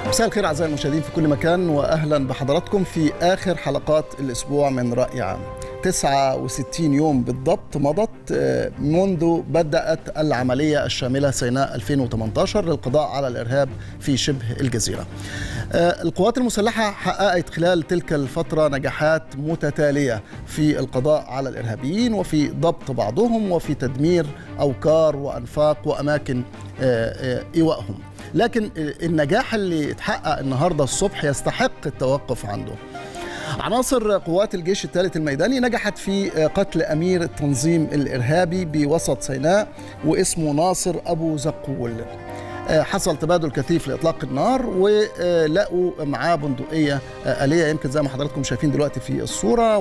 مساء الخير اعزائي المشاهدين في كل مكان واهلا بحضراتكم في اخر حلقات الاسبوع من راي عام 69 يوم بالضبط مضت منذ بدأت العملية الشاملة سيناء 2018 للقضاء على الإرهاب في شبه الجزيرة القوات المسلحة حققت خلال تلك الفترة نجاحات متتالية في القضاء على الإرهابيين وفي ضبط بعضهم وفي تدمير أوكار وأنفاق وأماكن إيوائهم لكن النجاح اللي اتحقق النهارده الصبح يستحق التوقف عنده عناصر قوات الجيش الثالث الميداني نجحت في قتل امير التنظيم الارهابي بوسط سيناء واسمه ناصر ابو زقول حصل تبادل كثيف لاطلاق النار ولقوا معاه بندقيه اليه يمكن زي ما حضراتكم شايفين دلوقتي في الصوره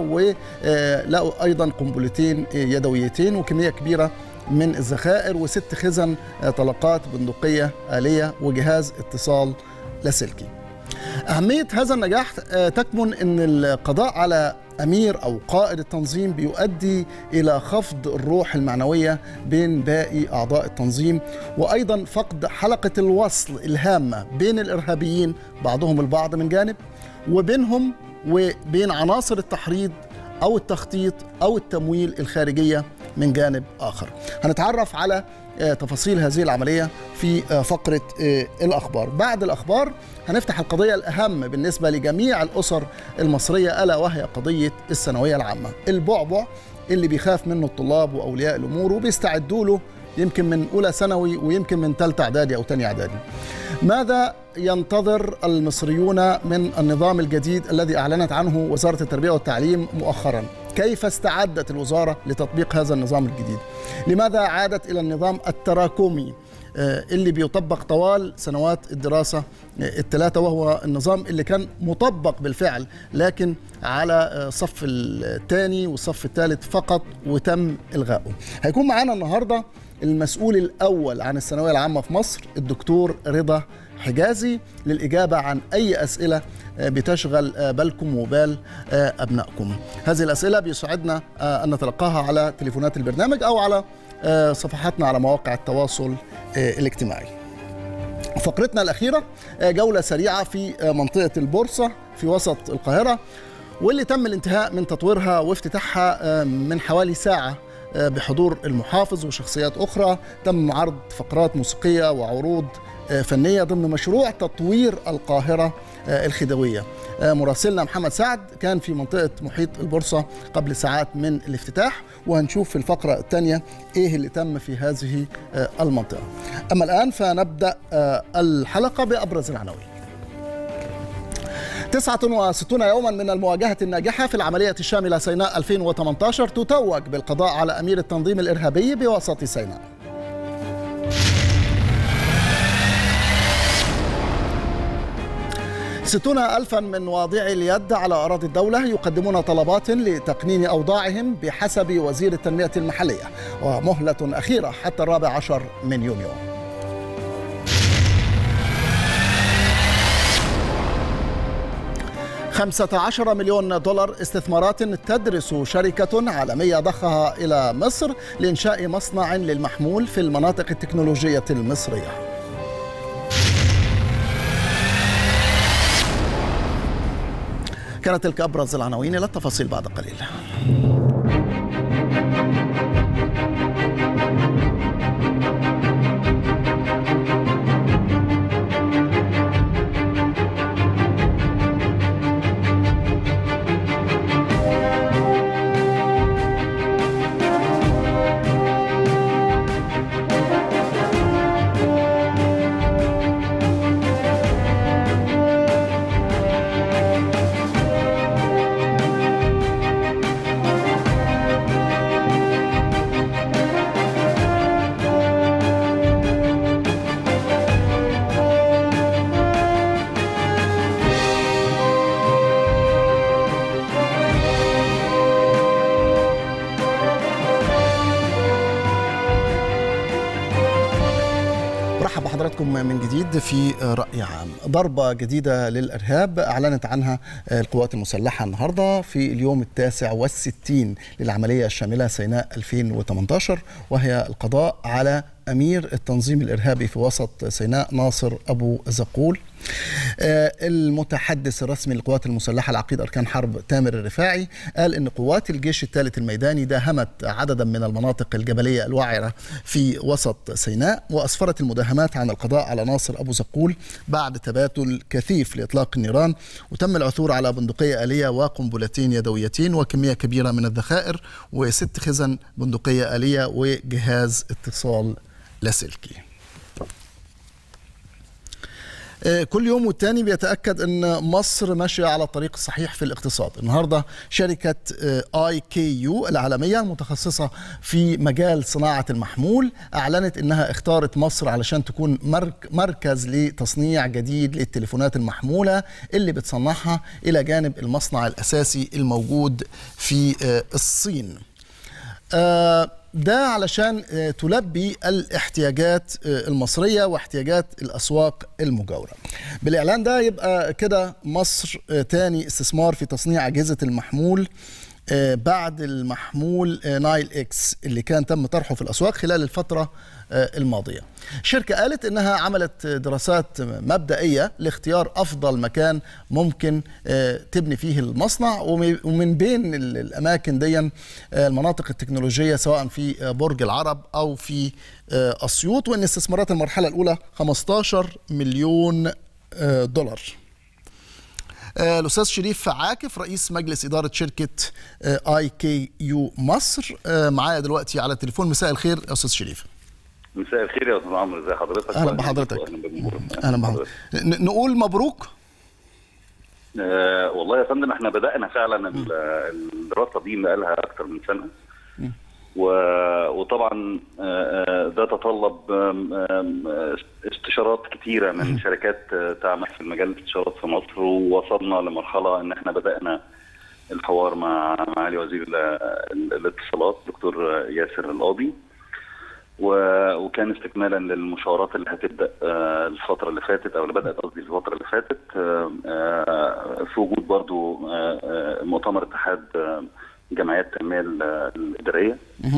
ولقوا ايضا قنبلتين يدويتين وكميه كبيره من الذخائر وست خزن طلقات بندقيه اليه وجهاز اتصال لاسلكي. أهمية هذا النجاح تكمن أن القضاء على أمير أو قائد التنظيم بيؤدي إلى خفض الروح المعنوية بين باقي أعضاء التنظيم وأيضا فقد حلقة الوصل الهامة بين الإرهابيين بعضهم البعض من جانب وبينهم وبين عناصر التحريض أو التخطيط أو التمويل الخارجية من جانب آخر هنتعرف على تفاصيل هذه العملية في فقرة الأخبار بعد الأخبار هنفتح القضية الأهم بالنسبة لجميع الأسر المصرية ألا وهي قضية الثانوية العامة البعبع اللي بيخاف منه الطلاب وأولياء الأمور وبيستعدوا له يمكن من أولى ثانوي ويمكن من ثالثة إعدادي أو ثانية إعدادي ماذا ينتظر المصريون من النظام الجديد الذي أعلنت عنه وزارة التربية والتعليم مؤخرا كيف استعدت الوزارة لتطبيق هذا النظام الجديد لماذا عادت إلى النظام التراكمي اللي بيطبق طوال سنوات الدراسة الثلاثة وهو النظام اللي كان مطبق بالفعل لكن على الصف الثاني والصف الثالث فقط وتم إلغائه هيكون معانا النهاردة المسؤول الأول عن الثانوية العامة في مصر الدكتور رضا حجازي للإجابة عن أي أسئلة بتشغل بالكم وبال أبنائكم هذه الأسئلة بيسعدنا أن نتلقاها على تليفونات البرنامج أو على صفحاتنا على مواقع التواصل الاجتماعي فقرتنا الأخيرة جولة سريعة في منطقة البورصة في وسط القاهرة واللي تم الانتهاء من تطويرها وافتتاحها من حوالي ساعة بحضور المحافظ وشخصيات أخرى تم عرض فقرات موسيقية وعروض فنية ضمن مشروع تطوير القاهرة الخديوية مراسلنا محمد سعد كان في منطقة محيط البورصة قبل ساعات من الافتتاح وهنشوف في الفقرة الثانية إيه اللي تم في هذه المنطقة أما الآن فنبدأ الحلقة بأبرز العناوين 69 يوما من المواجهة الناجحة في العملية الشاملة سيناء 2018 تتوج بالقضاء على أمير التنظيم الإرهابي بوسط سيناء ستون ألفا من واضعي اليد على أراضي الدولة يقدمون طلبات لتقنين أوضاعهم بحسب وزير التنمية المحلية ومهلة أخيرة حتى الرابع عشر من يونيو خمسة عشر مليون دولار استثمارات تدرس شركة عالمية ضخها إلى مصر لإنشاء مصنع للمحمول في المناطق التكنولوجية المصرية كانت تلك أبرز العناوين إلى التفاصيل بعد قليل برحب بحضراتكم من جديد في رأي عام ضربة جديدة للإرهاب أعلنت عنها القوات المسلحة النهاردة في اليوم التاسع والستين للعملية الشاملة سيناء 2018 وهي القضاء على أمير التنظيم الإرهابي في وسط سيناء ناصر أبو زقول المتحدث الرسمي للقوات المسلحة العقيد أركان حرب تامر الرفاعي قال أن قوات الجيش الثالث الميداني داهمت عددا من المناطق الجبلية الوعرة في وسط سيناء وأسفرت المداهمات عن القضاء على ناصر أبو زقول بعد تباتل كثيف لإطلاق النيران وتم العثور على بندقية آلية وقنبلتين يدويتين وكمية كبيرة من الذخائر وست خزن بندقية آلية وجهاز اتصال لاسلكي كل يوم والتاني بيتاكد ان مصر ماشيه على الطريق الصحيح في الاقتصاد النهارده شركه اي كي يو العالميه المتخصصه في مجال صناعه المحمول اعلنت انها اختارت مصر علشان تكون مركز لتصنيع جديد للتليفونات المحموله اللي بتصنعها الى جانب المصنع الاساسي الموجود في الصين ده علشان تلبي الاحتياجات المصرية واحتياجات الأسواق المجاورة بالإعلان ده يبقى كده مصر تاني استثمار في تصنيع أجهزة المحمول بعد المحمول نايل اكس اللي كان تم طرحه في الاسواق خلال الفتره الماضيه. الشركه قالت انها عملت دراسات مبدئيه لاختيار افضل مكان ممكن تبني فيه المصنع ومن بين الاماكن دي المناطق التكنولوجيه سواء في برج العرب او في اسيوط وان استثمارات المرحله الاولى 15 مليون دولار. الاستاذ شريف عاكف رئيس مجلس اداره شركه اي كي يو مصر معايا دلوقتي على التليفون مساء الخير يا استاذ شريف مساء الخير يا استاذ عمرو ازي حضرتك اهلا بحضرتك اهلا بحضرتك نقول مبروك آه والله يا فندم احنا بدانا فعلا الدراسه دي بقى لها اكثر من سنه وطبعا ده تطلب استشارات كتيرة من شركات تعمل في المجال الاستشارات في مصر ووصلنا لمرحلة ان احنا بدأنا الحوار مع معالي وزير الاتصالات دكتور ياسر القاضي وكان استكمالا للمشاورات اللي هتبدا الفتره اللي فاتت او اللي بدات قصدي الفتره اللي فاتت في وجود برضو مؤتمر اتحاد جمعيات التنميه الاداريه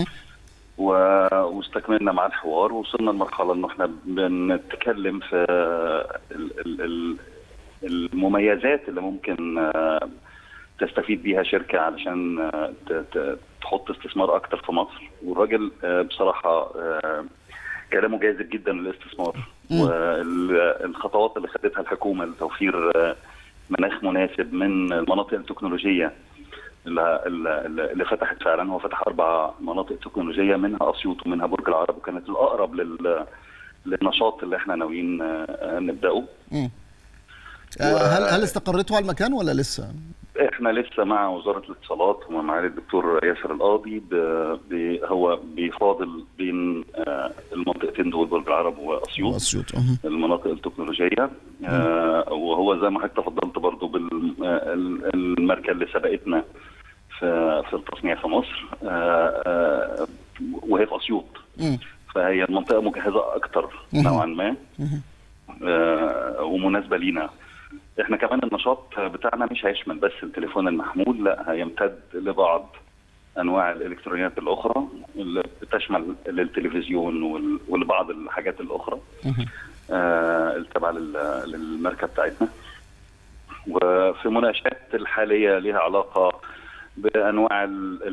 واستكملنا مع الحوار ووصلنا لمرحله انه احنا بنتكلم في المميزات اللي ممكن تستفيد بيها شركه علشان تحط استثمار اكتر في مصر والراجل بصراحه كلامه جاذب جدا للاستثمار والخطوات اللي خدتها الحكومه لتوفير مناخ مناسب من المناطق التكنولوجيه اللي, اللي فتحت فعلا هو فتح اربع مناطق تكنولوجيه منها اسيوط ومنها برج العرب وكانت الاقرب لل للنشاط اللي احنا ناويين نبداه هل هل استقريتوا على المكان ولا لسه؟ احنا لسه مع وزاره الاتصالات ومع معالي الدكتور ياسر القاضي ب... ب... هو بيفاضل بين آه المنطقتين دول برج العرب واسيوط واسيوط المناطق التكنولوجيه آه وهو زي ما حضرتك تفضلت برضه بالماركه اللي سبقتنا في في التصنيع في مصر آه وهي في اسيوط فهي المنطقه مجهزه اكتر نوعا ما ومناسبه لينا احنا كمان النشاط بتاعنا مش هيشمل بس التليفون المحمول لا هيمتد لبعض انواع الالكترونيات الاخرى اللي بتشمل التلفزيون ولبعض الحاجات الاخرى آه التابعه للماركه بتاعتنا وفي مناقشات الحاليه ليها علاقه بانواع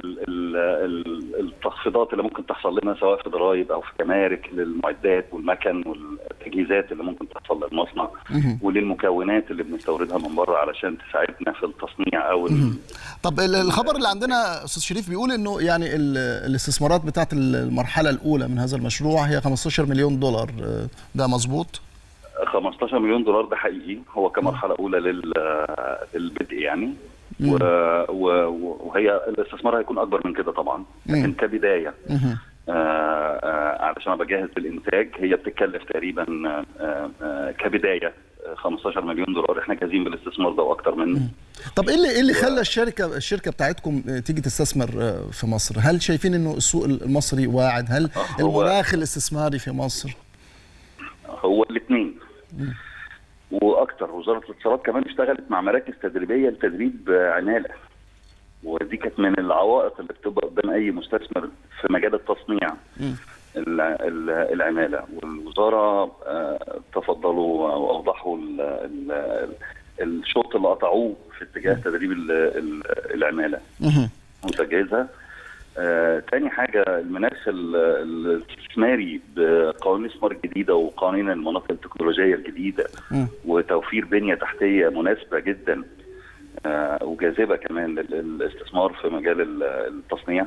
التخفيضات اللي ممكن تحصل لنا سواء في ضرائب او في جمارك للمعدات والمكن والتجهيزات اللي ممكن تحصل للمصنع وللمكونات اللي بنستوردها من بره علشان تساعدنا في التصنيع او طب الخبر اللي عندنا استاذ شريف بيقول انه يعني الاستثمارات بتاعت المرحله الاولى من هذا المشروع هي 15 مليون دولار ده مظبوط 15 مليون دولار ده حقيقي هو كمرحله اولى للبدء يعني و... و... وهي الاستثمار هيكون اكبر من كده طبعا لكن كبدايه آه آه علشان بجهز الانتاج هي بتتكلف تقريبا آه آه كبدايه 15 مليون دولار احنا جاهزين بالاستثمار ده واكتر منه طب ايه اللي ايه اللي خلى الشركه الشركه بتاعتكم تيجي تستثمر في مصر هل شايفين انه السوق المصري واعد هل المناخ الاستثماري في مصر هو الاثنين واكتر وزاره الاتصالات كمان اشتغلت مع مراكز تدريبيه لتدريب عماله ودي كانت من العوائق اللي بتبقى قدام اي مستثمر في مجال التصنيع ال- ال- العماله والوزاره آه، تفضلوا او اوضحوا ال- ال- الشوط اللي قطعوه في اتجاه تدريب ال- ال- العماله مهم. متجهزه آه، تاني حاجة المناخ ال- الاستثماري بقوانين الاستثمار الجديدة وقوانين المناطق التكنولوجية الجديدة مم. وتوفير بنية تحتية مناسبة جدا آه، وجاذبة كمان لل- للاستثمار في مجال ال- التصنيع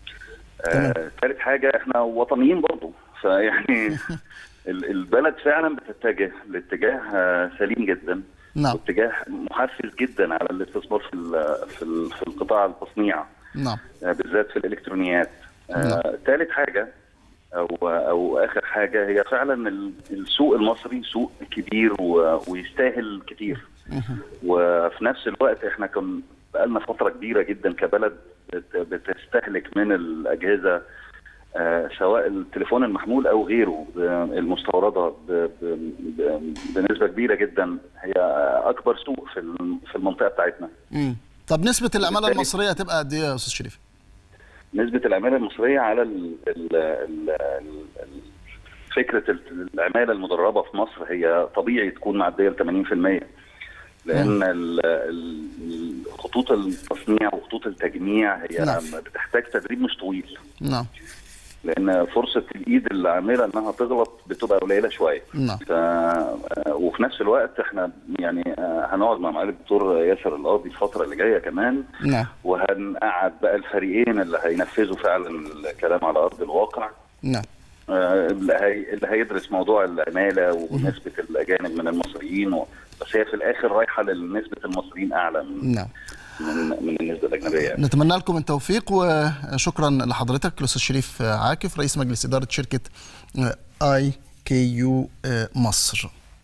آه، ثالث حاجة احنا وطنيين برضو فيعني ال- البلد فعلا بتتجه لاتجاه آه، سليم جدا نعم واتجاه محفز جدا على الاستثمار في ال- في ال- في القطاع التصنيع نعم آه، بالذات في الالكترونيات نعم. ثالث حاجه او او اخر حاجه هي فعلا ال- السوق المصري سوق كبير و- ويستاهل كتير وفي نفس الوقت احنا كنا بقالنا فتره كبيره جدا كبلد بت- بتستهلك من الاجهزه آه، سواء التليفون المحمول او غيره ب- المستورده ب- ب- ب- بنسبه كبيره جدا هي اكبر سوق في الم- في المنطقه بتاعتنا مم. طب نسبة العمالة وبالتالي- المصرية هتبقى قد ايه يا استاذ شريف؟ نسبة العمالة المصرية على ال ال ال ال فكرة ال- العمالة المدربة في مصر هي طبيعي تكون معدية ل 80% لأن ال- ال- خطوط التصنيع وخطوط التجميع هي نعم. بتحتاج تدريب مش طويل نعم لأن فرصة الإيد العاملة إنها تغلط بتبقى قليلة شوية نعم ف... وفي نفس الوقت احنا يعني آه، هنقعد مع معالي الدكتور ياسر القاضي الفترة اللي جاية كمان نعم وهنقعد بقى الفريقين اللي هينفذوا فعلا الكلام على ارض الواقع نعم آه، اللي, هي اللي هيدرس موضوع العماله ونسبه الاجانب من المصريين و... بس هي في الاخر رايحه لنسبه المصريين اعلى من نعم من, من النسبه الاجنبيه يعني. نتمنى لكم التوفيق وشكرا لحضرتك الاستاذ شريف عاكف رئيس مجلس اداره شركه اي كي يو مصر.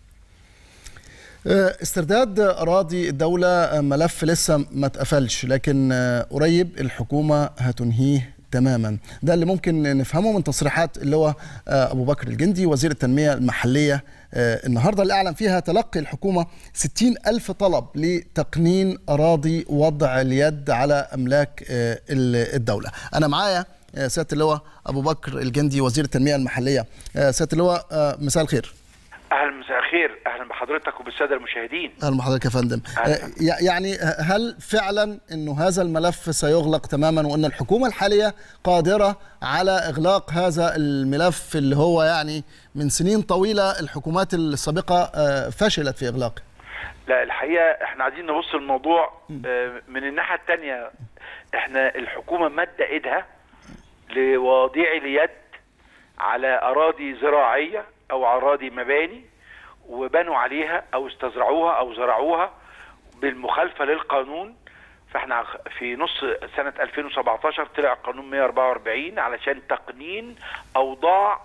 استرداد اراضي الدوله ملف لسه ما اتقفلش لكن قريب الحكومه هتنهيه تماما ده اللي ممكن نفهمه من تصريحات اللي هو ابو بكر الجندي وزير التنميه المحليه النهارده اللي اعلن فيها تلقي الحكومه 60 الف طلب لتقنين اراضي وضع اليد على املاك الدوله انا معايا سياده اللواء ابو بكر الجندي وزير التنميه المحليه سياده اللواء مساء الخير اهلا مساء الخير اهلا بحضرتك وبالساده المشاهدين اهلا بحضرتك يا فندم أهلا. يعني هل فعلا انه هذا الملف سيغلق تماما وان الحكومه الحاليه قادره على اغلاق هذا الملف اللي هو يعني من سنين طويله الحكومات السابقه فشلت في اغلاقه لا الحقيقه احنا عايزين نبص الموضوع من الناحيه الثانيه احنا الحكومه مد ايدها لوضيع اليد على اراضي زراعيه او اراضي مباني وبنوا عليها او استزرعوها او زرعوها بالمخالفه للقانون فاحنا في نص سنه 2017 طلع قانون 144 علشان تقنين اوضاع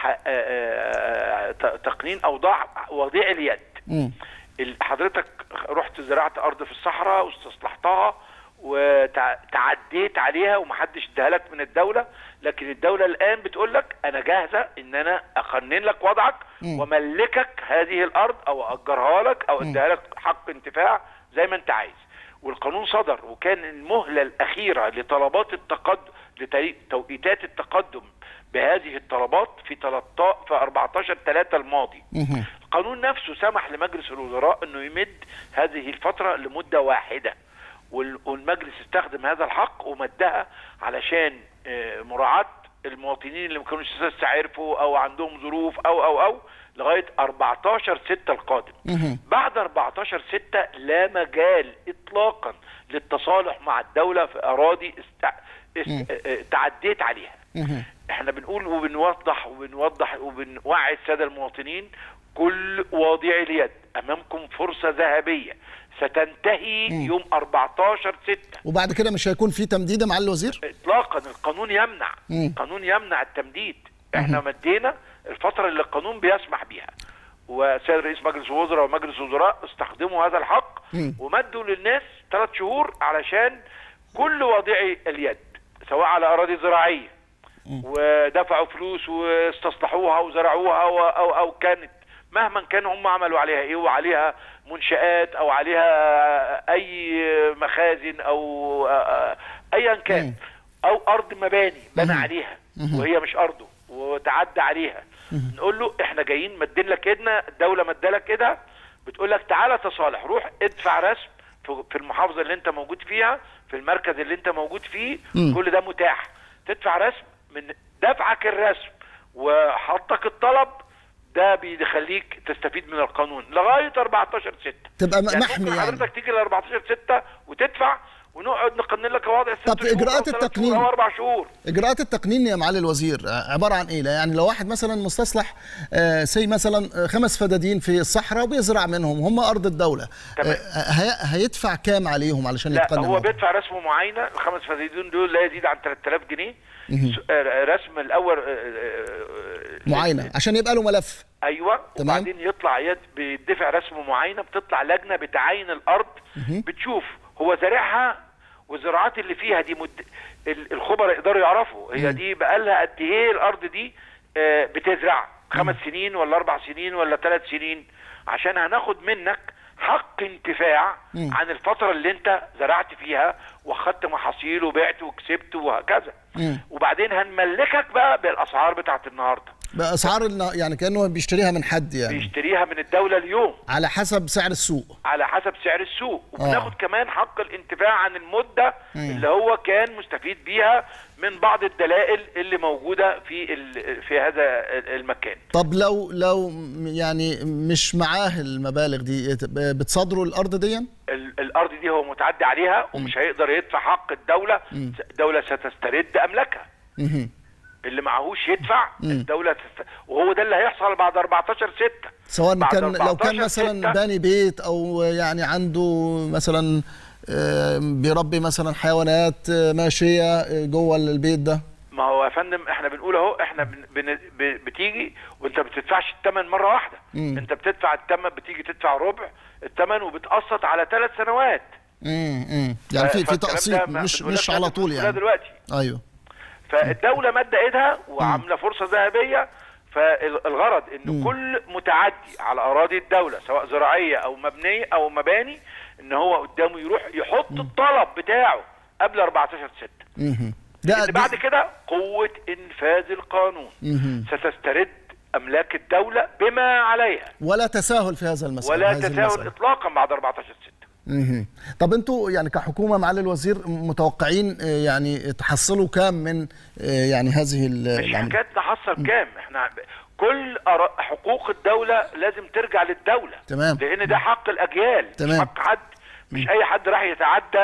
تقنين اوضاع وضيع اليد م. حضرتك رحت زرعت ارض في الصحراء واستصلحتها وتعديت عليها ومحدش اداها لك من الدوله لكن الدوله الان بتقول لك انا جاهزه ان انا اقنن لك وضعك م. وملكك هذه الارض او اجرها لك او اديها لك حق انتفاع زي ما انت عايز والقانون صدر وكان المهله الاخيره لطلبات التقدم لتوقيتات التقدم بهذه الطلبات في 13 في 14 3 الماضي مهم. القانون نفسه سمح لمجلس الوزراء انه يمد هذه الفتره لمده واحده وال- والمجلس استخدم هذا الحق ومدها علشان آه، مراعاه المواطنين اللي ما كانوش لسه عرفوا او عندهم ظروف او او او لغايه 14 6 القادم مهم. بعد 14 6 لا مجال اطلاقا للتصالح مع الدوله في اراضي است... است... آه، تعديت عليها مهم. احنا بنقول وبنوضح وبنوضح وبنوعي الساده المواطنين كل واضعي اليد امامكم فرصه ذهبيه ستنتهي مم. يوم 14 6 وبعد كده مش هيكون في تمديد مع الوزير اطلاقا القانون يمنع مم. القانون يمنع التمديد احنا مدينا الفتره اللي القانون بيسمح بيها وسيد رئيس مجلس الوزراء ومجلس الوزراء استخدموا هذا الحق مم. ومدوا للناس ثلاث شهور علشان كل واضعي اليد سواء على اراضي زراعيه ودفعوا فلوس واستصلحوها وزرعوها او او, أو كانت مهما كانوا هم عملوا عليها ايه وعليها منشآت او عليها اي مخازن او ايا كان او ارض مباني بنى مهم. عليها مهم. وهي مش ارضه وتعدى عليها نقول له احنا جايين مدين لك ايدنا الدوله مدالك ايدها بتقول لك تعالى تصالح روح ادفع رسم في- في المحافظه اللي انت موجود فيها في المركز اللي انت موجود فيه مم. كل ده متاح تدفع رسم من دفعك الرسم وحطك الطلب ده بيخليك تستفيد من القانون لغايه 14 6 تبقى م- يعني محمي ممكن يعني حضرتك تيجي ل 14 6 وتدفع ونقعد نقنن لك وضع ست طب شهور أو إجراءات ثلاث التقنين؟ شهور او اربع شهور اجراءات التقنين يا معالي الوزير آه، عباره عن ايه لا يعني لو واحد مثلا مستصلح آه، سي مثلا آه، خمس فدادين في الصحراء وبيزرع منهم هم ارض الدوله تمام. آه، هي- هيدفع كام عليهم علشان لا يتقنن هو الموضوع؟ بيدفع رسم معاينه الخمس فدادين دول لا يزيد عن 3000 جنيه س- آه، رسم الاول آه، آه، آه، معاينه عشان يبقى له ملف ايوه تمام. وبعدين يطلع يد بيدفع رسم معاينه بتطلع لجنه بتعاين الارض بتشوف هو زارعها والزراعات اللي فيها دي مد... ال- الخبراء يقدروا يعرفوا هي دي بقى لها قد ايه الارض دي آه، بتزرع خمس سنين ولا اربع سنين ولا ثلاث سنين عشان هناخد منك حق انتفاع مم. عن الفتره اللي انت زرعت فيها واخدت محاصيل وبعت وكسبت وهكذا مم. وبعدين هنملكك بقى بالاسعار بتاعت النهارده باسعار النا- يعني كانه بيشتريها من حد يعني بيشتريها من الدوله اليوم على حسب سعر السوق على حسب سعر السوق وبناخد كمان حق الانتفاع عن المده مم. اللي هو كان مستفيد بيها من بعض الدلائل اللي موجوده في ال- في هذا المكان طب لو لو م- يعني مش معاه المبالغ دي ات- بتصادروا الارض دي ال- الارض دي هو متعدي عليها ومش هيقدر يدفع حق الدوله الدوله ستسترد املاكها مهم. اللي معهوش يدفع الدوله تست... وهو ده اللي هيحصل بعد 14 6 سواء بعد كان لو كان 14 مثلا ستة باني بيت او يعني عنده مثلا آه، بيربي مثلا حيوانات آه، ماشيه آه، جوه البيت ده ما هو يا فندم احنا بنقول اهو احنا بن بن ب- بتيجي وانت ما بتدفعش الثمن مره واحده مم. انت بتدفع الثمن بتيجي تدفع ربع الثمن وبتقسط على ثلاث سنوات امم امم يعني في في فالكلام تقسيط ده ما مش بنقولكش مش على لازم طول تدخلها يعني دلوقتي ايوه فالدوله مادة ايدها وعامله فرصه ذهبيه فالغرض ان كل متعدي على اراضي الدوله سواء زراعيه او مبنيه او مباني ان هو قدامه يروح يحط الطلب بتاعه قبل 14 6 امم لان بعد كده قوه انفاذ القانون مهم. ستسترد املاك الدوله بما عليها ولا تساهل في هذا المسألة ولا هذه تساهل المسألة. اطلاقا بعد 14 6 مهم. طب انتوا يعني كحكومه معالي الوزير متوقعين آه، يعني تحصلوا كام من آه، يعني هذه ال- مش العم- حكايه نحصل كام احنا كل أرا- حقوق الدوله لازم ترجع للدوله تمام. لان ده حق الاجيال مش تمام. حق حد مش اي حد راح يتعدى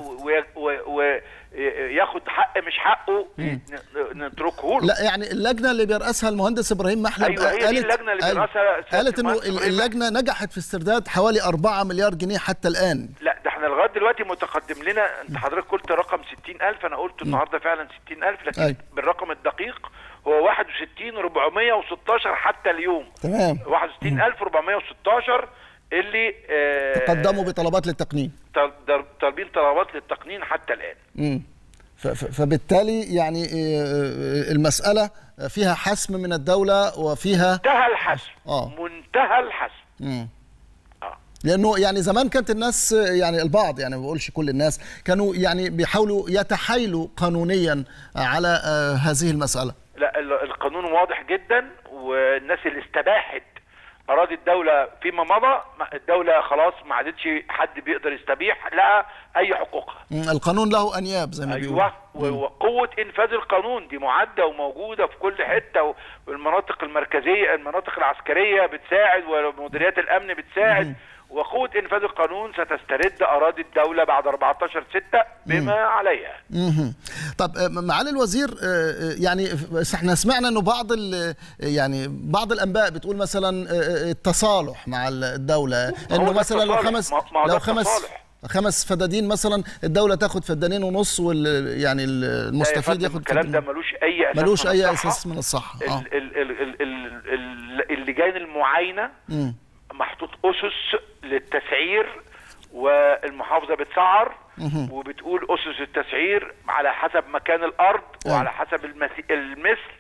وياخد حق مش حقه ن- نتركه له لا يعني اللجنه اللي بيرأسها المهندس ابراهيم محلب أيوة، هي دي قالت اللجنة اللي أيوة، بيرأسها سيادة قالت انه المهندس إبراهيم اللجنه نجحت في استرداد حوالي 4 مليار جنيه حتى الان لا ده احنا لغايه دلوقتي متقدم لنا انت حضرتك قلت رقم 60000 انا قلت النهارده فعلا 60000 لكن أيوة. بالرقم الدقيق هو 61 416 حتى اليوم تمام 61416 اللي آه، تقدموا بطلبات للتقنين طل- در- طالبين طلبات للتقنين حتى الان مم. ف- ف- فبالتالي يعني آه، المساله فيها حسم من الدوله وفيها منتهى الحسم آه. منتهى الحسم مم. آه. لانه يعني زمان كانت الناس يعني البعض يعني ما بقولش كل الناس كانوا يعني بيحاولوا يتحايلوا قانونيا على آه، هذه المساله لا ال- القانون واضح جدا والناس اللي استباحت اراضي الدوله فيما مضى ما- الدوله خلاص ما عادتش حد بيقدر يستبيح لها اي حقوقها مم، القانون له انياب زي ما بيقولوا ايوه و- وقوه انفاذ القانون دي معده وموجوده في كل حته و- والمناطق المركزيه المناطق العسكريه بتساعد ومديريات الامن بتساعد وقوه انفاذ القانون ستسترد اراضي الدوله بعد 14 6 بما عليها مهم. طب آه، معالي الوزير آه، آه، يعني بس احنا سمعنا انه بعض ال- يعني بعض الانباء بتقول مثلا آه، آه، التصالح مع الدوله انه ده مثلا لو التصالح. خمس ما- ما هو ده لو خمس التصالح. خمس فدادين مثلا الدوله تاخد فدانين ونص وال يعني لا يا المستفيد فندم، ياخد الكلام ده فدانين. ملوش اي اساس ملوش من اي الصحة. اساس من الصحه اه ال- ال- ال- ال- ال- ال- اللجان المعاينه مم. محطوط اسس للتسعير والمحافظه بتسعر وبتقول اسس التسعير على حسب مكان الارض أيوة. وعلى حسب المث- المثل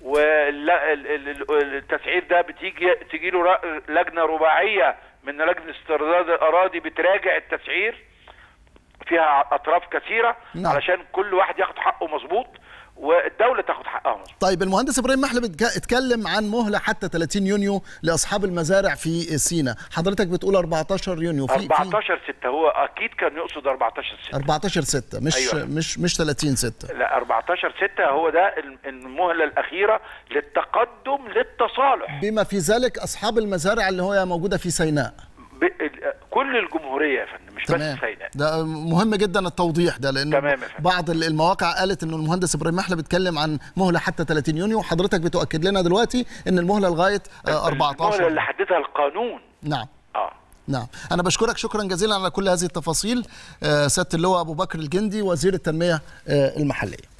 والتسعير ده بتيجي تيجي له ر- لجنه رباعيه من لجنه استرداد الاراضي بتراجع التسعير فيها اطراف كثيره نعم. علشان كل واحد ياخد حقه مظبوط والدوله تاخد حقها مظبوط طيب المهندس ابراهيم محلب اتك- اتكلم عن مهله حتى 30 يونيو لاصحاب المزارع في سينا حضرتك بتقول 14 يونيو في في 14 6 هو اكيد كان يقصد 14 6 14 6 مش أيوة. مش مش 30 6 لا 14 6 هو ده الم- المهله الاخيره للتقدم للتصالح بما في ذلك اصحاب المزارع اللي هي موجوده في سيناء ب... ال- كل الجمهوريه يا فندم مش تمام بس سيناء ده مهم جدا التوضيح ده لان تمام يا فندم. بعض ال- المواقع قالت ان المهندس ابراهيم محلب بيتكلم عن مهله حتى 30 يونيو وحضرتك بتؤكد لنا دلوقتي ان المهله لغايه آه، المهله 14 اللي حددها القانون نعم اه نعم أنا بشكرك شكرا جزيلا على كل هذه التفاصيل آه، سيادة اللواء أبو بكر الجندي وزير التنمية آه، المحلية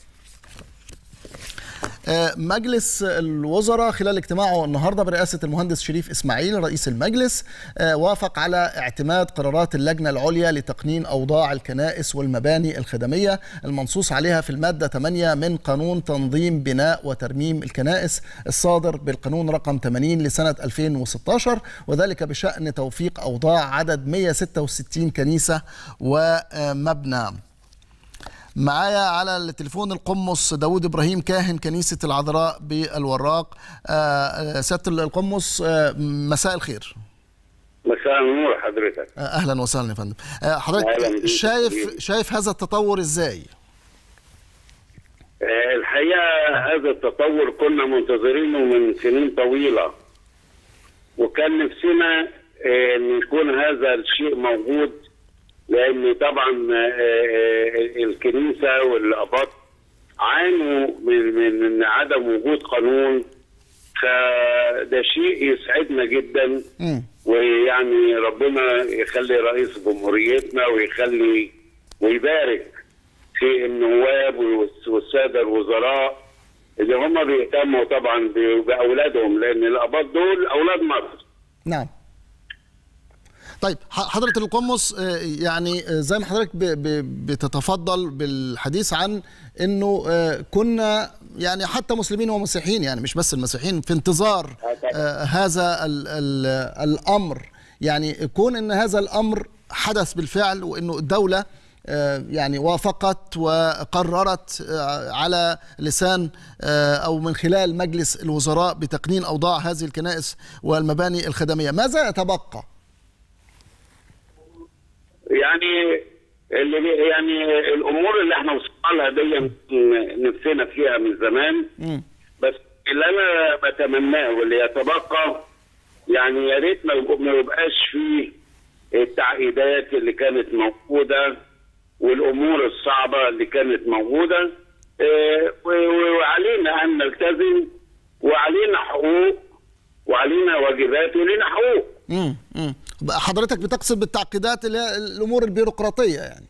آه، مجلس الوزراء خلال اجتماعه النهارده برئاسه المهندس شريف اسماعيل رئيس المجلس آه، وافق على اعتماد قرارات اللجنه العليا لتقنين اوضاع الكنائس والمباني الخدميه المنصوص عليها في الماده 8 من قانون تنظيم بناء وترميم الكنائس الصادر بالقانون رقم 80 لسنه 2016 وذلك بشان توفيق اوضاع عدد 166 كنيسه ومبنى. معايا على التليفون القمص داود ابراهيم كاهن كنيسه العذراء بالوراق آه، آه، سياده القمص آه، مساء الخير مساء النور حضرتك آه، اهلا وسهلا يا فندم آه، حضرتك أهلاً بيك. شايف شايف هذا التطور ازاي آه، الحقيقه هذا التطور كنا منتظرينه من سنين طويله وكان نفسنا آه، ان يكون هذا الشيء موجود لان طبعا آه، آه، الكنيسه والاباط عانوا من من من عدم وجود قانون فده شيء يسعدنا جدا مم. ويعني ربنا يخلي رئيس جمهوريتنا ويخلي ويبارك في النواب والس- والساده الوزراء اللي هم بيهتموا طبعا ب- باولادهم لان الاباط دول اولاد مصر نعم طيب ح- حضرة القمص آه، يعني آه، زي ما حضرتك ب- ب- بتتفضل بالحديث عن انه آه، كنا يعني حتى مسلمين ومسيحيين يعني مش بس المسيحيين في انتظار آه، هذا ال ال الامر يعني كون ان هذا الامر حدث بالفعل وانه الدولة آه، يعني وافقت وقررت آه، على لسان آه، او من خلال مجلس الوزراء بتقنين اوضاع هذه الكنائس والمباني الخدميه، ماذا يتبقى؟ يعني اللي بي- يعني الامور اللي احنا وصلنا لها دي م- نفسنا فيها من زمان مم. بس اللي انا بتمناه واللي يتبقى يعني يا ريت ما يبقى- ما يبقاش فيه التعقيدات اللي كانت موجوده والامور الصعبه اللي كانت موجوده آه، و- و- وعلينا ان نلتزم وعلينا حقوق وعلينا واجبات ولينا حقوق مم. مم. حضرتك بتقصد بالتعقيدات اللي هي الامور البيروقراطيه يعني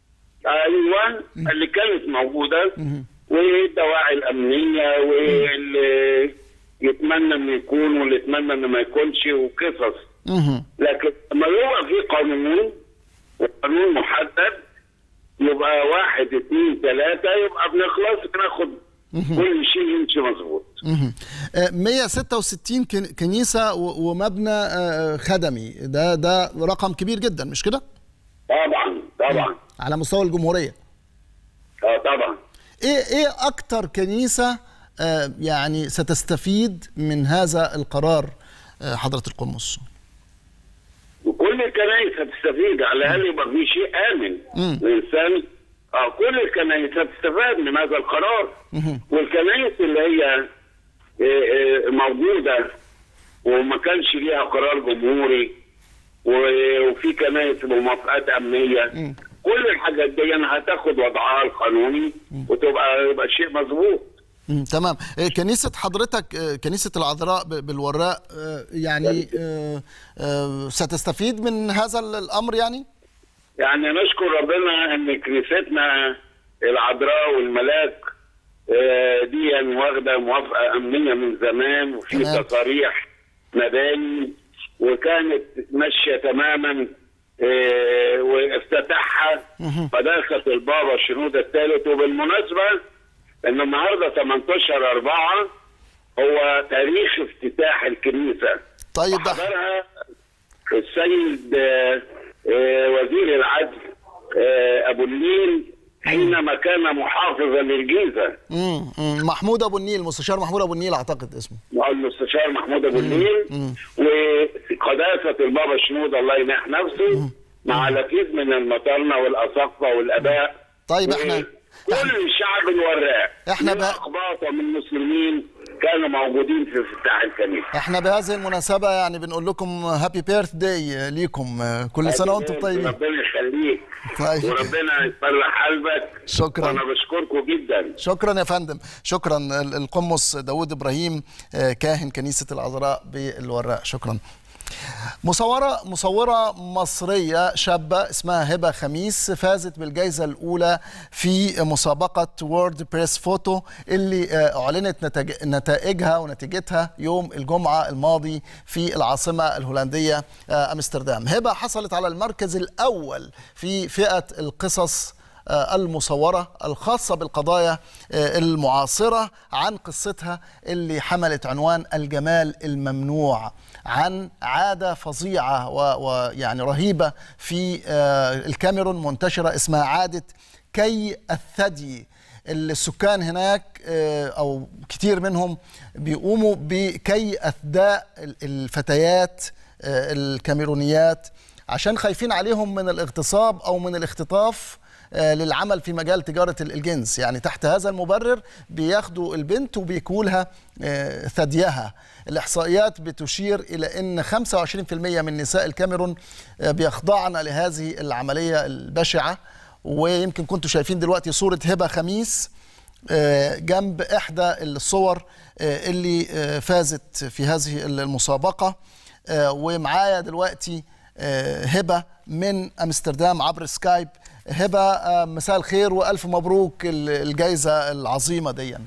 ايوه اللي كانت موجوده والدواعي الامنيه واللي يتمنى انه يكون واللي يتمنى انه ما يكونش وقصص مهم. لكن لما يبقى في قانون وقانون محدد يبقى واحد اثنين ثلاثة يبقى بنخلص بناخد كل شيء يمشي مظبوط مهم. آه، 166 كن- كنيسه و- ومبنى آه، خدمي ده ده رقم كبير جدا مش كده؟ طبعا طبعا على مستوى الجمهوريه. اه طبعا ايه ايه اكتر كنيسه آه، يعني ستستفيد من هذا القرار آه، حضره القمص؟ وكل الكنائس هتستفيد على الاقل يبقى في شيء امن مم. الانسان اه كل الكنائس هتستفاد من هذا القرار مهم. والكنائس اللي هي آه، آه، موجوده وما كانش ليها قرار جمهوري و- وفي كنائس بموافقات امنيه كل الحاجات دي هتاخد وضعها القانوني وتبقى يبقى شيء مظبوط مم، تمام آه، كنيسة حضرتك آه، كنيسة العذراء ب- بالوراق آه، يعني آه، آه، ستستفيد من هذا ال- الأمر يعني؟ يعني نشكر ربنا ان كنيستنا العذراء والملاك آه، دي يعني واخده موافقه امنيه من زمان وفي تمام. تصاريح مباني وكانت ماشيه تماما آه، وافتتاحها قداسه البابا شنودة الثالث وبالمناسبه ان النهارده 18 4 هو تاريخ افتتاح الكنيسه طيب ده حضرها السيد آه، آه، وزير العدل آه، ابو النيل حينما كان محافظا للجيزه مم. مم. محمود ابو النيل مستشار محمود ابو النيل اعتقد اسمه المستشار محمود ابو النيل وقداسه البابا شنود الله ينح نفسه مع العديد من المطارنه والاساقفه والاباء طيب احنا كل شعب الوراق إحنا من بقى- اقباط ومن مسلمين كانوا موجودين في افتتاح الكنيسه احنا بهذه المناسبة يعني بنقول لكم هابي بيرث داي ليكم كل سنة وانتم طيبين ربنا يخليك طيب. وربنا يفرح قلبك شكراً. وانا بشكركم جدا شكرا يا فندم شكرا ال- القمص داود ابراهيم آه، كاهن كنيسة العذراء بالوراق شكرا مصورة مصورة مصرية شابة اسمها هبة خميس فازت بالجائزة الأولى في مسابقة وورد بريس فوتو اللي آه، أعلنت نتاج- نتائجها ونتيجتها يوم الجمعة الماضي في العاصمة الهولندية آه، أمستردام هبة حصلت على المركز الأول في فئة القصص آه، المصورة الخاصة بالقضايا آه، المعاصرة عن قصتها اللي حملت عنوان الجمال الممنوع عن عادة فظيعة و- ويعني رهيبة في آه، الكاميرون منتشرة اسمها عادة كي الثدي السكان هناك آه، او كتير منهم بيقوموا بكي اثداء ال- الفتيات آه، الكاميرونيات عشان خايفين عليهم من الاغتصاب او من الاختطاف آه، للعمل في مجال تجارة ال- الجنس يعني تحت هذا المبرر بياخدوا البنت وبيكوا لها آه، ثديها الإحصائيات بتشير إلى أن 25% من نساء الكاميرون آه، بيخضعن لهذه العملية البشعة ويمكن كنتوا شايفين دلوقتي صورة هبة خميس آه، جنب إحدى الصور آه، اللي آه، فازت في هذه المسابقة آه، ومعايا دلوقتي آه، هبة من أمستردام عبر سكايب هبة آه، مساء الخير وألف مبروك ال- الجائزة العظيمة دي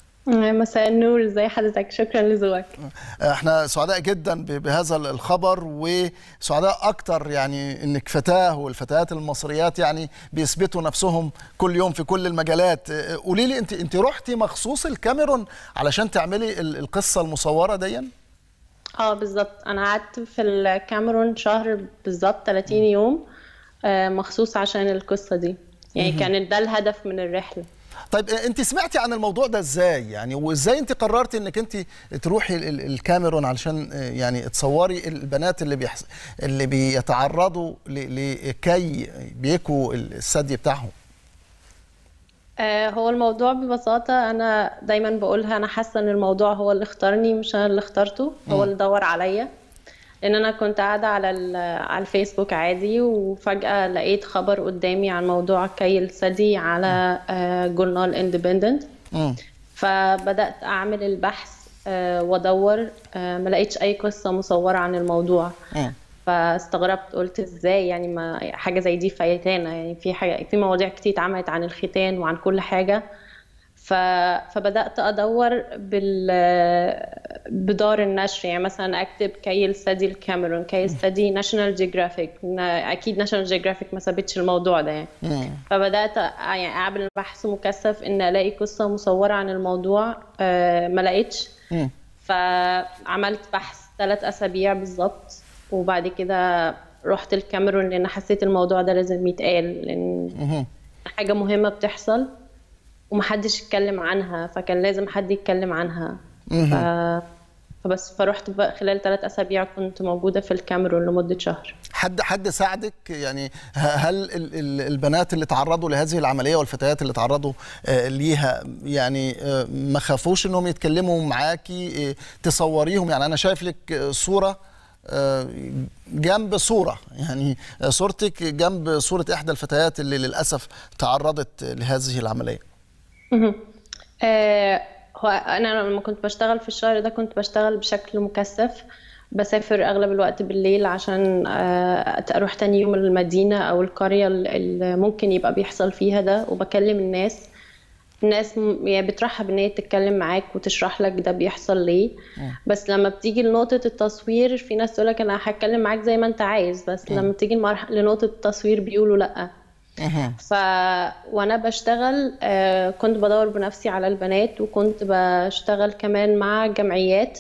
مساء النور ازي حضرتك شكرا لذوقك احنا سعداء جدا ب- بهذا الخبر وسعداء اكتر يعني انك فتاه والفتيات المصريات يعني بيثبتوا نفسهم كل يوم في كل المجالات اه، قولي لي انت انت رحتي مخصوص الكاميرون علشان تعملي ال- القصه المصوره دي اه بالظبط انا قعدت في الكاميرون شهر بالظبط 30 يوم آه، مخصوص عشان القصة دي يعني كانت ده الهدف من الرحلة طيب اه، انت سمعتي عن الموضوع ده ازاي يعني وازاي انت قررتي انك انت تروحي ال- ال- الكاميرون علشان اه، يعني تصوري البنات اللي بيحس اللي بيتعرضوا ل- لكي بيكوا الثدي بتاعهم آه، هو الموضوع ببساطة أنا دايما بقولها أنا حاسة إن الموضوع هو اللي اختارني مش أنا اللي اخترته هو اللي دور عليا لأن أنا كنت قاعدة على ال- على الفيسبوك عادي وفجأة لقيت خبر قدامي عن موضوع كي الثدي على آه، جورنال اندبندنت مم. فبدأت أعمل البحث آه، وأدور آه، ما لقيتش أي قصة مصورة عن الموضوع مم. فاستغربت قلت ازاي يعني ما حاجه زي دي فايتانا يعني في حاجه في مواضيع كتير اتعملت عن الختان وعن كل حاجه ف... فبدات ادور بال بدار النشر يعني مثلا اكتب كي الثدي الكاميرون كي الثدي ناشونال جيوغرافيك اكيد ناشونال جيوغرافيك ما سابتش الموضوع ده يعني مم. فبدات أ- يعني اعمل بحث مكثف ان الاقي قصه مصوره عن الموضوع آه، ما لقيتش مم. فعملت بحث ثلاث اسابيع بالظبط وبعد كده رحت الكاميرون لان حسيت الموضوع ده لازم يتقال لان مهم. حاجه مهمه بتحصل ومحدش يتكلم عنها فكان لازم حد يتكلم عنها ف... فبس فرحت بقى خلال ثلاث اسابيع كنت موجوده في الكاميرون لمده شهر حد حد ساعدك يعني ه- هل ال- ال- البنات اللي تعرضوا لهذه العمليه والفتيات اللي تعرضوا آه، ليها يعني آه، ما خافوش انهم يتكلموا معاكي آه، تصوريهم يعني انا شايف لك آه، صوره آه، جنب صوره يعني آه، صورتك جنب صوره احدى الفتيات اللي للاسف تعرضت لهذه العمليه مهم. آه، هو انا لما كنت بشتغل في الشهر ده كنت بشتغل بشكل مكثف بسافر اغلب الوقت بالليل عشان آه، اروح تاني يوم المدينة او القرية اللي ممكن يبقى بيحصل فيها ده وبكلم الناس الناس م- يعني بترحب ان هي تتكلم معاك وتشرح لك ده بيحصل ليه بس لما بتيجي لنقطة التصوير في ناس تقولك انا هتكلم معاك زي ما انت عايز بس لما تيجي المرح- لنقطة التصوير بيقولوا لأ مهم. ف وانا بشتغل آه، كنت بدور بنفسي على البنات وكنت بشتغل كمان مع جمعيات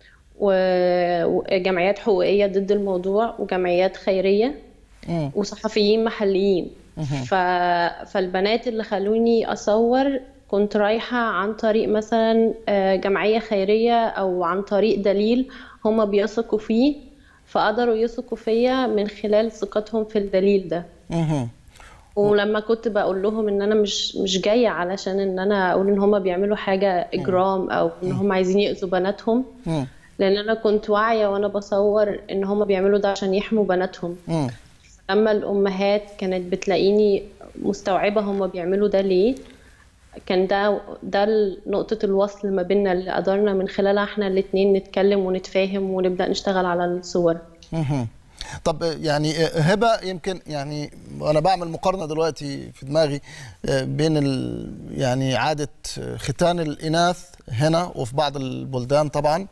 و- وجمعيات حقوقية ضد الموضوع وجمعيات خيرية مم. وصحفيين محليين ف... فالبنات اللي خلوني اصور كنت رايحة عن طريق مثلا آه، جمعية خيرية او عن طريق دليل هما بيثقوا فيه فقدروا يثقوا فيا من خلال ثقتهم في الدليل ده مهم. ولما كنت بقول لهم ان انا مش مش جايه علشان ان انا اقول ان هم بيعملوا حاجه اجرام او ان هم عايزين يأذوا بناتهم مم. لان انا كنت واعيه وانا بصور ان هم بيعملوا ده عشان يحموا بناتهم مم. اما الامهات كانت بتلاقيني مستوعبه هم بيعملوا ده ليه كان ده ده نقطة الوصل ما بيننا اللي قدرنا من خلالها احنا الاتنين نتكلم ونتفاهم ونبدأ نشتغل على الصور مهم. طب يعني هبه يمكن يعني وانا بعمل مقارنه دلوقتي في دماغي بين ال يعني عاده ختان الاناث هنا وفي بعض البلدان طبعا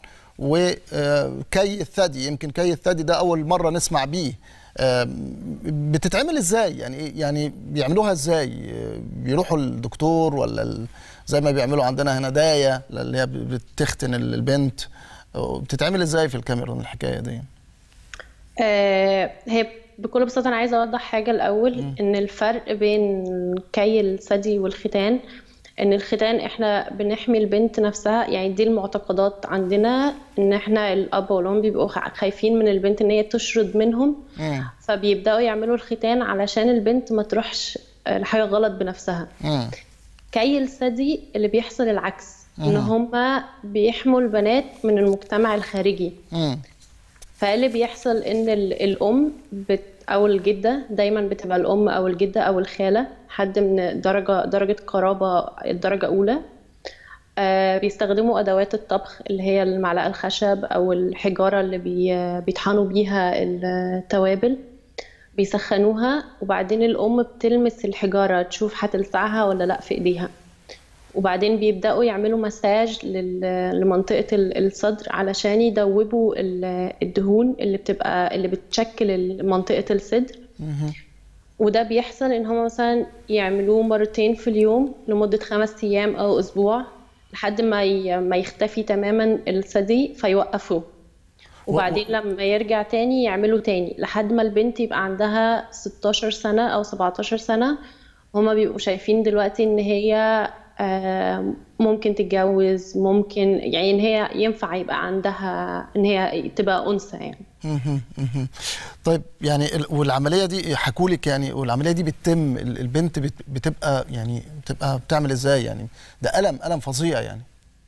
وكي الثدي يمكن كي الثدي ده اول مره نسمع بيه بتتعمل ازاي يعني يعني بيعملوها ازاي بيروحوا الدكتور ولا ال- زي ما بيعملوا عندنا هنا دايه اللي هي بتختن البنت بتتعمل ازاي في الكاميرون الحكايه دي آه، هي بكل بساطة أنا عايزة أوضح حاجة الأول إن الفرق بين كي الثدي والختان إن الختان إحنا بنحمي البنت نفسها يعني دي المعتقدات عندنا إن إحنا الأب والأم بيبقوا خ- خايفين من البنت إن هي تشرد منهم مم. فبيبدأوا يعملوا الختان علشان البنت ما تروحش آه، لحاجة غلط بنفسها مم. كي الثدي اللي بيحصل العكس إن هما بيحموا البنات من المجتمع الخارجي مم. فاللي بيحصل ان ال- الام بت او الجده دايما بتبقى الام او الجده او الخاله حد من درجه درجه قرابه الدرجه اولى آه بيستخدموا ادوات الطبخ اللي هي المعلقه الخشب او الحجاره اللي بي بيطحنوا بيها التوابل بيسخنوها وبعدين الام بتلمس الحجاره تشوف هتلسعها ولا لا في ايديها وبعدين بيبدأوا يعملوا مساج لل- لمنطقة ال- الصدر علشان يدوبوا ال- الدهون اللي بتبقى اللي بتشكل ال- منطقة الصدر وده بيحصل ان هما مثلا يعملوه مرتين في اليوم لمدة خمس ايام او اسبوع لحد ما ي- ما يختفي تماما الثدي فيوقفوه وبعدين لما يرجع تاني يعملوا تاني لحد ما البنت يبقى عندها 16 سنة أو 17 سنة هما بيبقوا شايفين دلوقتي إن هي آه، ممكن تتجوز ممكن يعني إن هي ينفع يبقى عندها إن هي تبقى أنثى يعني مهم. مهم. طيب يعني ال- والعمليه دي حكوا لك يعني والعمليه دي بتتم ال- البنت بت- بتبقى يعني بتبقى بتعمل ازاي يعني ده الم الم فظيع يعني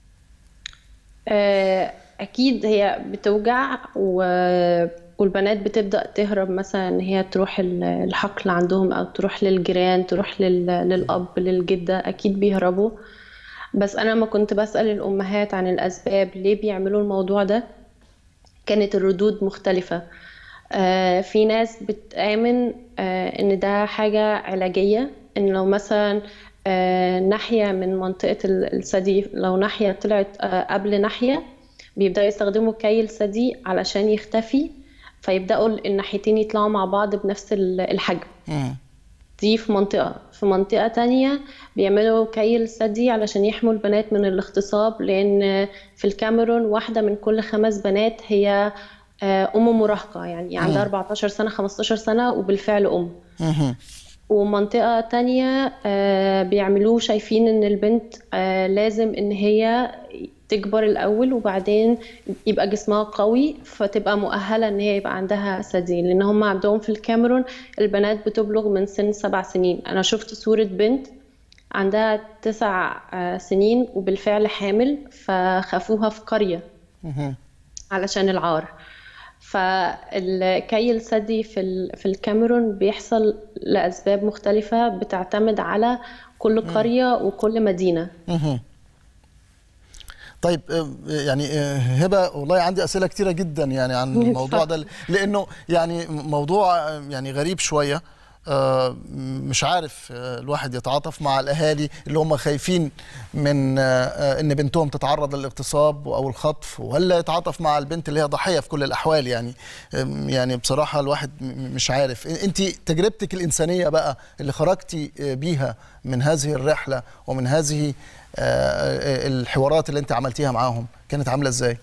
آه، أكيد هي بتوجع و- والبنات بتبدأ تهرب مثلا إن هي تروح ال- الحقل عندهم أو تروح للجيران تروح لل- للأب للجدة أكيد بيهربوا بس أنا لما كنت بسأل الأمهات عن الأسباب ليه بيعملوا الموضوع ده كانت الردود مختلفة آه، في ناس بتآمن آه، إن ده حاجة علاجية إن لو مثلا آه، ناحية من منطقة ال- الثدي لو ناحية طلعت آه، قبل ناحية بيبدأوا يستخدموا كي الثدي علشان يختفي فيبدأوا الناحيتين يطلعوا مع بعض بنفس ال- الحجم مم. دي في منطقة في منطقة تانية بيعملوا كي الثدي علشان يحموا البنات من الاغتصاب لأن في الكاميرون واحدة من كل خمس بنات هي آه، أم مراهقة يعني عندها 14 سنة 15 سنة وبالفعل أم مهم. ومنطقة تانية آه، بيعملوه شايفين إن البنت آه، لازم إن هي تكبر الأول وبعدين يبقى جسمها قوي فتبقى مؤهلة إن هي يبقى عندها ثدي لأن هم عندهم في الكاميرون البنات بتبلغ من سن سبع سنين أنا شفت صورة بنت عندها تسع آه، سنين وبالفعل حامل فخافوها في قرية مهم. علشان العار فالكي الثدي في ال- في الكاميرون بيحصل لأسباب مختلفة بتعتمد على كل قرية وكل مدينة مهم. طيب آه، يعني آه، هبه والله عندي اسئله كتيره جدا يعني عن الموضوع ده لانه يعني موضوع آه، يعني غريب شويه آه، مش عارف آه، الواحد يتعاطف مع الاهالي اللي هم خايفين من آه، آه، ان بنتهم تتعرض للاغتصاب او الخطف ولا يتعاطف مع البنت اللي هي ضحيه في كل الاحوال يعني آم، يعني بصراحه الواحد م- م- مش عارف انت تجربتك الانسانيه بقى اللي خرجتي آه، بيها من هذه الرحله ومن هذه آه، الحوارات اللي انت عملتيها معاهم كانت عامله ازاي؟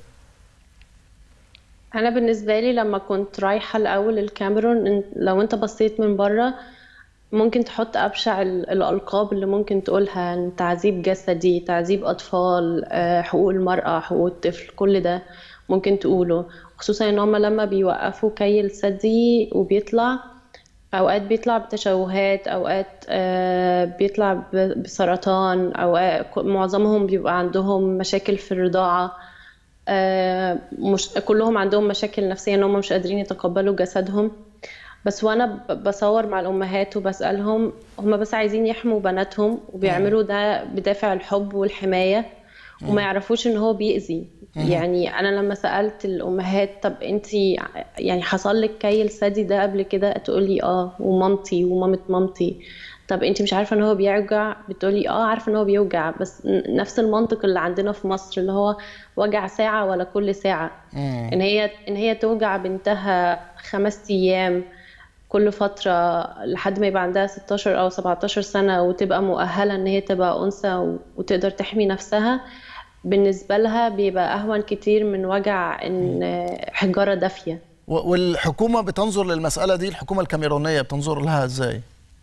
أنا بالنسبة لي لما كنت رايحة الأول الكاميرون إن- لو أنت بصيت من بره ممكن تحط أبشع ال- الألقاب اللي ممكن تقولها تعذيب جسدي تعذيب أطفال آه، حقوق المرأة حقوق الطفل كل ده ممكن تقوله خصوصا إن هما لما بيوقفوا كي الثدي وبيطلع أوقات بيطلع بتشوهات أوقات آه، بيطلع ب- بسرطان أوقات معظمهم بيبقى عندهم مشاكل في الرضاعة آه، مش كلهم عندهم مشاكل نفسية إن هم مش قادرين يتقبلوا جسدهم بس وانا ب- بصور مع الامهات وبسالهم هم بس عايزين يحموا بناتهم وبيعملوا ده بدافع الحب والحمايه وما يعرفوش ان هو بيأذي يعني انا لما سالت الامهات طب انت يعني حصل لك كيل ثدي ده قبل كده تقولي اه ومامتي ومامه مامتي طب انت مش عارفه ان هو بيوجع بتقولي اه عارفه ان هو بيوجع بس ن- نفس المنطق اللي عندنا في مصر اللي هو وجع ساعه ولا كل ساعه ان هي ان هي توجع بنتها خمس ايام كل فترة لحد ما يبقى عندها 16 أو 17 سنة وتبقى مؤهلة إن هي تبقى أنثى و- وتقدر تحمي نفسها بالنسبة لها بيبقى أهون كتير من وجع إن حجارة دافية و- والحكومه بتنظر للمساله دي الحكومه الكاميرونيه بتنظر لها ازاي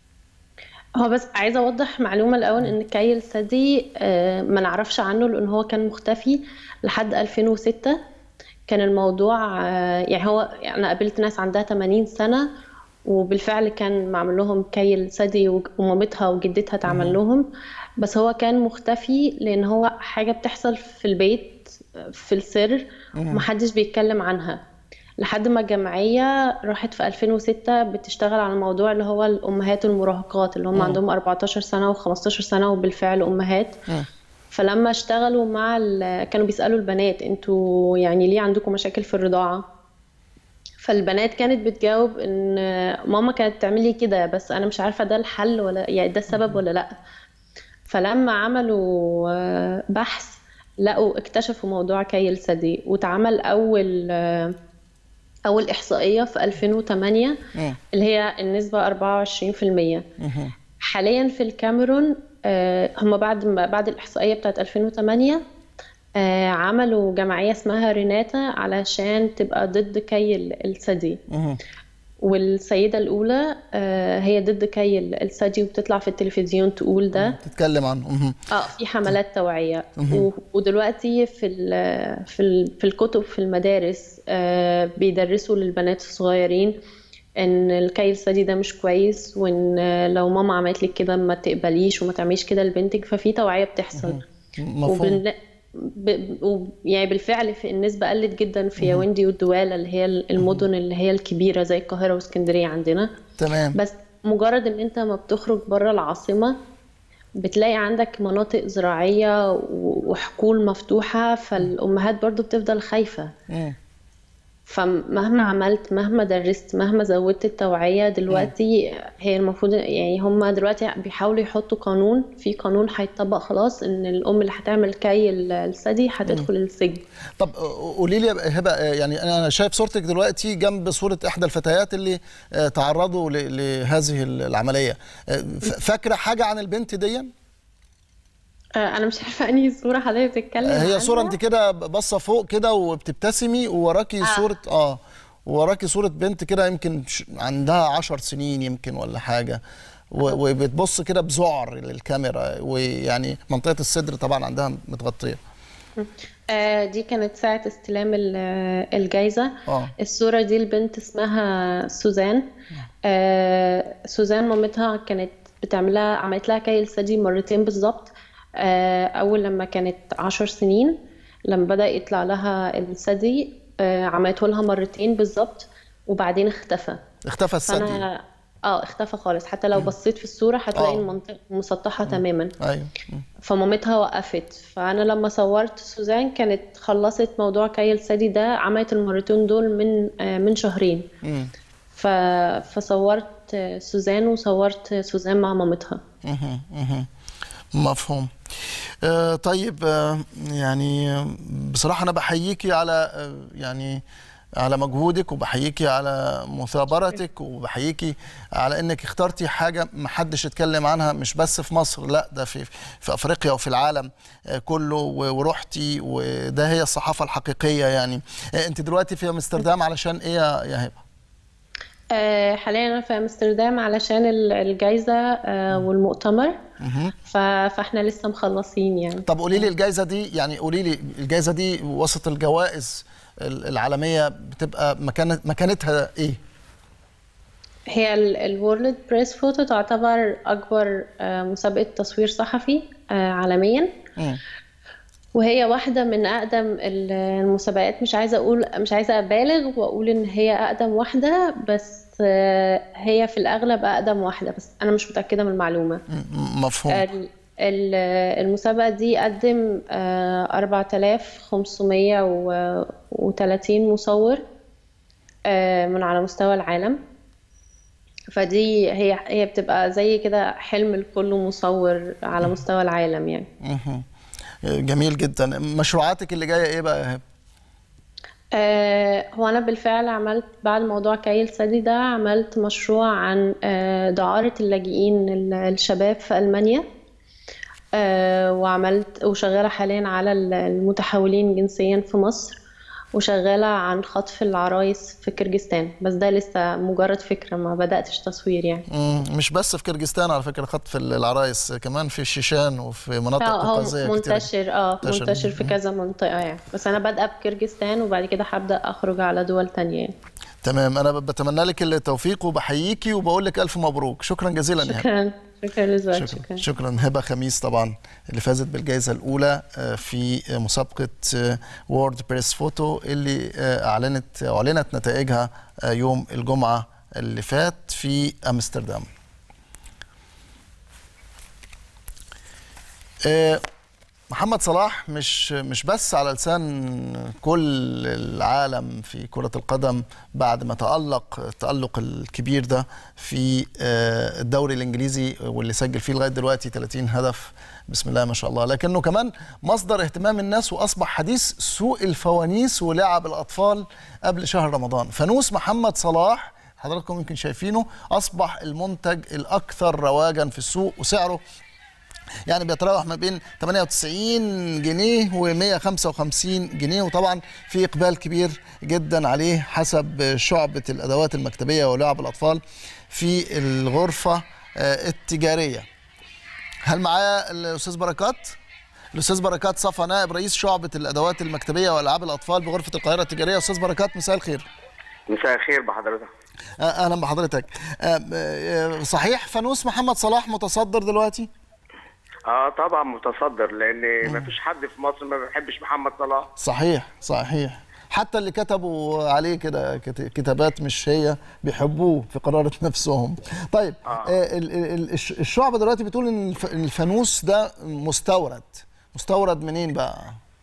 هو بس عايزة أوضح معلومة الأول إن كي الثدي آه، ما نعرفش عنه لأن هو كان مختفي لحد 2006 كان الموضوع آه، يعني هو يعني أنا قابلت ناس عندها 80 سنة وبالفعل كان معمول لهم كي الثدي وج- ومامتها وجدتها اتعمل لهم بس هو كان مختفي لأن هو حاجة بتحصل في البيت آه، في السر ومحدش بيتكلم عنها لحد ما الجمعية راحت في 2006 بتشتغل على الموضوع اللي هو الأمهات المراهقات اللي هم عندهم 14 سنة و15 سنة وبالفعل أمهات فلما اشتغلوا مع ال... كانوا بيسألوا البنات انتوا يعني ليه عندكم مشاكل في الرضاعة فالبنات كانت بتجاوب ان ماما كانت تعملي كده بس انا مش عارفة ده الحل ولا يعني ده السبب ولا لا فلما عملوا آه، بحث لقوا اكتشفوا موضوع كي الثدي واتعمل اول آه، أول إحصائية في 2008 اللي هي النسبة 24% حاليا في الكاميرون آه، هم بعد ما بعد الإحصائية بتاعت 2008 آه، عملوا جمعية اسمها ريناتا علشان تبقى ضد كي ال- الثدي والسيدة الأولى آه، هي ضد كي ال- الثدي وبتطلع في التلفزيون تقول ده تتكلم عنه مهم. اه في حملات توعية و- ودلوقتي في ال في ال في الكتب في المدارس آه، بيدرسوا للبنات الصغيرين ان الكي الثدي ده مش كويس وان آه، لو ماما عملت لك كده ما تقبليش وما تعمليش كده لبنتك ففي توعية بتحصل مفهوم وبن... ب... و... يعني بالفعل في النسبة قلت جدا في ياوندي والدوالة اللي هي المدن اللي هي الكبيرة زي القاهرة واسكندرية عندنا تمام بس مجرد ان انت ما بتخرج بره العاصمة بتلاقي عندك مناطق زراعية و- وحقول مفتوحة فالأمهات برضو بتفضل خايفة مم. فمهما عملت مهما درست مهما زودت التوعية دلوقتي هي المفروض يعني هم دلوقتي بيحاولوا يحطوا قانون في قانون هيتطبق خلاص ان الأم اللي هتعمل كي ال- الثدي هتدخل السجن طب قولي لي يا هبه يعني انا شايف صورتك دلوقتي جنب صوره احدى الفتيات اللي آه، تعرضوا ل- لهذه العمليه آه، ف- فاكره حاجه عن البنت دي آه، انا مش عارفة انهي صورة حضرتك بتتكلم هي صوره عنها. انت كده باصه فوق كده وبتبتسمي ووراكي آه. صوره اه ووراكي صوره بنت كده يمكن ش- عندها عشر سنين يمكن ولا حاجه و- وبتبص كده بذعر للكاميرا ويعني منطقه الصدر طبعا عندها متغطيه آه، دي كانت ساعة استلام ال- الجايزة اه الصورة دي البنت اسمها سوزان آه، سوزان مامتها كانت بتعملها عملت لها كي الثدي مرتين بالظبط آه، أول لما كانت عشر سنين لما بدأ يطلع لها الثدي آه، عملته لها مرتين بالظبط وبعدين اختفى اختفى الثدي فأنا اه اختفى خالص حتى لو بصيت في الصورة هتلاقي آه. المنطقة مسطحة تماما ايوه مم. فمامتها وقفت فانا لما صورت سوزان كانت خلصت موضوع كي الثدي ده عملت المرتين دول من آه، من شهرين مم. ف... فصورت آه، سوزان وصورت سوزان مع مامتها مهم. مهم. مفهوم آه طيب آه يعني آه، بصراحة أنا بحييكي على آه يعني على مجهودك وبحييكي على مثابرتك وبحييكي على انك اخترتي حاجه ما حدش اتكلم عنها مش بس في مصر لا ده في في افريقيا وفي العالم آه، كله و- ورحتي وده هي الصحافه الحقيقيه يعني آه، انت دلوقتي في امستردام علشان ايه يا يا هبه آه، حاليا انا في امستردام علشان ال- الجايزه آه، والمؤتمر ف- فاحنا لسه مخلصين يعني طب قولي لي الجائزه دي يعني قولي لي الجائزه دي وسط الجوائز ال- العالميه بتبقى مكانه مكانتها ايه هي الورلد بريس فوتو تعتبر اكبر آه، مسابقه تصوير صحفي آه، عالميا مم. وهي واحدة من أقدم ال- المسابقات مش عايزة أقول مش عايزة أبالغ وأقول إن هي أقدم واحدة بس آه، هي في الأغلب أقدم واحدة بس أنا مش متأكدة من المعلومة م- مفهوم ال- ال- المسابقة دي قدم آه، 4530 مصور آه، من على مستوى العالم فدي هي هي بتبقى زي كده حلم لكل مصور على مستوى العالم يعني مهم. جميل جدا مشروعاتك اللي جايه ايه بقى يا هبه آه، هو أنا بالفعل عملت بعد موضوع كايل سادي ده عملت مشروع عن آه، دعارة اللاجئين ال- الشباب في ألمانيا آه، وعملت وشغالة حاليا على ال- المتحولين جنسيا في مصر وشغالة عن خطف العرايس في كرجستان بس ده لسه مجرد فكرة ما بدأتش تصوير يعني مم، مش بس في كرجستان على فكره خطف العرايس كمان في الشيشان وفي مناطق اه هو قوقازيه كتير منتشر اه منتشر. منتشر في كذا منطقة يعني بس أنا بادئة بكرجستان وبعد كده هبدأ أخرج على دول تانية يعني تمام انا بتمنى لك التوفيق وبحييكي وبقول لك الف مبروك شكرا جزيلا يا هبه شكرا شكرا لزواج شكرا شكرا شكرا هبه خميس طبعا اللي فازت بالجائزه الاولى آه، في مسابقه وورد بريس فوتو اللي آه، اعلنت اعلنت نتائجها آه، يوم الجمعه اللي فات في امستردام آه، محمد صلاح مش مش بس على لسان كل العالم في كرة القدم بعد ما تألق التألق الكبير ده في آه، الدوري الإنجليزي واللي سجل فيه لغاية دلوقتي 30 هدف بسم الله ما شاء الله لكنه كمان مصدر اهتمام الناس وأصبح حديث سوق الفوانيس ولعب الأطفال قبل شهر رمضان فانوس محمد صلاح حضراتكم يمكن شايفينه أصبح المنتج الأكثر رواجا في السوق وسعره يعني بيتراوح ما بين 98 جنيه و 155 جنيه وطبعا في اقبال كبير جدا عليه حسب شعبة الادوات المكتبية ولعب الاطفال في الغرفة آه، التجارية هل معايا الاستاذ بركات؟ الاستاذ بركات صفا نائب رئيس شعبة الادوات المكتبية والعاب الاطفال بغرفة القاهرة التجارية استاذ بركات مساء الخير مساء الخير بحضرتك آه، اهلا بحضرتك آه، آه، صحيح فانوس محمد صلاح متصدر دلوقتي؟ اه طبعا متصدر لان ما فيش حد في مصر ما بيحبش محمد صلاح صحيح صحيح حتى اللي كتبوا عليه كده كت- كتابات مش هي بيحبوه في قرارة نفسهم طيب آه. ال- ال- الش- الشعب دلوقتي بتقول ان الف- الفانوس ده مستورد مستورد منين بقى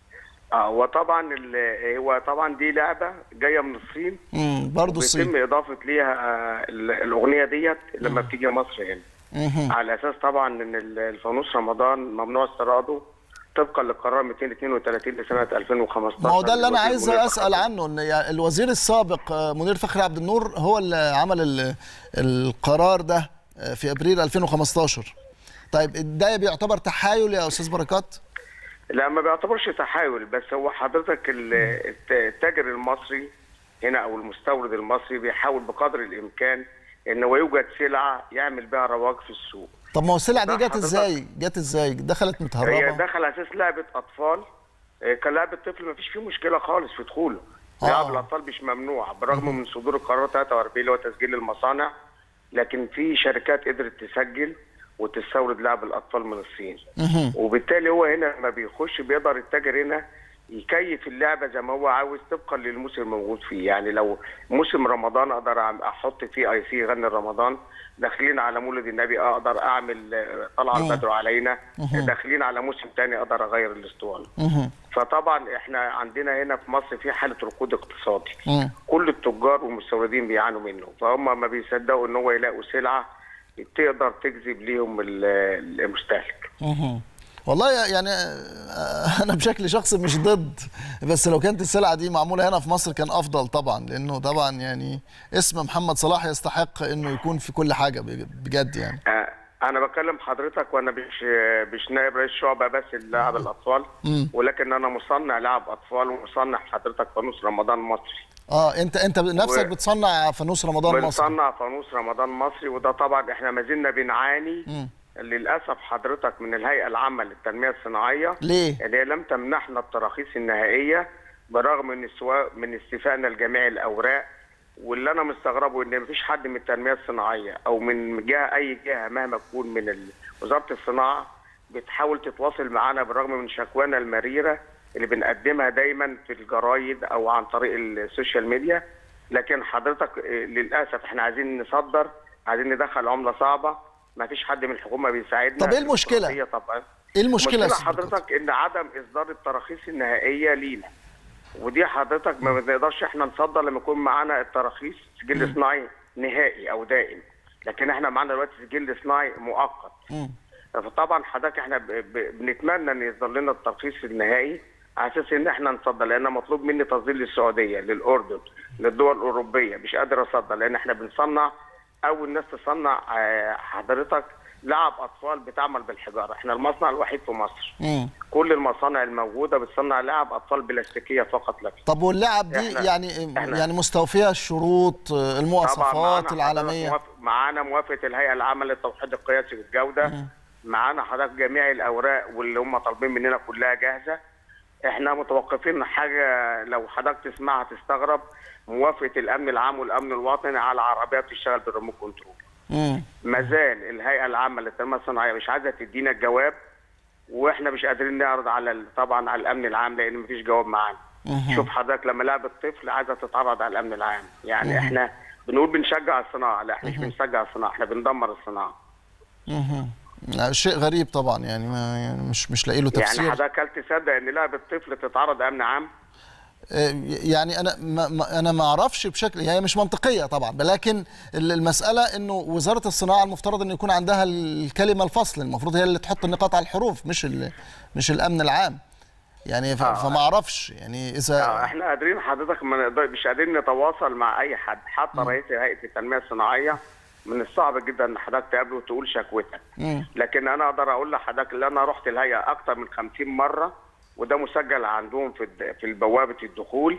اه وطبعا ال- هو طبعا دي لعبه جايه من الصين امم برضه بيتم الصين اضافه ليها آه، ال- الاغنيه ديت لما بتيجي مصر هنا مهم. على اساس طبعا ان ال- الفانوس رمضان ممنوع استيراده طبقا للقرار 232 لسنه 2015 ما هو ده اللي انا للوزير عايز منير اسال فخر. عنه ان يعني الوزير السابق آه، منير فخري عبد النور هو اللي عمل ال- القرار ده آه، في ابريل 2015 طيب ده بيعتبر تحايل يا استاذ بركات لا ما بيعتبرش تحايل بس هو حضرتك ال- الت- التاجر المصري هنا او المستورد المصري بيحاول بقدر الامكان ان هو يوجد سلعه يعمل بها رواج في السوق طب ما هو السلع دي لا، جت حضرتك- ازاي جت ازاي دخلت هي متهربه دخل على اساس لعبه اطفال آه، كلعبه طفل ما فيش فيه مشكله خالص في دخوله آه. لعب الاطفال مش ممنوع بالرغم من صدور القرار 43 اللي هو تسجيل المصانع لكن في شركات قدرت تسجل وتستورد لعب الاطفال من الصين مهم. وبالتالي هو هنا لما بيخش بيقدر التاجر هنا يكيف اللعبه زي ما هو عاوز طبقا للموسم الموجود فيه يعني لو موسم رمضان اقدر أعم- احط فيه اي سي يغني رمضان داخلين على مولد النبي اقدر اعمل آه، طلع البدر علينا داخلين على موسم تاني اقدر اغير الاسطوانه مهم. فطبعا احنا عندنا هنا في مصر في حاله ركود اقتصادي مم. كل التجار والمستوردين بيعانوا منه فهم ما بيصدقوا ان هو يلاقوا سلعه تقدر تجذب ليهم ال- المستهلك مهم. والله يعني آه، انا بشكل شخصي مش ضد بس لو كانت السلعه دي معموله هنا في مصر كان افضل طبعا لانه طبعا يعني اسم محمد صلاح يستحق انه يكون في كل حاجه بجد يعني آه، انا بكلم حضرتك وانا مش مش نائب رئيس شعبه بس لعب الاطفال ولكن انا مصنع لعب اطفال ومصنع حضرتك فانوس رمضان مصري اه انت انت نفسك و- بتصنع فانوس رمضان مصري بنصنع فانوس رمضان مصري وده طبعا احنا ما زلنا بنعاني للاسف حضرتك من الهيئه العامه للتنميه الصناعيه ليه؟ اللي هي لم تمنحنا التراخيص النهائيه برغم من السوا... من استيفائنا لجميع الاوراق واللي انا مستغربه ان مفيش حد من التنميه الصناعيه او من جهه اي جهه مهما تكون من ال... وزاره الصناعه بتحاول تتواصل معانا بالرغم من شكوانا المريره اللي بنقدمها دايما في الجرايد او عن طريق السوشيال ميديا لكن حضرتك آه، للاسف احنا عايزين نصدر عايزين ندخل عمله صعبه ما فيش حد من الحكومه بيساعدنا طب إيه المشكلة؟ الديمقراطية طبعا ايه المشكله يا المشكله أستاذ بركات؟ حضرتك ان عدم اصدار التراخيص النهائيه لينا ودي حضرتك ما بنقدرش احنا نصدر لما يكون معانا التراخيص سجل صناعي نهائي او دائم لكن احنا معانا دلوقتي سجل صناعي مؤقت مم. فطبعا حضرتك احنا ب... ب... بنتمنى ان يصدر لنا الترخيص النهائي على اساس ان احنا نصدر لان مطلوب مني تصدير للسعوديه للاردن للدول الاوروبيه مش قادر اصدر لان احنا بنصنع اول ناس تصنع آه، حضرتك لعب اطفال بتعمل بالحجاره احنا المصنع الوحيد في مصر مم. كل المصانع الموجوده بتصنع لعب اطفال بلاستيكيه فقط لا غير. طب واللعب دي إحنا- يعني إحنا- يعني مستوفيه الشروط آه، طبعا المواصفات معانا حضرتك العالميه موافق- معانا موافقه الهيئه العامه للتوحيد القياسي والجوده معانا حضرتك جميع الاوراق واللي هم طالبين مننا كلها جاهزه احنا متوقفين حاجه لو حضرتك تسمعها تستغرب موافقه الامن العام والامن الوطني على عربيه بتشتغل بالريموت كنترول مم. ما زال الهيئه العامه للتنميه الصناعيه مش عايزه تدينا الجواب واحنا مش قادرين نعرض على ال- طبعا على الامن العام لان مفيش جواب معانا شوف حضرتك لما لعبه طفل عايزه تتعرض على الامن العام يعني احنا بنقول بنشجع الصناعه لا احنا مش بنشجع الصناعه احنا بندمر الصناعه مهم. لا، شيء غريب طبعا يعني, ما يعني مش مش لاقي له تفسير يعني حضرتك هل تصدق ان لعبه طفل تتعرض امن عام آه، يعني انا ما ما- انا ما اعرفش بشكل هي مش منطقيه طبعا لكن ال- المساله انه وزاره الصناعه المفترض انه يكون عندها الكلمه الفصل المفروض هي اللي تحط النقاط على الحروف مش ال- مش الامن العام يعني ف- فما اعرفش يعني اه اذا احنا قادرين حضرتك ما نقدر مش قادرين نتواصل مع اي حد حتى رئيس هيئه التنميه الصناعيه من الصعب جدا ان حضرتك تقابله وتقول شكوتك مم. لكن انا اقدر اقول لحضرتك ان انا رحت الهيئه اكتر من 50 مره وده مسجل عندهم في الد- في بوابه الدخول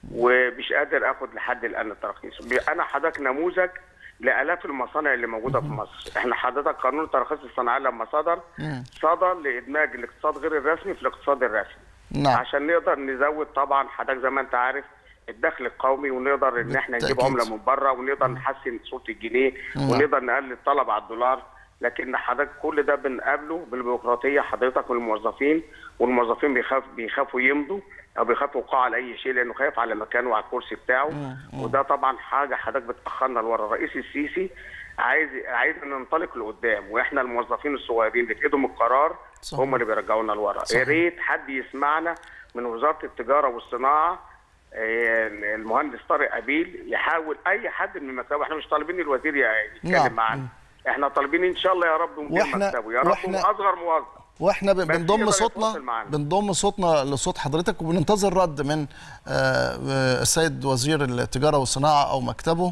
ومش قادر اخد لحد الان التراخيص انا حضرتك نموذج لالاف المصانع اللي موجوده في مصر احنا حضرتك قانون التراخيص الصناعيه لما صدر صدر لادماج الاقتصاد غير الرسمي في الاقتصاد الرسمي نعم عشان نقدر نزود طبعا حضرتك زي ما انت عارف الدخل القومي ونقدر ان احنا نجيب بالتأكيد. عمله من بره ونقدر نحسن صوره الجنيه ونقدر نقلل الطلب على الدولار لكن حضرتك كل ده بنقابله بالبيروقراطيه حضرتك والموظفين والموظفين بيخاف بيخافوا يمضوا او بيخافوا يوقعوا على اي شيء لانه خايف على مكانه وعلى الكرسي بتاعه وده طبعا حاجه حضرتك بتاخرنا لورا الرئيس السيسي عايز عايز ننطلق لقدام واحنا الموظفين الصغيرين اللي في ايدهم القرار صح. هم اللي بيرجعونا لورا صحيح. يا ريت حد يسمعنا من وزاره التجاره والصناعه آه، المهندس طارق ابيل يحاول اي حد من مكتبه احنا مش طالبين الوزير يتكلم نعم. معانا احنا طالبين ان شاء الله يا رب مدير وإحنا- مكتبه يا رب وإحنا- اصغر موظف واحنا ب- بس بنضم يقدر صوتنا يتواصل معانا. بنضم صوتنا لصوت حضرتك وبننتظر رد من آه، آه، السيد وزير التجاره والصناعه او مكتبه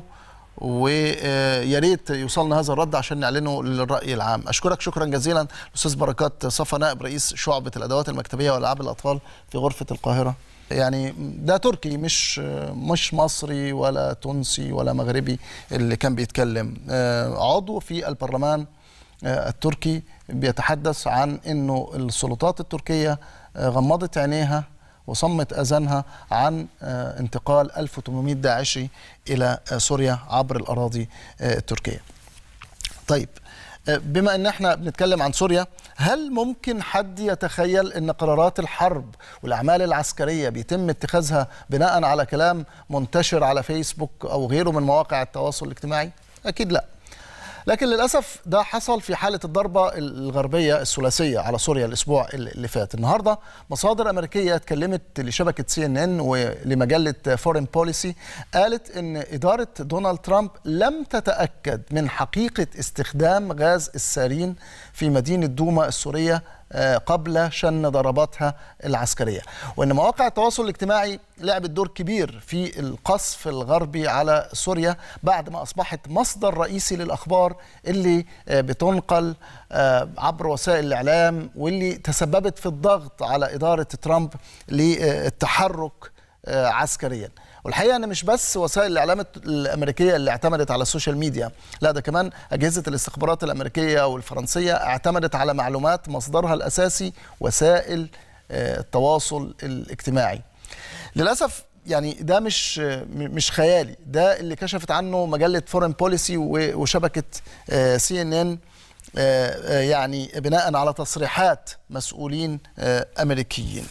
ويا ريت يوصلنا هذا الرد عشان نعلنه للراي العام اشكرك شكرا جزيلا الاستاذ بركات صفا نائب رئيس شعبه الادوات المكتبيه والالعاب الاطفال في غرفه القاهره يعني ده تركي مش مش مصري ولا تونسي ولا مغربي اللي كان بيتكلم آه، عضو في البرلمان آه، التركي بيتحدث عن انه السلطات التركيه آه، غمضت عينيها وصمت اذانها عن آه، انتقال 1800 داعشي الى آه، سوريا عبر الاراضي آه، التركيه. طيب آه، بما ان احنا بنتكلم عن سوريا هل ممكن حد يتخيل ان قرارات الحرب والاعمال العسكريه بيتم اتخاذها بناء على كلام منتشر على فيسبوك او غيره من مواقع التواصل الاجتماعي؟ اكيد لا. لكن للاسف ده حصل في حاله الضربه الغربيه الثلاثيه على سوريا الاسبوع اللي فات النهارده مصادر امريكيه اتكلمت لشبكه سي ان ان ولمجله فورين بوليسي قالت ان اداره دونالد ترامب لم تتاكد من حقيقه استخدام غاز السارين في مدينه دوما السوريه آه، قبل شن ضرباتها العسكريه وان مواقع التواصل الاجتماعي لعبت دور كبير في القصف الغربي على سوريا بعد ما اصبحت مصدر رئيسي للاخبار اللي آه، بتنقل آه، عبر وسائل الاعلام واللي تسببت في الضغط على اداره ترامب للتحرك آه، عسكريا والحقيقه ان مش بس وسائل الاعلام الامريكيه اللي اعتمدت على السوشيال ميديا لا ده كمان اجهزه الاستخبارات الامريكيه والفرنسيه اعتمدت على معلومات مصدرها الاساسي وسائل التواصل الاجتماعي للاسف يعني ده مش مش خيالي ده اللي كشفت عنه مجله فورن بوليسي وشبكه سي ان ان يعني بناء على تصريحات مسؤولين امريكيين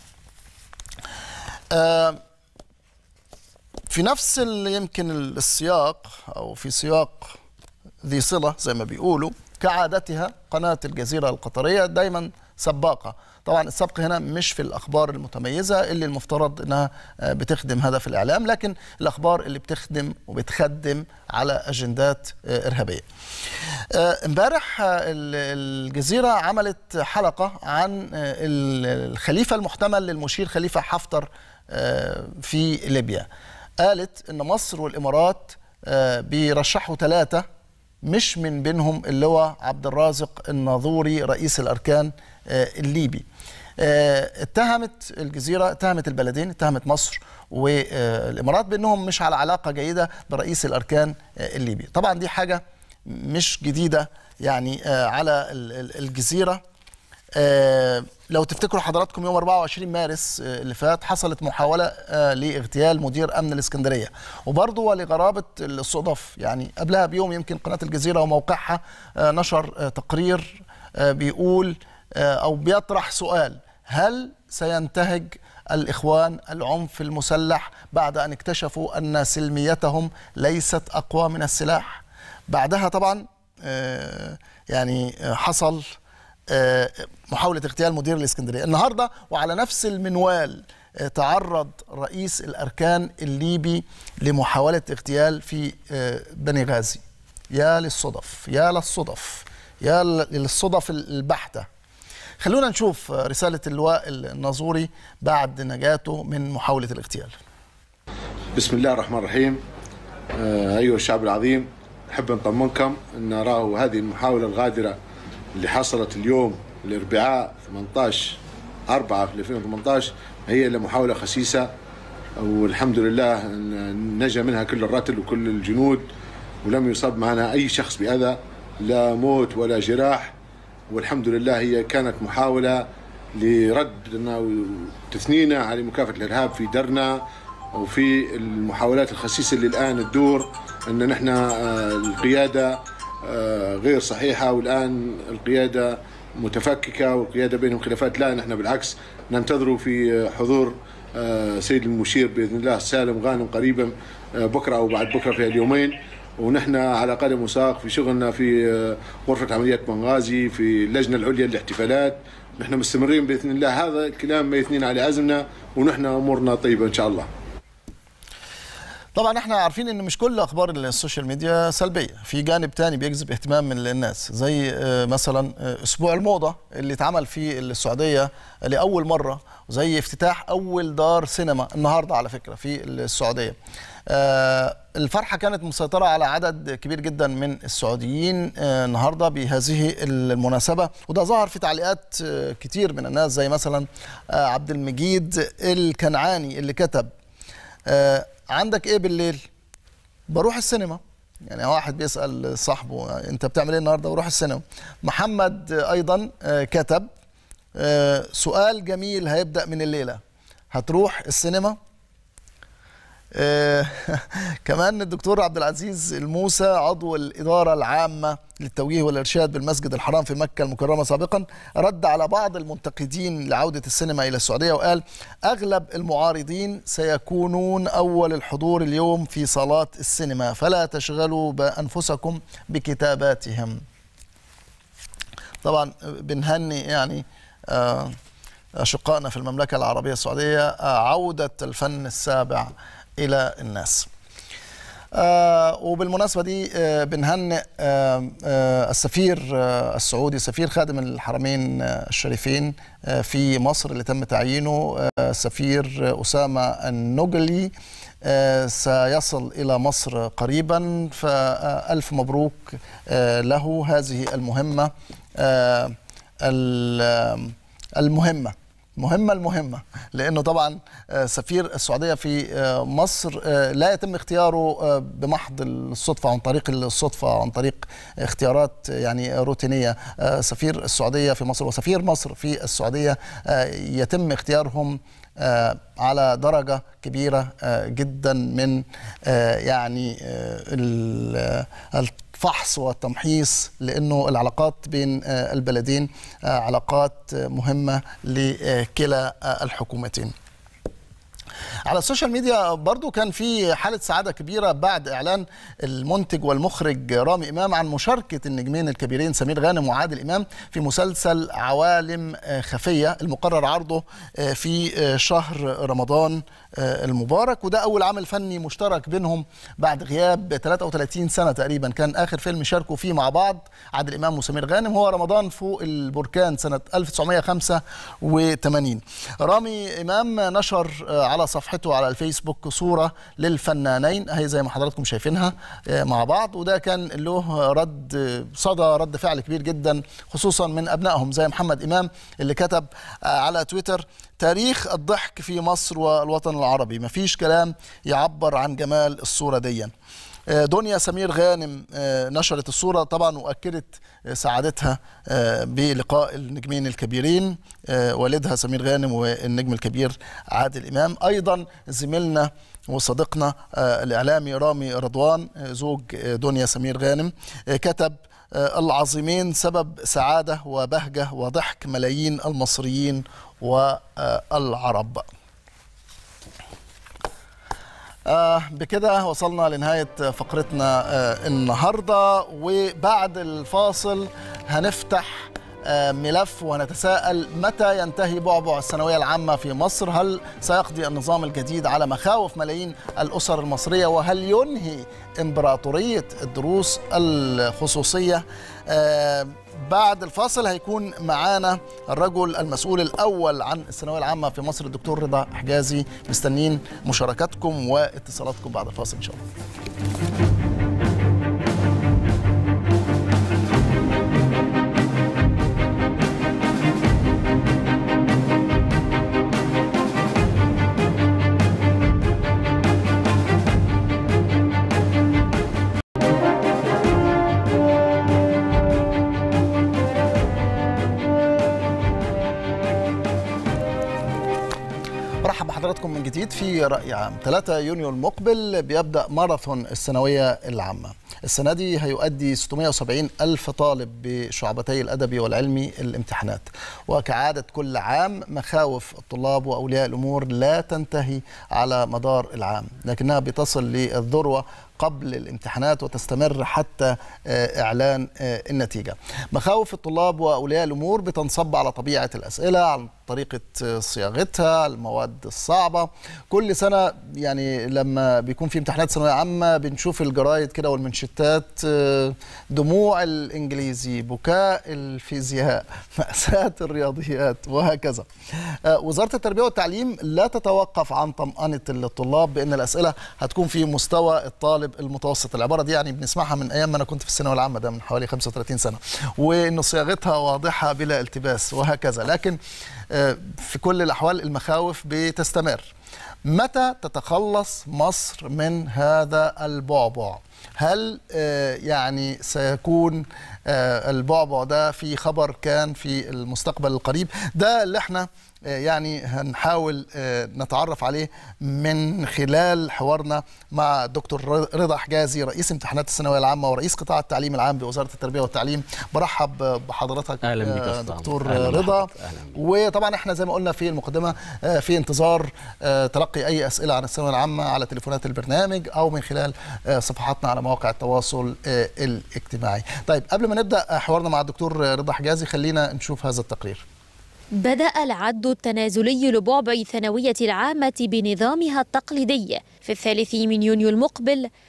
في نفس يمكن السياق او في سياق ذي صله زي ما بيقولوا كعادتها قناه الجزيره القطريه دايما سباقه طبعا السبق هنا مش في الاخبار المتميزه اللي المفترض انها بتخدم هدف الاعلام لكن الاخبار اللي بتخدم وبتخدم على اجندات ارهابيه امبارح الجزيره عملت حلقه عن الخليفه المحتمل للمشير خليفه حفتر في ليبيا قالت ان مصر والامارات بيرشحوا ثلاثه مش من بينهم اللواء عبد الرازق الناظوري رئيس الاركان الليبي اتهمت الجزيره اتهمت البلدين اتهمت مصر والامارات بانهم مش على علاقه جيده برئيس الاركان الليبي طبعا دي حاجه مش جديده يعني على الجزيره لو تفتكروا حضراتكم يوم 24 مارس اللي فات حصلت محاولة لاغتيال مدير أمن الإسكندرية وبرضه ولغرابة الصدف يعني قبلها بيوم يمكن قناة الجزيرة وموقعها نشر تقرير بيقول أو بيطرح سؤال هل سينتهج الإخوان العنف المسلح بعد أن اكتشفوا أن سلميتهم ليست أقوى من السلاح بعدها طبعا يعني حصل محاولة اغتيال مدير الإسكندرية النهاردة وعلى نفس المنوال تعرض رئيس الأركان الليبي لمحاولة اغتيال في بني غازي يا للصدف يا للصدف يا للصدف البحتة خلونا نشوف رسالة اللواء الناظوري بعد نجاته من محاولة الاغتيال بسم الله الرحمن الرحيم أيها الشعب العظيم أحب نطمنكم أن نراه هذه المحاولة الغادرة اللي حصلت اليوم الاربعاء 18 4 2018 هي لمحاولة خسيسة والحمد لله نجا منها كل الرتل وكل الجنود ولم يصاب معنا أي شخص بأذى لا موت ولا جراح والحمد لله هي كانت محاولة لردنا وتثنينا على مكافحة الإرهاب في درنا وفي المحاولات الخسيسة اللي الآن تدور أن نحن القيادة غير صحيحة والآن القيادة متفككة والقيادة بينهم خلافات لا نحن بالعكس ننتظر في حضور سيد المشير بإذن الله سالم غانم قريبا بكرة أو بعد بكرة في اليومين ونحن على قدم وساق في شغلنا في غرفة عمليات بنغازي في اللجنة العليا للاحتفالات نحن مستمرين بإذن الله هذا الكلام ما يثنين على عزمنا ونحن أمورنا طيبة إن شاء الله طبعا احنا عارفين ان مش كل اخبار السوشيال ميديا سلبيه في جانب تاني بيجذب اهتمام من الناس زي مثلا اسبوع الموضه اللي اتعمل في السعوديه لاول مره زي افتتاح اول دار سينما النهارده على فكره في السعوديه الفرحه كانت مسيطره على عدد كبير جدا من السعوديين النهارده بهذه المناسبه وده ظهر في تعليقات كتير من الناس زي مثلا عبد المجيد الكنعاني اللي كتب عندك ايه بالليل بروح السينما يعني واحد بيسال صاحبه انت بتعمل ايه النهارده بروح السينما محمد ايضا كتب سؤال جميل هيبدا من الليله هتروح السينما كمان الدكتور عبد العزيز الموسى عضو الإدارة العامة للتوجيه والإرشاد بالمسجد الحرام في مكة المكرمة سابقا رد على بعض المنتقدين لعودة السينما إلى السعودية وقال أغلب المعارضين سيكونون أول الحضور اليوم في صالات السينما فلا تشغلوا بأنفسكم بكتاباتهم طبعا بنهني يعني أشقائنا في المملكة العربية السعودية عودة الفن السابع الى الناس آه وبالمناسبه دي آه بنهنئ آه آه السفير آه السعودي سفير خادم الحرمين آه الشريفين آه في مصر اللي تم تعيينه آه سفير اسامه النجلي آه سيصل الى مصر قريبا فالف مبروك آه له هذه المهمه آه المهمه مهمة المهمة لأنه طبعا سفير السعودية في مصر لا يتم اختياره بمحض الصدفة عن طريق الصدفة عن طريق اختيارات يعني روتينية سفير السعودية في مصر وسفير مصر في السعودية يتم اختيارهم على درجة كبيرة جدا من يعني الفحص والتمحيص لانه العلاقات بين البلدين علاقات مهمه لكلا الحكومتين. على السوشيال ميديا برضو كان في حالة سعادة كبيرة بعد إعلان المنتج والمخرج رامي إمام عن مشاركة النجمين الكبيرين سمير غانم وعادل إمام في مسلسل عوالم خفية المقرر عرضه في شهر رمضان المبارك وده أول عمل فني مشترك بينهم بعد غياب 33 سنة تقريبا كان آخر فيلم شاركوا فيه مع بعض عادل إمام وسمير غانم هو رمضان فوق البركان سنة 1985 رامي إمام نشر على صفحته على الفيسبوك صورة للفنانين اهي زي ما حضراتكم شايفينها مع بعض وده كان له رد صدى رد فعل كبير جدا خصوصا من ابنائهم زي محمد امام اللي كتب على تويتر تاريخ الضحك في مصر والوطن العربي مفيش كلام يعبر عن جمال الصورة دي دنيا سمير غانم نشرت الصورة طبعا وأكدت سعادتها بلقاء النجمين الكبيرين والدها سمير غانم والنجم الكبير عادل إمام أيضا زميلنا وصديقنا الإعلامي رامي رضوان زوج دنيا سمير غانم كتب العظيمين سبب سعادة وبهجة وضحك ملايين المصريين والعرب آه بكده وصلنا لنهاية فقرتنا آه النهاردة وبعد الفاصل هنفتح آه ملف ونتساءل متى ينتهي بعبع الثانوية العامة في مصر هل سيقضي النظام الجديد على مخاوف ملايين الأسر المصرية وهل ينهي إمبراطورية الدروس الخصوصية بعد الفاصل هيكون معانا الرجل المسؤول الاول عن الثانويه العامه في مصر الدكتور رضا حجازي مستنيين مشاركاتكم واتصالاتكم بعد الفاصل ان شاء الله حضراتكم من جديد في رأي عام 3 يونيو المقبل بيبدأ ماراثون الثانوية العامة السنة دي هيؤدي 670 ألف طالب بشعبتي الأدبي والعلمي الامتحانات وكعادة كل عام مخاوف الطلاب وأولياء الأمور لا تنتهي على مدار العام لكنها بتصل للذروة قبل الامتحانات وتستمر حتى إعلان النتيجة مخاوف الطلاب وأولياء الأمور بتنصب على طبيعة الأسئلة على طريقة صياغتها المواد الصعبة كل سنة يعني لما بيكون في امتحانات ثانوية عامة بنشوف الجرايد كده والمنشتات دموع الإنجليزي بكاء الفيزياء مأساة الرياضيات وهكذا وزارة التربية والتعليم لا تتوقف عن طمأنة الطلاب بأن الأسئلة هتكون في مستوى الطالب المتوسط العبارة دي يعني بنسمعها من أيام ما أنا كنت في الثانوية العامة ده من حوالي 35 سنة وأن صياغتها واضحة بلا التباس وهكذا لكن في كل الأحوال المخاوف بتستمر متى تتخلص مصر من هذا البعبع هل يعني سيكون البعبع ده في خبر كان في المستقبل القريب ده اللي احنا يعني هنحاول نتعرف عليه من خلال حوارنا مع الدكتور رضا حجازي رئيس امتحانات الثانويه العامه ورئيس قطاع التعليم العام بوزاره التربيه والتعليم برحب بحضرتك اهلا بك دكتور أهلا رضا أهلا وطبعا احنا زي ما قلنا في المقدمه في انتظار تلقي اي اسئله عن الثانويه العامه على تليفونات البرنامج او من خلال صفحاتنا على مواقع التواصل الاجتماعي طيب قبل ما نبدا حوارنا مع الدكتور رضا حجازي خلينا نشوف هذا التقرير بدأ العد التنازلي لبعبع الثانوية العامة بنظامها التقليدي في الثالث من يونيو المقبل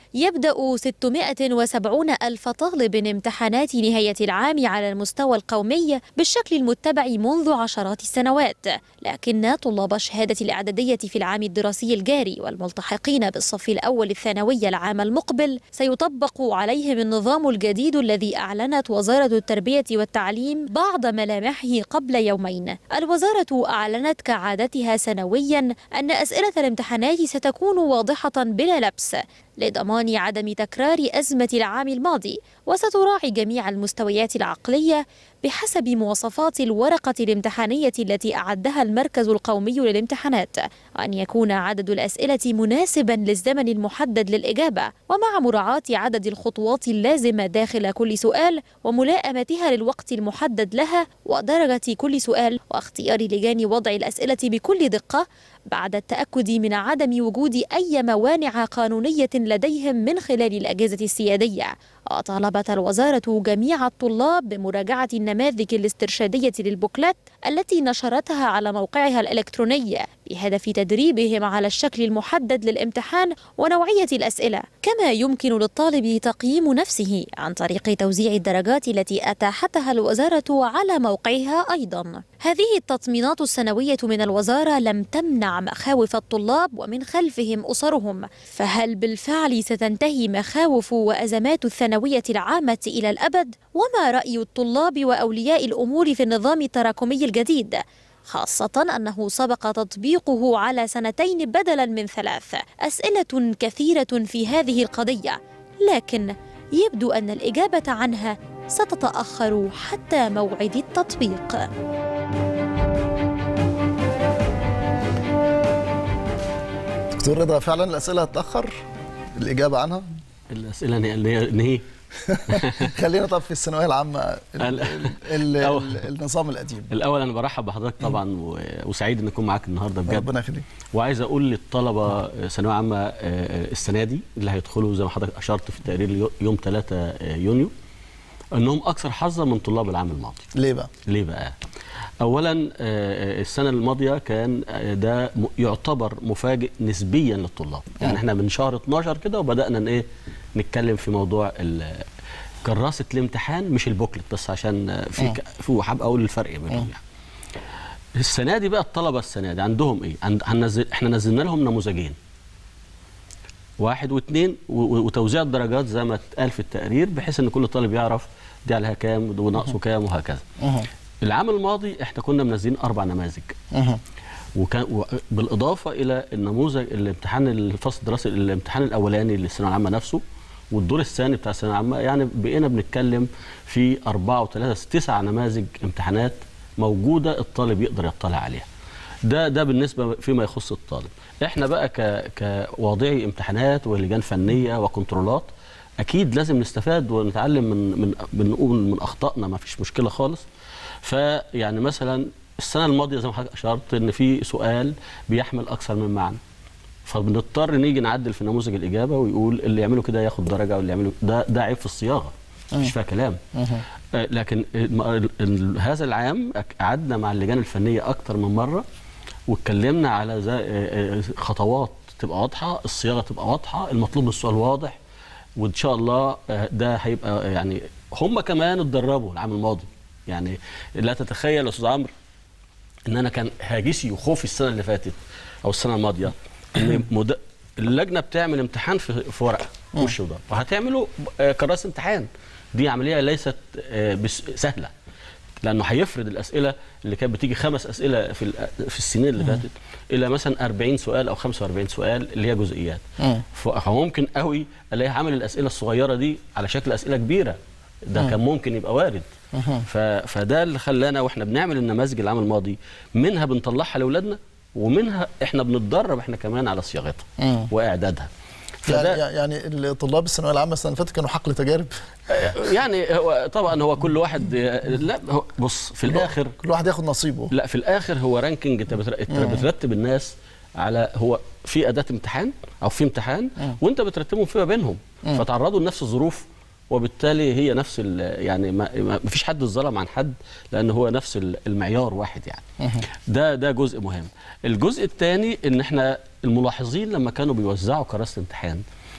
يبدأ 670 ألف طالب امتحانات نهاية العام على المستوى القومي بالشكل المتبع منذ عشرات السنوات لكن طلاب الشهادة الإعدادية في العام الدراسي الجاري والملتحقين بالصف الأول الثانوي العام المقبل سيطبق عليهم النظام الجديد الذي أعلنت وزارة التربية والتعليم بعض ملامحه قبل يومين الوزارة أعلنت كعادتها سنويا أن أسئلة الامتحانات ستكون واضحة بلا لبس لضمان عدم تكرار أزمة العام الماضي وستراعي جميع المستويات العقلية بحسب مواصفات الورقة الامتحانية التي أعدها المركز القومي للامتحانات وأن يكون عدد الأسئلة مناسبا للزمن المحدد للإجابة ومع مراعاة عدد الخطوات اللازمة داخل كل سؤال وملائمتها للوقت المحدد لها ودرجة كل سؤال واختيار لجان وضع الأسئلة بكل دقة بعد التأكد من عدم وجود أي موانع قانونية لديهم من خلال الأجهزة السيادية وطالبت الوزارة جميع الطلاب بمراجعة النماذج الاسترشادية للبوكلت التي نشرتها على موقعها الإلكتروني بهدف تدريبهم على الشكل المحدد للامتحان ونوعية الأسئلة كما يمكن للطالب تقييم نفسه عن طريق توزيع الدرجات التي أتاحتها الوزارة على موقعها أيضا هذه التطمينات السنوية من الوزارة لم تمنع مخاوف الطلاب ومن خلفهم أسرهم فهل بالفعل ستنتهي مخاوف وأزمات الثانوية العامة إلى الأبد؟ وما رأي الطلاب وأولياء الأمور في النظام التراكمي الجديد؟ خاصة أنه سبق تطبيقه على سنتين بدلا من ثلاث أسئلة كثيرة في هذه القضية لكن يبدو أن الإجابة عنها ستتأخر حتى موعد التطبيق دكتور رضا فعلا الاسئله هتتاخر الاجابه عنها الاسئله اللي هي اللي هي خلينا طب في الثانويه العامه ال ال- ال أو- ال النظام القديم الاول انا برحب بحضرتك طبعا و- وسعيد ان اكون معاك النهارده بجد ربنا يخليك وعايز اقول للطلبه ثانويه عامه آه، السنه دي اللي هيدخلوا زي ما حضرتك اشرت في التقرير اليو- يوم 3 يونيو انهم اكثر حظا من طلاب العام الماضي ليه بقى؟ ليه بقى؟ اولا آه، آه، السنه الماضيه كان آه، ده م- يعتبر مفاجئ نسبيا للطلاب يعني احنا من شهر 12 كده وبدانا ن- ايه نتكلم في موضوع ال- كراسه الامتحان مش البوكلت بس عشان آه، في ك- في حابب اقول الفرق بينهم يعني السنه دي بقى الطلبه السنه دي عندهم ايه عند هنزل احنا نزلنا لهم نموذجين واحد واثنين و- و- وتوزيع الدرجات زي ما اتقال في التقرير بحيث ان كل طالب يعرف دي عليها كام وناقصه كام وهكذا مه. العام الماضي احنا كنا منزلين اربع نماذج مه. وكان و- بالاضافه الى النموذج الامتحان الفصل الدراسي الامتحان الاولاني للثانويه العامه نفسه والدور الثاني بتاع الثانويه العامه يعني بقينا بنتكلم في اربعه وثلاثه تسع نماذج امتحانات موجوده الطالب يقدر يطلع عليها. ده ده بالنسبه فيما يخص الطالب. احنا بقى ك كواضعي امتحانات ولجان فنيه وكنترولات اكيد لازم نستفاد ونتعلم من من بنقول من اخطائنا ما فيش مشكله خالص. فيعني مثلا السنه الماضيه زي ما حضرتك اشرت ان في سؤال بيحمل اكثر من معنى. فبنضطر نيجي نعدل في نموذج الاجابه ويقول اللي يعمله كده ياخد درجه واللي يعمله ده ده عيب في الصياغه مش فيها كلام آه، لكن الم- ال- ال- هذا العام أك- قعدنا مع اللجان الفنيه اكتر من مره واتكلمنا على زي- آه، آه، خطوات تبقى واضحه الصياغه تبقى واضحه المطلوب من السؤال واضح وان شاء الله آه، ده هيبقى آه، يعني هم كمان اتدربوا العام الماضي يعني لا تتخيل يا استاذ عمرو ان انا كان هاجسي وخوفي السنه اللي فاتت او السنه الماضيه ان مد... اللجنه بتعمل امتحان في, في ورقه وش وضرب وهتعملوا آه، كراسه امتحان دي عمليه ليست آه، بس سهله لانه هيفرض الاسئله اللي كانت بتيجي خمس اسئله في ال- في السنين اللي فاتت الى مثلا 40 سؤال او 45 سؤال اللي هي جزئيات مم. ف- فممكن قوي الاقي عامل الاسئله الصغيره دي على شكل اسئله كبيره ده كان ممكن يبقى وارد ف... فده اللي خلانا واحنا بنعمل النماذج العام الماضي منها بنطلعها لاولادنا ومنها احنا بنتدرب احنا كمان على صياغتها مم. واعدادها يعني فده يعني الطلاب الثانويه العامه السنه اللي فاتت كانوا حقل تجارب يعني هو طبعا هو كل واحد لا هو بص في الاخر كل واحد ياخد نصيبه لا في الاخر هو رانكينج انت بتر- انت بترتب الناس على هو في اداه امتحان او في امتحان وانت بترتبهم فيما بينهم فتعرضوا لنفس الظروف وبالتالي هي نفس ال- يعني ما ما فيش حد اتظلم عن حد لان هو نفس ال- المعيار واحد يعني ده ده جزء مهم الجزء الثاني ان احنا الملاحظين لما كانوا بيوزعوا كراسه الامتحان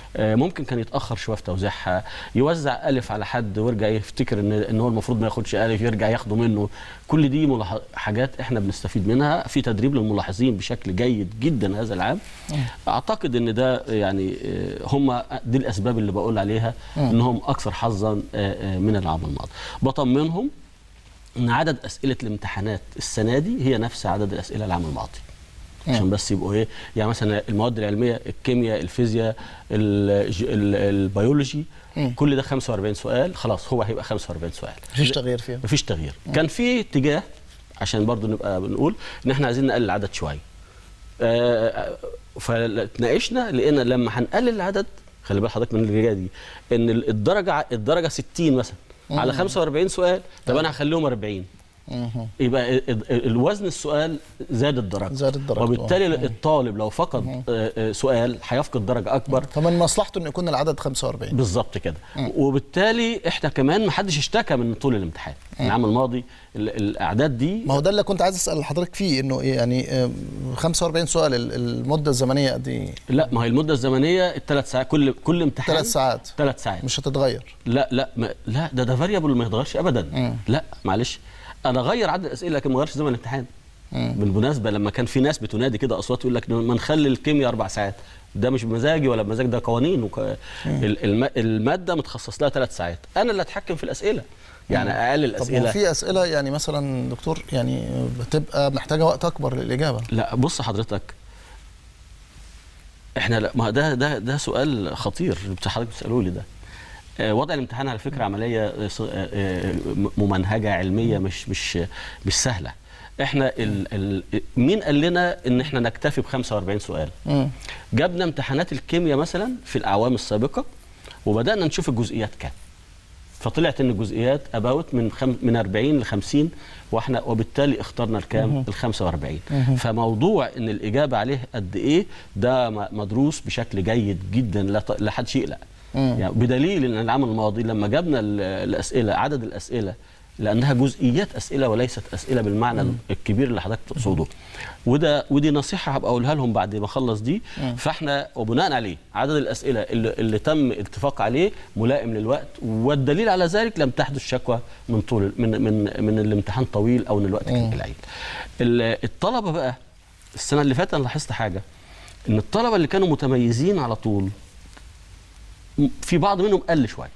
آه، ممكن كان يتاخر شويه في توزيعها يوزع الف على حد ويرجع يفتكر ان ان هو المفروض ما ياخدش الف يرجع ياخده منه كل دي ملاح- حاجات احنا بنستفيد منها في تدريب للملاحظين بشكل جيد جدا هذا العام اعتقد ان ده يعني آه، هم دي الاسباب اللي بقول عليها انهم اكثر حظا آه، آه، من العام الماضي بطمنهم ان عدد اسئله الامتحانات السنه دي هي نفس عدد الاسئله العام الماضي عشان بس يبقوا ايه يعني مثلا المواد العلميه الكيمياء الفيزياء الج- ال- البيولوجي كل ده 45 سؤال خلاص هو هيبقى 45 سؤال مفيش تغيير فيها مفيش تغيير كان في اتجاه عشان برضو نبقى بنقول ان احنا عايزين نقلل العدد شويه آه، فتناقشنا لقينا لما هنقلل العدد خلي بال حضرتك من الرجاله دي ان ال- الدرجه الدرجه 60 مثلا على 45 سؤال طب انا هخليهم 40 يبقى ال- ال- الوزن السؤال زاد الدرجه زاد الدرجة، وبالتالي آه. الطالب لو فقد آه، آه، سؤال هيفقد درجه اكبر فمن مصلحته انه يكون العدد 45 بالظبط كده وبالتالي احنا كمان ما حدش اشتكى من طول الامتحان العام الماضي ال- الاعداد دي ما هو ده اللي كنت عايز اسال حضرتك فيه انه إيه يعني آه، 45 سؤال ال- المده الزمنيه قد ايه؟ لا ما هي المده الزمنيه الثلاث ساعات كل كل امتحان ثلاث ساعات ثلاث ساعات مش هتتغير لا لا ما لا ده ده فاريبل ما يتغيرش ابدا لا معلش انا اغير عدد الاسئله لكن ما اغيرش زمن الامتحان بالمناسبه لما كان في ناس بتنادي كده اصوات يقول لك ما نخلي الكيمياء اربع ساعات ده مش بمزاجي ولا بمزاج ده قوانين وك... ال- الم... الماده متخصص لها ثلاث ساعات انا اللي اتحكم في الاسئله يعني اقلل طب هو الاسئله في اسئله يعني مثلا دكتور يعني بتبقى محتاجه وقت اكبر للاجابه لا بص حضرتك احنا لا ما ده ده ده سؤال خطير اللي حضرتك بتسالوه لي ده آه، وضع الامتحان على فكره عمليه آه، ص- آه، آه، ممنهجه علميه مش مش مش سهله احنا ال ال مين قال لنا ان احنا نكتفي ب 45 سؤال مم. جبنا امتحانات الكيمياء مثلا في الاعوام السابقه وبدانا نشوف الجزئيات كام فطلعت ان الجزئيات اباوت من خم من 40 ل 50 واحنا وبالتالي اخترنا الكام ال 45 فموضوع ان الاجابه عليه قد ايه ده م- مدروس بشكل جيد جدا لا ت- لا حدش يقلق يعني بدليل ان العام الماضي لما جبنا ال- الاسئله عدد الاسئله لانها جزئيات اسئله وليست اسئله بالمعنى الكبير اللي حضرتك تقصده وده ودي نصيحه هبقى اقولها لهم بعد ما اخلص دي فاحنا وبناء عليه عدد الاسئله اللي, اللي تم الاتفاق عليه ملائم للوقت والدليل على ذلك لم تحدث شكوى من طول من من من الامتحان طويل او ان الوقت كان قليل ال- الطلبه بقى السنه اللي فاتت انا لاحظت حاجه ان الطلبه اللي كانوا متميزين على طول م- في بعض منهم قل شويه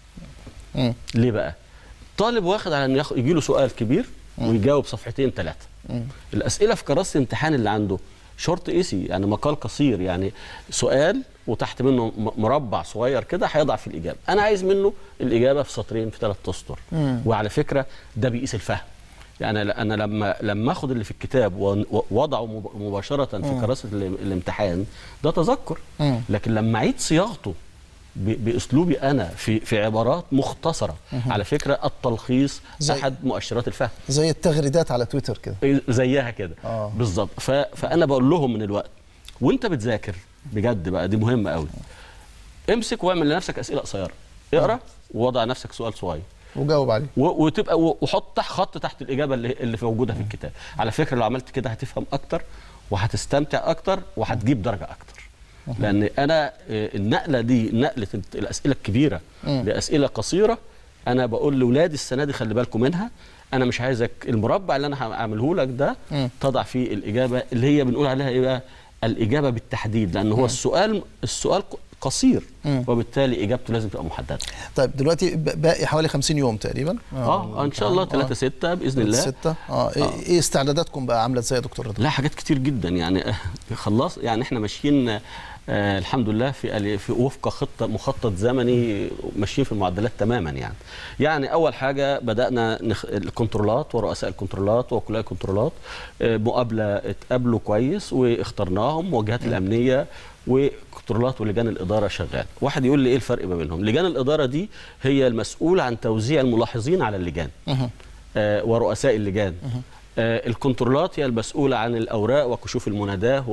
مم. ليه بقى؟ طالب واخد على انه ياخد يجي له سؤال كبير ويجاوب صفحتين ثلاثه. الاسئله في كراسه الامتحان اللي عنده شورت ايسي يعني مقال قصير يعني سؤال وتحت منه م- مربع صغير كده هيضع في الاجابه، انا عايز منه الاجابه في سطرين في ثلاث اسطر. وعلى فكره ده بيقيس الفهم. يعني لا- انا لما لما اخد اللي في الكتاب ون- ووضعه مب- مباشره في كراسه ال- الامتحان ده تذكر مم. لكن لما اعيد صياغته ب- باسلوبي انا في في عبارات مختصره على فكره التلخيص زي- احد مؤشرات الفهم زي التغريدات على تويتر كده زيها كده آه. بالظبط ف... فانا بقول لهم من الوقت وانت بتذاكر بجد بقى دي مهمه قوي امسك واعمل لنفسك اسئله قصيره اقرا ووضع نفسك سؤال صغير وجاوب عليه و- وتبقى و- وحط تحت خط تحت الاجابه اللي اللي موجوده في الكتاب على فكره لو عملت كده هتفهم اكتر وهتستمتع اكتر وهتجيب درجه اكتر لان انا آه، النقله دي نقله الاسئله الكبيره لاسئله قصيره انا بقول لاولادي السنه دي خلي بالكم منها انا مش عايزك المربع اللي انا هعمله لك ده تضع فيه الاجابه اللي هي بنقول عليها ايه بقى الاجابه بالتحديد لان هو السؤال السؤال قصير وبالتالي اجابته لازم تبقى محدده طيب دلوقتي ب- باقي حوالي 50 يوم تقريبا اه ان شاء الله 3 6 باذن الله ستة اه ايه إيه استعداداتكم بقى عامله ازاي يا دكتور رضا؟ لا حاجات كتير جدا يعني خلاص يعني احنا ماشيين آه الحمد لله في ال- في وفق خطه مخطط زمني ماشيين في المعدلات تماما يعني يعني اول حاجه بدانا نخ... الكنترولات ورؤساء الكنترولات وكلاء الكنترولات آه مقابله اتقابلوا كويس واخترناهم والجهات الامنيه وكنترولات ولجان الاداره شغال واحد يقول لي ايه الفرق ما بينهم لجان الاداره دي هي المسؤوله عن توزيع الملاحظين على اللجان آه ورؤساء اللجان آه الكنترولات هي المسؤولة عن الأوراق وكشوف المناداة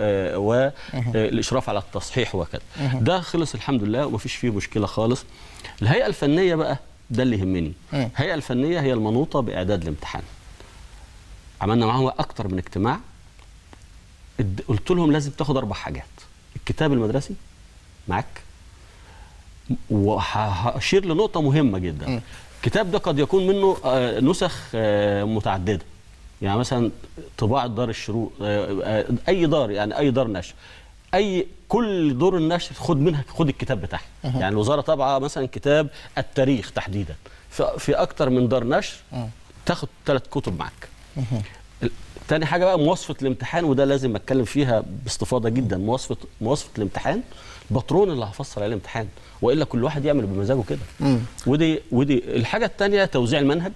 والإشراف على التصحيح وكذا ده خلص الحمد لله ومفيش فيه مشكلة خالص الهيئة الفنية بقى ده اللي يهمني الهيئة الفنية هي المنوطة بإعداد الامتحان عملنا معاهم أكتر من اجتماع اد- قلت لهم لازم تاخد أربع حاجات الكتاب المدرسي معاك وهشير لنقطه مهمه جدا الكتاب ده قد يكون منه آه، نسخ آه، متعدده يعني مثلا طباعه دار الشروق آه، آه، اي دار يعني اي دار نشر اي كل دور النشر خد منها خد الكتاب بتاعها يعني الوزاره طابعه مثلا كتاب التاريخ تحديدا في, في اكتر من دار نشر تاخد ثلاث كتب معاك ال- تاني حاجه بقى مواصفه الامتحان وده لازم اتكلم فيها باستفاضه جدا مواصفه مواصفه الامتحان الباترون اللي هفصل عليه الامتحان والا كل واحد يعمل بمزاجه كده ودي ودي الحاجه الثانيه توزيع المنهج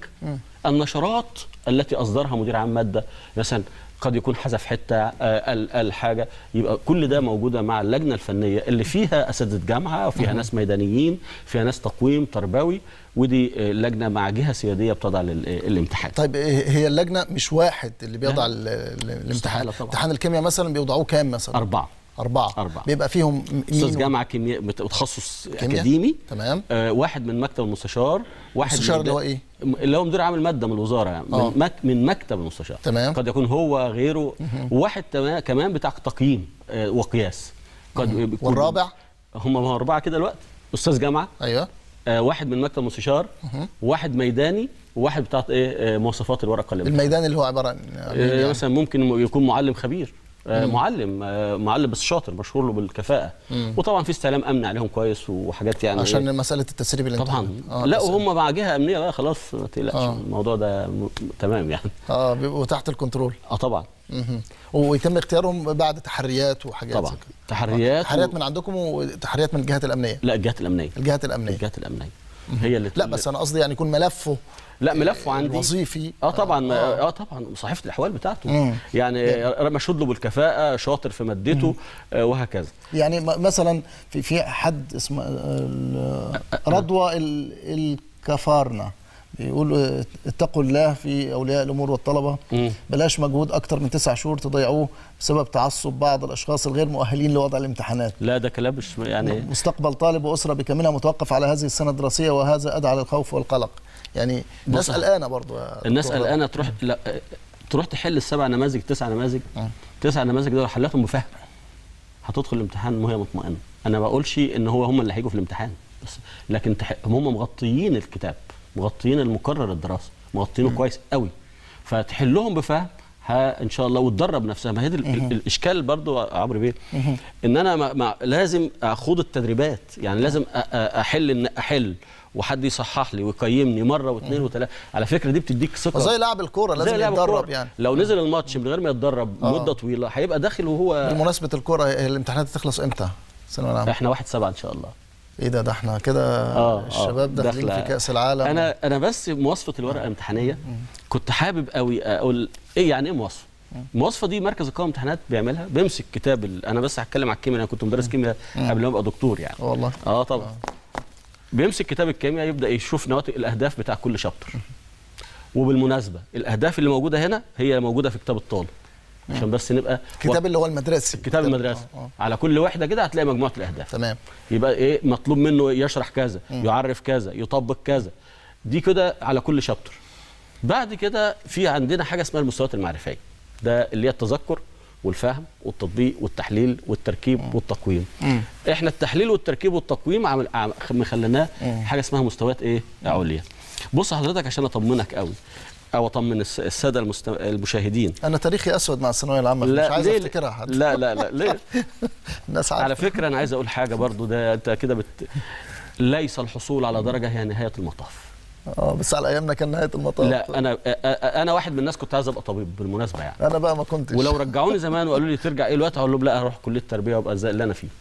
النشرات التي اصدرها مدير عام ماده مثلا قد يكون حذف حته آه، قال قال حاجه يبقى كل ده موجوده مع اللجنه الفنيه اللي فيها اساتذه جامعه وفيها ناس ميدانيين فيها ناس تقويم تربوي ودي آه، لجنه مع جهه سياديه بتضع لل- آه، الامتحان طيب إيه- هي اللجنه مش واحد اللي بيضع ال- ال- الامتحان استحالة طبعا. امتحان الكيمياء مثلا بيوضعوه كام مثلا اربعه أربعة أربعة. بيبقى فيهم م- استاذ مين جامعه كيمياء بت- تخصص كيمياء؟ اكاديمي تمام آه واحد من مكتب المستشار واحد المستشار من اللي هو إيه؟ اللي هو مدير عام الماده من الوزاره يعني آه. من, مك من مكتب المستشار تمام. قد يكون هو غيره وواحد تما- كمان بتاع تقييم آه وقياس قد يكون- والرابع هم ما هو اربعه كده الوقت استاذ جامعه ايوه آه واحد من مكتب المستشار واحد ميداني وواحد بتاع ايه آه مواصفات الورقه اللي الميدان اللي هو عباره عن عن مين آه، يعني؟ مثلا ممكن يكون معلم خبير آه، معلم آه، معلم بس شاطر مشهور له بالكفاءه وطبعا في استعلام امن عليهم كويس وحاجات يعني عشان مساله التسريب اللي طبعا آه لا بس- وهم مع جهه امنيه بقى خلاص ما تقلقش آه. الموضوع ده م... تمام يعني اه بيبقوا تحت الكنترول اه طبعا مهم. ويتم اختيارهم بعد تحريات وحاجات طبعا زي كده. تحريات تحريات و... من عندكم وتحريات من الجهات الامنيه لا الجهات الامنيه الجهات الامنيه الجهات الامنيه هي اللي لا بس انا قصدي يعني يكون ملفه لا ملفه عندي وظيفي اه طبعا آه. اه, آه طبعا صحيفه الاحوال بتاعته مم. يعني مشهود له بالكفاءه شاطر في مادته آه وهكذا يعني م- مثلا في في حد اسمه ال- رضوى ال- الكفارنة بيقول اتقوا الله في اولياء الامور والطلبه مم. بلاش مجهود اكتر من تسع شهور تضيعوه بسبب تعصب بعض الاشخاص الغير مؤهلين لوضع الامتحانات لا ده كلام مش يعني مستقبل طالب واسره بكاملها متوقف على هذه السنه الدراسيه وهذا ادعى للخوف والقلق يعني الناس بص- قلقانه برضو يا الناس دكتور رضوى. قلقانه تروح لا آه، تروح تحل السبع نماذج تسع نماذج آه. تسع نماذج دول حلتهم بفهم هتدخل الامتحان وهي مطمئنه انا ما بقولش ان هو هم اللي هيجوا في الامتحان بس لكن تح... هم مغطيين الكتاب مغطيين المقرر الدراسي مغطينه كويس قوي فتحلهم بفهم ها ان شاء الله وتدرب نفسها ما هي دي ال- ال- الاشكال برضو يا عمرو بيه ان انا ما ما لازم اخوض التدريبات يعني لازم أ- أ- احل ان احل وحد يصحح لي ويقيمني مره واثنين وثلاثه على فكره دي بتديك ثقه وزي لاعب الكوره لازم زي لاعب يتدرب الكورة. يعني لو نزل الماتش من غير ما يتدرب آه. مده طويله هيبقى داخل وهو بمناسبه الكوره هي الامتحانات تخلص امتى؟ الثانويه العامه احنا واحد سبعة ان شاء الله ايه ده ده احنا كده اه الشباب آه، داخلين داخلة. في كاس العالم انا انا بس مواصفه الورقه الامتحانيه كنت حابب قوي اقول ايه يعني ايه مواصفه المواصفه دي مركز القومي امتحانات بيعملها بيمسك كتاب ال... انا بس هتكلم على الكيمياء انا كنت مدرس كيمياء قبل ما ابقى دكتور يعني والله اه طبعا بيمسك كتاب الكيمياء يبدا يشوف نواتج الاهداف بتاع كل شابتر وبالمناسبه الاهداف اللي موجوده هنا هي موجوده في كتاب الطالب عشان بس نبقى الكتاب اللي هو المدرسي كتاب المدرسه آه، آه. على كل وحده كده هتلاقي مجموعه الاهداف تمام يبقى ايه مطلوب منه يشرح كذا يعرف كذا يطبق كذا دي كده على كل شابتر بعد كده في عندنا حاجه اسمها المستويات المعرفيه ده اللي هي التذكر والفهم والتطبيق والتحليل والتركيب والتقويم احنا التحليل والتركيب والتقويم عمل عم- مخليناه حاجه اسمها مستويات ايه عليا بص حضرتك عشان اطمنك قوي او اطمن الس- الساده المست... المشاهدين انا تاريخي اسود مع الثانويه العامه مش عايز ليه- افتكرها حتى لا لا لا ليه الناس على عارفه فكره انا عايز اقول حاجه برضو ده انت كده بت... ليس الحصول على درجه هي نهايه المطاف اه بس على ايامنا كان نهايه المطاف لا انا أ- أ- انا واحد من الناس كنت عايز ابقى طبيب بالمناسبه يعني انا بقى ما كنتش ولو رجعوني زمان وقالوا لي ترجع ايه الوقت هقول لهم لا هروح كليه التربيه وابقى زي اللي انا فيه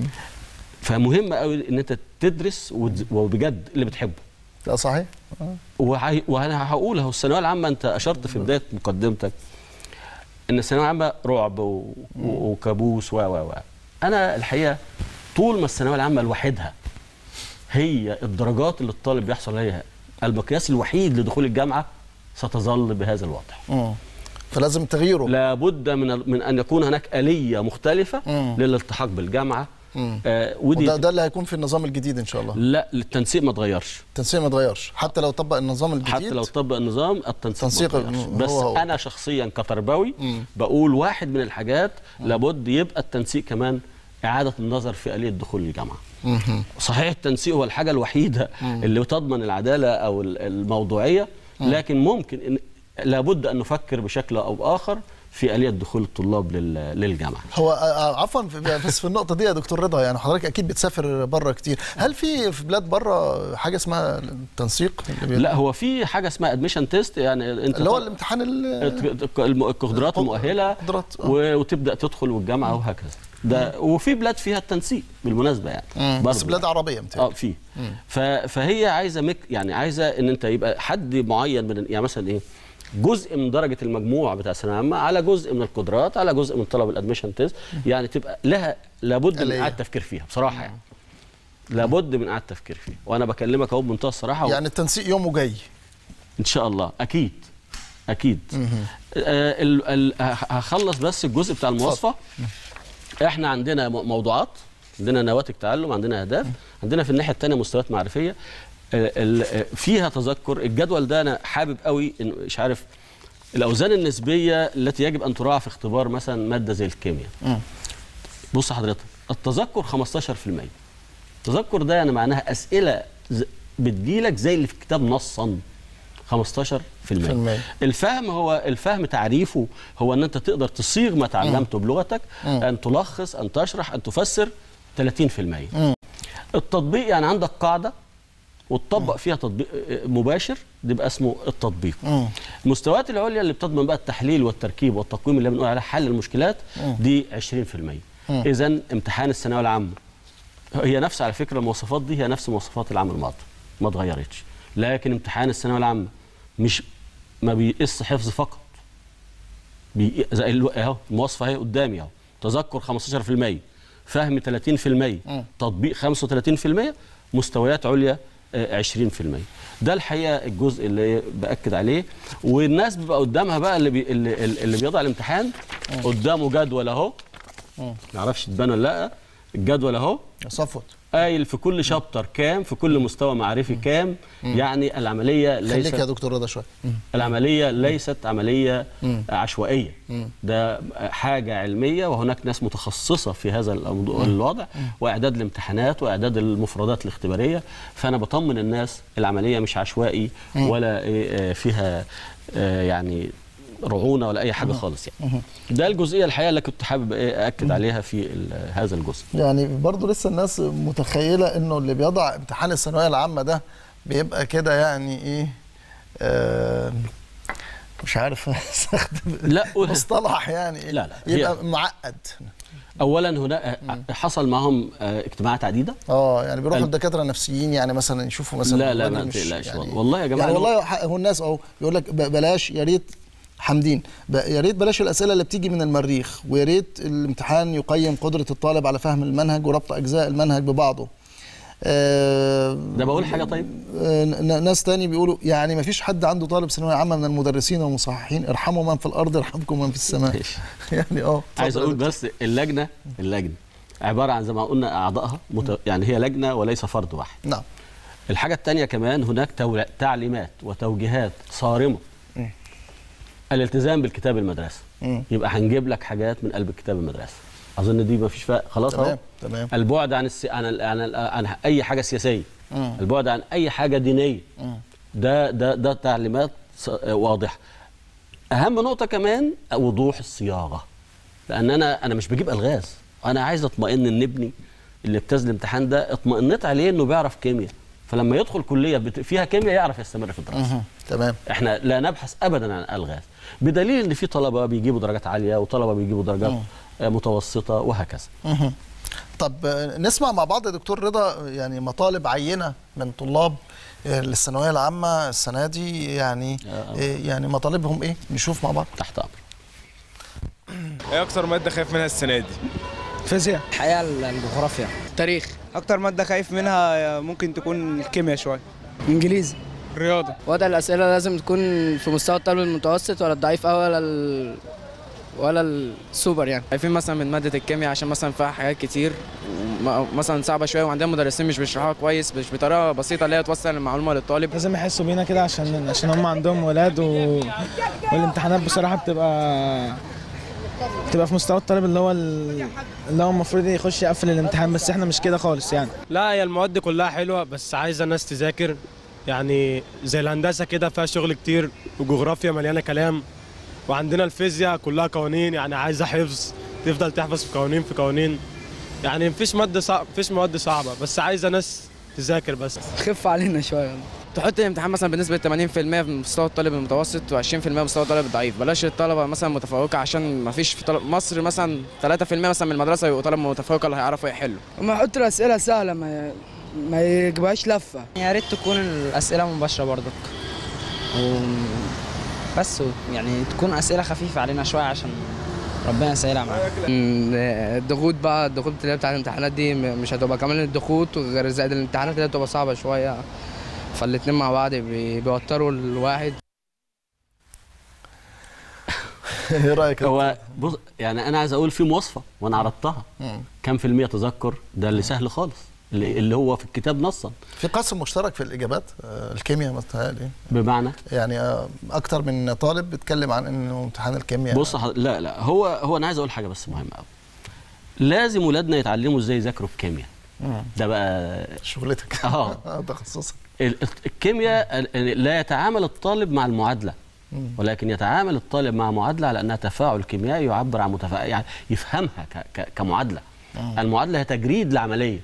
فمهم قوي ان انت تدرس وتز- وبجد اللي بتحبه لا صحيح آه. وهي- وانا هقول اهو الثانويه العامه انت اشرت في بدايه مقدمتك ان الثانويه العامه رعب و- و- وكابوس و و و انا الحقيقه طول ما الثانويه العامه لوحدها هي الدرجات اللي الطالب بيحصل عليها المقياس الوحيد لدخول الجامعه ستظل بهذا الوضع مم. فلازم تغييره لابد من ال- من ان يكون هناك اليه مختلفه مم. للالتحاق بالجامعه مم. آه ودي وده ده اللي هيكون في النظام الجديد ان شاء الله لا التنسيق ما اتغيرش التنسيق ما اتغيرش حتى لو طبق النظام الجديد حتى لو طبق النظام التنسيق تنسيق ما اتغيرش. هو بس هو. انا شخصيا كتربوي مم. بقول واحد من الحاجات لابد يبقى التنسيق كمان اعاده النظر في اليه دخول الجامعه صحيح التنسيق هو الحاجه الوحيده اللي تضمن العداله او ال- الموضوعيه لكن ممكن إن لابد ان نفكر بشكل او باخر في اليه دخول الطلاب لل- للجامعه هو آه، آه، عفوا في- بس في النقطه دي يا دكتور رضا يعني حضرتك اكيد بتسافر بره كتير هل في في بلاد بره حاجه اسمها التنسيق اللي بي- لا هو في حاجه اسمها ادميشن تيست يعني انت اللي هو الامتحان ال- الم- القدرات المؤهله القدرات، آه. و- وتبدا تدخل والجامعه وهكذا ده وفي بلاد فيها التنسيق بالمناسبه يعني مم. برضه بس بلاد عربيه اه متهيألي في ف- فهي عايزه مك يعني عايزه ان انت يبقى حد معين من يعني مثلا ايه جزء من درجه المجموع بتاع الثانويه العامه على جزء من القدرات على جزء من طلب الادميشن تيست يعني تبقى لها لابد من آلية. اعاده تفكير فيها بصراحه يعني لابد من اعاده تفكير فيها وانا بكلمك اهو بمنتهى الصراحه يعني التنسيق يومه جاي ان شاء الله اكيد اكيد آه ال ال هخلص بس الجزء بتاع المواصفه احنا عندنا م- موضوعات عندنا نواتج تعلم عندنا اهداف عندنا في الناحيه الثانيه مستويات معرفيه آه، ال- آه، فيها تذكر الجدول ده انا حابب قوي إن مش عارف الاوزان النسبيه التي يجب ان تراعى في اختبار مثلا ماده زي الكيمياء بص حضرتك التذكر 15% التذكر ده يعني معناها اسئله ز- بتجيلك زي اللي في الكتاب نصا 15% المية. الفهم هو الفهم تعريفه هو ان انت تقدر تصيغ ما تعلمته بلغتك ان تلخص ان تشرح ان تفسر 30% التطبيق يعني عندك قاعده وتطبق فيها تطبيق آه، مباشر ده يبقى اسمه التطبيق المستويات العليا اللي بتضمن بقى التحليل والتركيب والتقويم اللي بنقول عليها حل المشكلات دي 20% اذا امتحان الثانويه العامه هي نفس على فكره المواصفات دي هي نفس مواصفات العام الماضي ما اتغيرتش لكن امتحان الثانويه العامه مش ما بيقيس حفظ فقط بي... زي الو- اهو المواصفه اهي قدامي اهو تذكر 15% فهم 30% تطبيق 35% مستويات عليا آه، 20% ده الحقيقه الجزء اللي باكد عليه والناس بيبقى قدامها بقى اللي بي... اللي, اللي بيضع الامتحان قدامه جدول اهو ما اعرفش تبان ولا لا الجدول اهو صفوت قايل في كل شابتر كام في كل مستوى معرفي كام يعني العمليه خليك يا ليست دكتور رضا شويه العمليه ليست عمليه عشوائيه ده حاجه علميه وهناك ناس متخصصه في هذا الموضوع- الوضع واعداد الامتحانات واعداد المفردات الاختباريه فانا بطمن الناس العمليه مش عشوائي ولا إيه، آه، فيها آه، يعني رعونه ولا اي حاجه خالص يعني ده الجزئيه الحقيقه اللي كنت حابب إيه اكد عليها في ال- هذا الجزء يعني برضو لسه الناس متخيله انه اللي بيضع امتحان الثانويه العامه ده بيبقى كده يعني ايه آه مش عارف استخدم لا مصطلح يعني إيه؟ لا، لا، هي- يبقى معقد اولا هنا حصل معهم آه، اجتماعات عديده اه يعني بيروحوا ال- الدكاتره النفسيين يعني مثلا يشوفوا مثلا لا، لا، الراجل ما مش تقلقش يعني والله. والله يا جماعة يعني هو- والله ح- هو الناس اهو يقول لك ب- بلاش يا ريت حمدين ب- يا ريت بلاش الاسئله اللي بتيجي من المريخ ويا ريت الامتحان يقيم قدره الطالب على فهم المنهج وربط اجزاء المنهج ببعضه آه، ده بقول حاجه طيب آه، ن- ناس تاني بيقولوا يعني ما فيش حد عنده طالب ثانويه عامه من المدرسين والمصححين ارحموا من في الارض يرحمكم من في السماء ماشي. يعني اه عايز اتفضل. اقول بس اللجنه اللجنه عباره عن زي ما قلنا اعضائها مت... يعني هي لجنه وليس فرد واحد نعم الحاجه الثانيه كمان هناك تول... تعليمات وتوجيهات صارمه الالتزام بالكتاب المدرسه مم. يبقى هنجيب لك حاجات من قلب كتاب المدرسه اظن دي ما فيش فرق خلاص اهو تمام تمام البعد عن السي... عن ال... عن, ال... عن اي حاجه سياسيه مم. البعد عن اي حاجه دينيه ده ده ده تعليمات ص- واضحه اهم نقطه كمان وضوح الصياغه لان انا انا مش بجيب الغاز انا عايز اطمئن ان ابني اللي اجتاز الامتحان ده اطمئنت عليه انه بيعرف كيمياء فلما يدخل كليه بت- فيها كيمياء يعرف يستمر في الدراسه مهم. تمام احنا لا نبحث ابدا عن الغاز بدليل ان في طلبه بيجيبوا درجات عاليه وطلبه بيجيبوا درجات آه، متوسطه وهكذا مهم. طب آه، نسمع مع بعض يا دكتور رضا يعني مطالب عينه من طلاب آه، للثانويه العامه السنه دي يعني آه. آه، يعني مطالبهم ايه نشوف مع بعض تحت امر ايه اكتر ماده خايف منها السنه دي فيزياء الحياة الجغرافيا تاريخ أكتر مادة خايف منها ممكن تكون الكيمياء شوية انجليزي رياضه وضع الاسئله لازم تكون في مستوى الطالب المتوسط ولا الضعيف قوي ولا ال... ولا السوبر يعني خايفين مثلا من مادة الكيمياء عشان مثلا فيها حاجات كتير وم- مثلا صعبة شوية وعندنا مدرسين مش بيشرحوها كويس مش بطريقة بسيطة اللي هي توصل المعلومة للطالب لازم يحسوا بينا كده عشان عشان هم عندهم ولاد و... والامتحانات بصراحه بتبقى تبقى في مستوى الطالب اللي هو ال- اللي هو المفروض يخش يقفل الامتحان بس احنا مش كده خالص يعني لا هي المواد كلها حلوه بس عايزه ناس تذاكر يعني زي الهندسه كده فيها شغل كتير وجغرافيا مليانه كلام وعندنا الفيزياء كلها قوانين يعني عايزه حفظ تفضل تحفظ في قوانين في قوانين يعني مفيش ماده صعب مفيش مواد صعبه بس عايزه ناس تذاكر بس خف علينا شويه تحط الامتحان مثلا بنسبه 80% في مستوى الطالب المتوسط و20% مستوى الطالب الضعيف بلاش الطلبه مثلا متفوقه عشان ما فيش في طلب مصر مثلا 3% مثلا من المدرسه يبقوا طلبه متفوقه اللي هيعرفوا يحلوا هم يحطوا الاسئله سهله ما ما يجيبوهاش لفه يا ريت تكون الاسئله مباشره برضك و... بس و- يعني تكون اسئله خفيفه علينا شويه عشان ربنا يسهلها معانا الضغوط بقى الضغوط اللي هي بتاعت الامتحانات دي م- مش هتبقى كمان الضغوط غير زائد الامتحانات اللي هتبقى صعبه شويه فالاتنين مع بعض بي- بيوتروا الواحد ايه رايك يا هو بص يعني انا عايز اقول في مواصفه وانا عرضتها مم. كم في المية تذكر ده اللي سهل خالص اللي, اللي هو في الكتاب نصا في قسم مشترك في الاجابات آه، الكيمياء متهيألي بمعنى يعني آه، اكتر من طالب بيتكلم عن انه امتحان الكيمياء بص حض- لا لا هو هو انا عايز اقول حاجه بس مهمه قوي لازم ولادنا يتعلموا ازاي يذاكروا الكيمياء مم. ده بقى شغلتك اه تخصصك ال- الكيمياء ال- لا يتعامل الطالب مع المعادله مم. ولكن يتعامل الطالب مع معادله على انها تفاعل كيميائي يعبر عن متفاعل يعني يفهمها ك- ك- كمعادله مم. المعادله هي تجريد لعمليه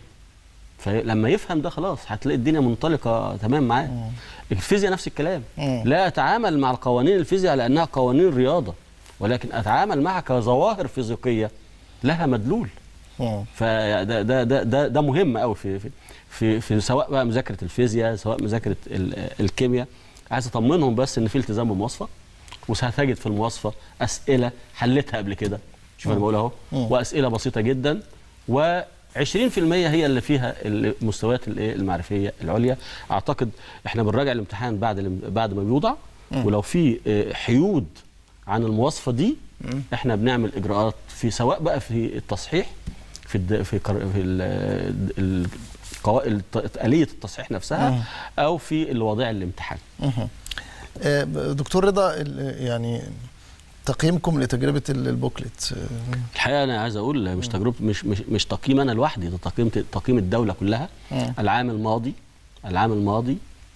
فلما يفهم ده خلاص هتلاقي الدنيا منطلقه تمام معاه الفيزياء نفس الكلام مم. لا اتعامل مع القوانين الفيزياء على انها قوانين رياضه ولكن اتعامل معها كظواهر فيزيقيه لها مدلول مم. فده ده ده ده, ده مهم قوي في في في, في سواء بقى مذاكره الفيزياء سواء مذاكره ال- الكيمياء عايز اطمنهم بس ان في التزام بمواصفه وهتجد في المواصفه اسئله حلتها قبل كده شوف انا مم. بقول اهو مم. واسئله بسيطه جدا و 20% هي اللي فيها المستويات الايه المعرفيه العليا اعتقد احنا بنراجع الامتحان بعد الام- بعد ما بيوضع مم. ولو في آه، حيود عن المواصفه دي مم. احنا بنعمل اجراءات في سواء بقى في التصحيح في الد... في, كر... في ال... ال... القوا- الت- آلية التصحيح نفسها مم. أو في الوضع الامتحان مهم. آه، دكتور رضا ال- يعني تقييمكم لتجربه ال- البوكلت آه، الحقيقة أنا عايز أقول مش تجربة مش مش مش تقييم أنا لوحدي ده تقييم تقييم الدولة كلها مم. العام الماضي العام الماضي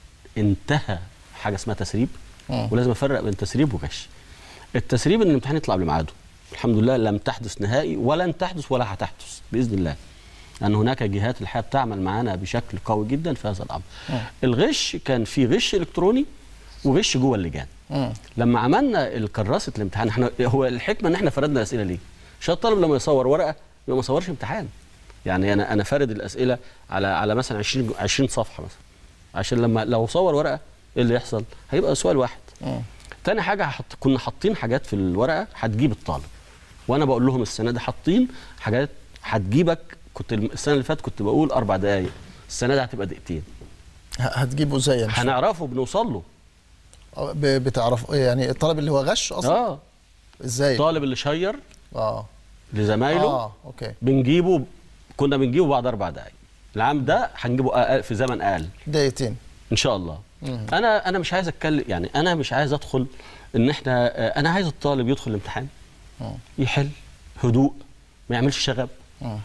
انتهى حاجة اسمها تسريب مم. ولازم أفرق بين تسريب وغش التسريب إن الامتحان يطلع قبل ميعاده الحمد لله لم تحدث نهائي ولن تحدث ولا هتحدث بإذن الله لأن هناك جهات الحقيقة بتعمل معانا بشكل قوي جدا في هذا الأمر مم. الغش كان في غش إلكتروني وغش جوه اللجان مم. لما عملنا الكراسه الامتحان احنا هو الحكمه ان احنا فردنا اسئله ليه؟ عشان الطالب لما يصور ورقه يبقى ما يصورش امتحان. يعني انا انا فارد الاسئله على على مثلا 20 20 صفحه مثلا عشان لما لو صور ورقه ايه اللي يحصل؟ هيبقى سؤال واحد. مم. تاني حاجه هحط كنا حاطين حاجات في الورقه هتجيب الطالب. وانا بقول لهم السنه دي حاطين حاجات هتجيبك كنت السنه اللي فاتت كنت بقول اربع دقائق السنه دي هتبقى دقيقتين. ه- هتجيبه ازاي يعني هنعرفه بنوصل له. آه، ب- بتعرف يعني الطالب اللي هو غش اصلا اه ازاي الطالب اللي شير اه لزمايله اه اوكي بنجيبه كنا بنجيبه بعد اربع دقائق العام ده هنجيبه أقل في زمن اقل دقيقتين ان شاء الله مم. انا انا مش عايز اتكلم يعني انا مش عايز ادخل ان احنا آه، انا عايز الطالب يدخل الامتحان مم. يحل هدوء ما يعملش شغب مم.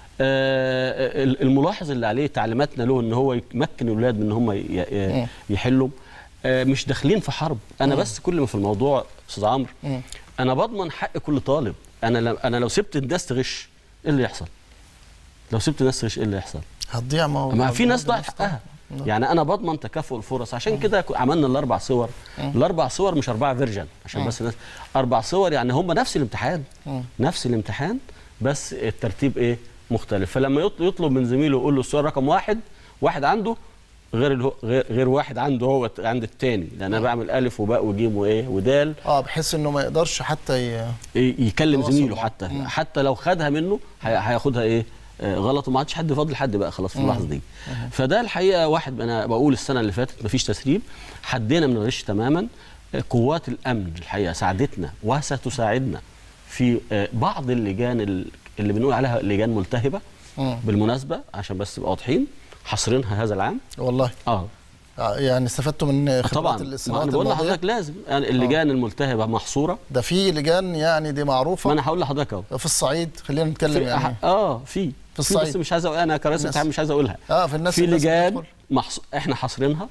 آه، ال- الملاحظ اللي عليه تعليماتنا له ان هو يمكن الاولاد من ان هم ي- ي- مم. يحلوا آه، مش داخلين في حرب انا مم. بس كل ما في الموضوع استاذ عمرو مم. انا بضمن حق كل طالب انا لو انا لو سبت الناس تغش ايه اللي يحصل لو سبت الناس تغش ايه اللي يحصل هتضيع ما هو ما في ناس ضاعت ضاعت حقها يعني انا بضمن تكافؤ الفرص عشان كده كو- عملنا الاربع صور مم. الاربع صور مش اربعه فيرجن عشان مم. بس الناس اربع صور يعني هم نفس الامتحان مم. نفس الامتحان بس الترتيب ايه مختلف فلما يط- يطلب من زميله يقول له السؤال رقم واحد واحد عنده غير الهو غير غير واحد عنده هو الت- عند التاني لان انا بعمل الف وباء وجيم وايه ودال اه بحيث انه ما يقدرش حتى ي... ي- يكلم تواصل زميله معه. حتى مم. حتى لو خدها منه هي- هياخدها ايه آه، غلط وما عادش حد فاضل حد بقى خلاص في مم. اللحظه دي فده الحقيقه واحد انا بقول السنه اللي فاتت مفيش تسريب حدينا من الغش تماما آه، قوات الامن الحقيقه ساعدتنا وستساعدنا في آه، بعض اللجان ال- اللي بنقول عليها لجان ملتهبه مم. بالمناسبه عشان بس نبقى واضحين حاصرينها هذا العام والله اه يعني استفدتوا من خبرات طبعا ما السنوات انا بقول الماضية؟ لحضرتك لازم يعني اللجان الملتهبه محصوره ده في لجان يعني دي معروفه ما انا هقول لحضرتك اهو في الصعيد خلينا نتكلم في يعني اه في في الصعيد. بس مش عايز أقول- انا كرئيس الناس- اتحاد مش عايز اقولها اه في الناس في الناس لجان بتدخل. محص... احنا حاصرينها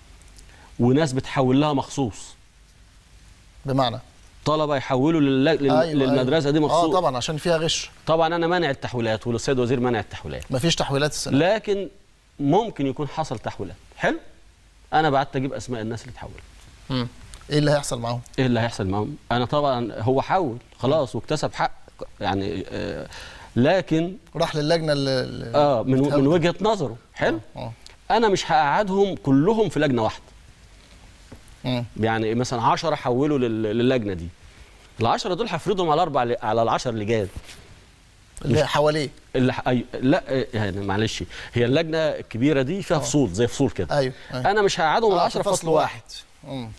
وناس بتحول لها مخصوص بمعنى طلبه يحولوا لل... لل... أيوة، للمدرسه دي مخصوص اه طبعا عشان فيها غش طبعا انا مانع التحويلات والسيد وزير مانع التحويلات مفيش تحويلات السنه لكن ممكن يكون حصل تحويلات حلو انا بعت اجيب اسماء الناس اللي اتحولت مم. ايه اللي هيحصل معاهم ايه اللي هيحصل معاهم انا طبعا هو حول خلاص واكتسب حق يعني آه لكن راح للجنه اللي اه من بتهاود. من وجهه نظره حلو اه انا مش هقعدهم كلهم في لجنه واحده مم. يعني مثلا 10 حولوا لل- للجنه دي ال10 دول هفرضهم على اربع على العشر لجان اللي حواليه اللي ح... أي... لا آه، يعني معلش هي اللجنه الكبيره دي فيها فصول زي فصول كده ايوه, أيوة. انا مش هقعدهم آه، ال10 في في فصل واحد مم.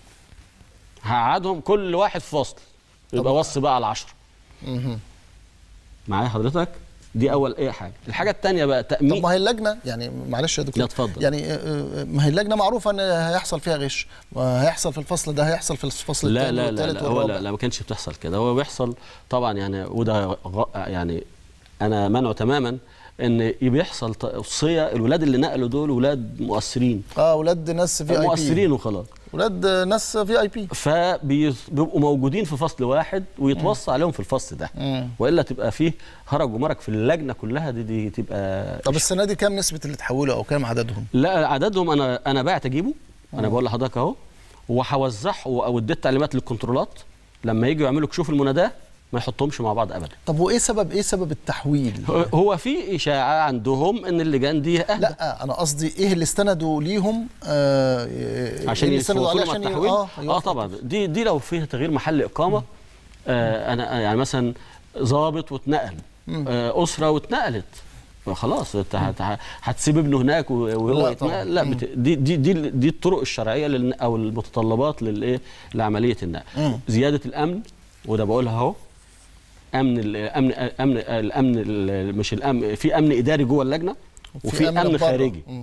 هقعدهم كل واحد في فصل يبقى وص بقى على 10 مهم. معايا حضرتك دي اول ايه حاجه الحاجه الثانيه بقى طب تامين ما هي اللجنه يعني معلش يا دكتور لا، اتفضل. يعني آه، آه، ما هي اللجنه معروفه ان هيحصل فيها غش وهيحصل في الفصل ده هيحصل في الفصل لا الثاني لا لا, والثالث لا هو والرابع لا, لا ما كانش بتحصل كده هو بيحصل طبعا يعني وده غ... يعني انا منعه تماما ان بيحصل توصيه الولاد اللي نقلوا دول ولاد مؤثرين اه ولاد ناس في اي بي مؤثرين وخلاص ولاد ناس في اي بي فبيبقوا موجودين في فصل واحد ويتوصى عليهم في الفصل ده مم. والا تبقى فيه هرج ومرج في اللجنه كلها دي, دي تبقى طب السنه دي كام نسبه اللي اتحولوا او كام عددهم لا عددهم انا انا بعت اجيبه انا بقول لحضرتك اهو وهوزعه او اديت تعليمات للكنترولات لما يجوا يعملوا كشوف المناداه ما يحطهمش مع بعض ابدا طب وايه سبب ايه سبب التحويل هو- هو في اشاعه عندهم ان اللجان دي اهدى لا انا قصدي ايه اللي استندوا ليهم آه إيه عشان اللي استندوا عليه يوصلوا مع عشان ي- التحويل اه اه طبعا دي دي لو فيها تغيير محل اقامه آه انا يعني مثلا ضابط واتنقل مم. آه اسره واتنقلت خلاص انت هت- هتسيب ابنه هناك و- وهو لا طبعاً. يتنقل لا مم. بت... دي دي دي دي الطرق الشرعيه للن... او المتطلبات للايه لعمليه النقل مم. زياده الامن وده بقولها اهو امن الامن امن الامن ال- مش الامن في امن اداري جوه اللجنه وفي امن, بره. خارجي مم.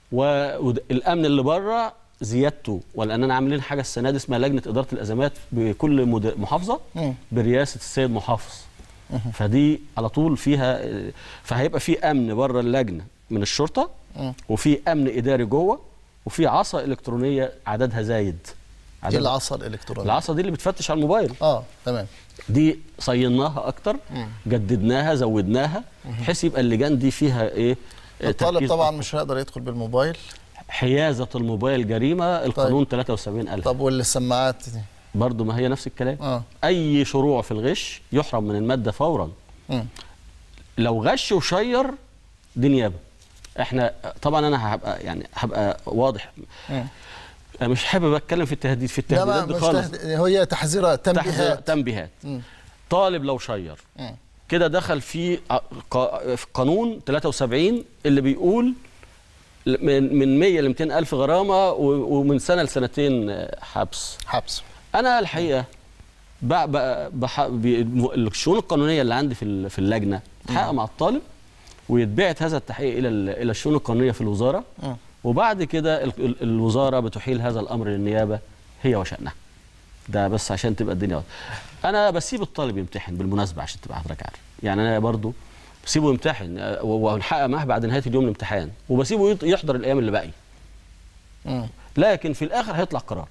والامن اللي بره زيادته ولاننا عاملين حاجه السنه دي اسمها لجنه اداره الازمات بكل مد- محافظه مم. برئاسه السيد محافظ فدي على طول فيها فهيبقى في امن بره اللجنه من الشرطه مم. وفي امن اداري جوه وفي عصا الكترونيه عددها زايد ايه عدد العصا الالكترونيه العصا دي اللي بتفتش على الموبايل اه تمام دي صيناها اكتر مم. جددناها زودناها بحيث يبقى اللجان دي فيها ايه الطالب تركيز طبعا أكتر. مش هيقدر يدخل بالموبايل حيازه الموبايل جريمه القانون 73000 طب والسماعات دي برضه ما هي نفس الكلام اه اي شروع في الغش يحرم من الماده فورا مم. لو غش وشير دي نيابه احنا طبعا انا هبقى يعني هبقى واضح مم. انا مش حابب اتكلم في التهديد في لا ما التهديدات دي مش خالص تهد... هي تحذيرات تحذير- تنبيهات تنبيهات مم. طالب لو شير مم. كده دخل في ع- قا- في قانون 73 اللي بيقول من من 100 ل 200 الف غرامه و- ومن سنه لسنتين آه، حبس حبس انا الحقيقه بح بح بي- الشؤون القانونيه اللي عندي في ال- في اللجنه تحقق مع الطالب ويتبعت هذا التحقيق الى ال- الى الشؤون القانونيه في الوزاره مم. وبعد كده ال- ال- الوزاره بتحيل هذا الامر للنيابه هي وشانها ده بس عشان تبقى الدنيا واضحة. انا بسيب الطالب يمتحن بالمناسبه عشان تبقى حضرتك عارف يعني انا برضو بسيبه يمتحن آه، و- ونحقق معاه بعد نهايه اليوم الامتحان وبسيبه يط- يحضر الايام اللي باقيه مم. لكن في الاخر هيطلع قرار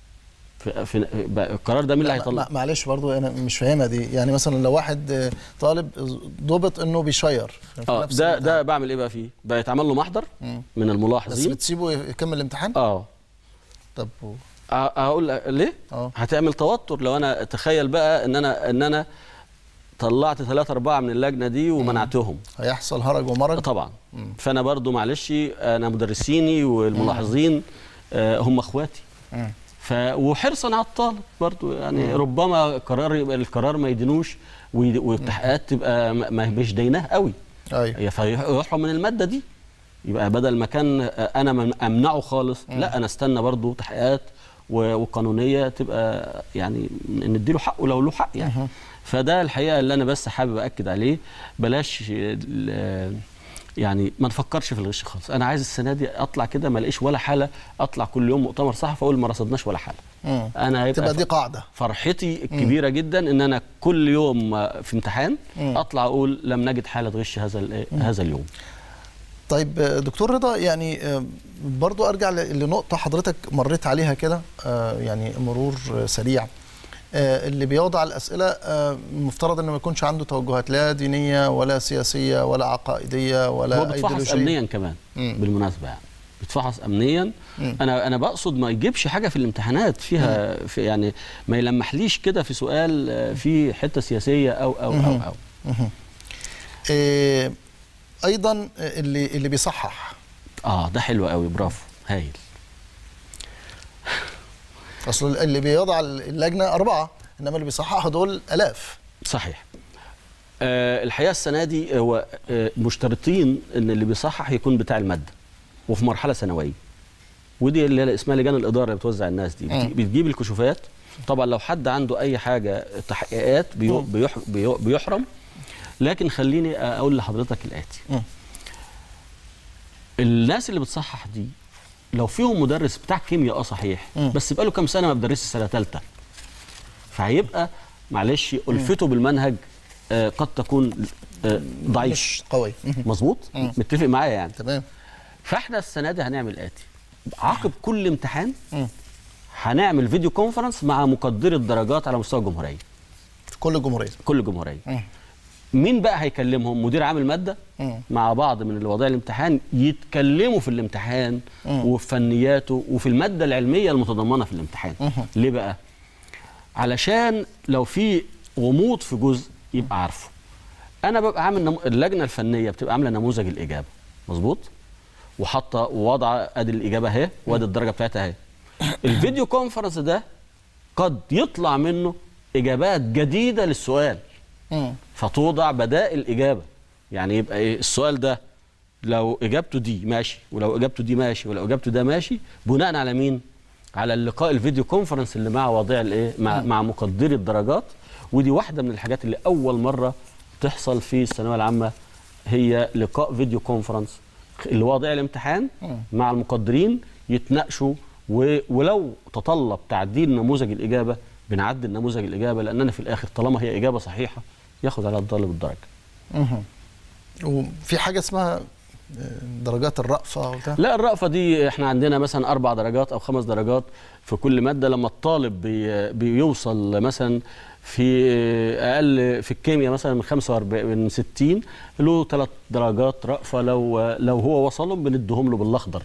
في, في بقى القرار ده مين اللي لا، هيطلع ما- معلش برضو انا مش فاهمها دي يعني مثلا لو واحد آه، طالب ضبط انه بيشير في اه نفس ده الامتحان. ده بعمل ايه بقى فيه بقى يتعمل له محضر مم. من بس الملاحظين بتسيبه يكمل الامتحان اه طب و- أ- اقول ليه اه هتعمل توتر لو انا تخيل بقى ان انا ان انا طلعت ثلاثة أربعة من اللجنة دي ومنعتهم هيحصل هرج ومرج طبعا مم. فأنا برضو معلش أنا مدرسيني والملاحظين آه، هم إخواتي مم. ف وحرصا على الطالب برضو يعني ربما قرار يبقى القرار ما يدينوش وي- والتحقيقات تبقى ما ما مش ديناه قوي ايوه هي فيحرم من الماده دي يبقى بدل ما كان انا من- امنعه خالص لا انا استنى برضو تحقيقات و- وقانونيه تبقى يعني نديله حقه لو له حق يعني فده الحقيقه اللي انا بس حابب اكد عليه بلاش ال- يعني ما نفكرش في الغش خالص انا عايز السنه دي اطلع كده ما الاقيش ولا حاله اطلع كل يوم مؤتمر صحفي اقول ما رصدناش ولا حاله مم. انا هيبقى تبقى دي قاعده فرحتي الكبيره جدا ان انا كل يوم آه، في امتحان مم. اطلع اقول لم نجد حاله غش هذا ال- هذا اليوم طيب آه، دكتور رضا يعني آه، برضو ارجع ل- لنقطه حضرتك مريت عليها كده آه، يعني مرور آه، سريع آه، اللي بيوضع الاسئله آه، المفترض انه ما يكونش عنده توجهات لا دينيه ولا سياسيه ولا عقائديه ولا هو بيتفحص ايديولوجيه امنيا كمان مم. بالمناسبه يعني بيتفحص امنيا مم. انا انا بقصد ما يجيبش حاجه في الامتحانات فيها في يعني ما يلمحليش كده في سؤال آه، في حته سياسيه او او او مهم. او مهم. آه، ايضا آه، اللي اللي بيصحح اه ده حلو قوي برافو هايل اصل اللي بيوضع اللجنه اربعه انما اللي بيصححوا دول الاف صحيح آه الحقيقه السنه دي هو آه مشترطين ان اللي بيصحح يكون بتاع الماده وفي مرحله ثانويه ودي اللي هي اسمها لجان الاداره اللي بتوزع الناس دي مم. بتجي- بتجيب الكشوفات طبعا لو حد عنده اي حاجه تحقيقات بيو- بيح بيو- بيحرم لكن خليني اقول لحضرتك الاتي مم. الناس اللي بتصحح دي لو فيهم مدرس بتاع كيمياء اه صحيح مم. بس بقاله كام سنه ما بدرسش سنه ثالثه فهيبقى معلش الفته بالمنهج آه قد تكون آه ضعيف مش قوي مظبوط مم. متفق معايا يعني تمام فاحنا السنه دي هنعمل الاتي عقب كل امتحان مم. هنعمل فيديو كونفرنس مع مقدري الدرجات على مستوى الجمهوريه في كل جمهوريه كل جمهوريه مم. مين بقى هيكلمهم مدير عام الماده مم. مع بعض من الوضع الامتحان يتكلموا في الامتحان مم. وفي فنياته وفي الماده العلميه المتضمنه في الامتحان مهم. ليه بقى علشان لو في غموض في جزء يبقى عارفه انا ببقى عامل نمو... اللجنه الفنيه بتبقى عامله نموذج الاجابه مظبوط وحاطه ووضع ادي الاجابه اهي وادي الدرجه بتاعتها اهي الفيديو كونفرنس ده قد يطلع منه اجابات جديده للسؤال مم. فتوضع بدائل اجابه يعني يبقى ايه السؤال ده لو اجابته دي ماشي ولو اجابته دي ماشي ولو اجابته ده ماشي بناء على مين على اللقاء الفيديو كونفرنس اللي مع وضع الايه مع, مع مقدري الدرجات ودي واحده من الحاجات اللي اول مره تحصل في الثانويه العامه هي لقاء فيديو كونفرنس اللي واضع الامتحان مم. مع المقدرين يتناقشوا و- ولو تطلب تعديل نموذج الاجابه بنعدل نموذج الاجابه لاننا في الاخر طالما هي اجابه صحيحه ياخد عليها الطالب الدرجه مهم. وفي حاجه اسمها آه، درجات الرأفة وبتاع لا الرأفة دي احنا عندنا مثلا أربع درجات أو خمس درجات في كل مادة لما الطالب بي بيوصل مثلا في أقل في الكيمياء مثلا من 45 من 60 له ثلاث درجات رأفة لو لو هو وصلهم بنديهم له بالأخضر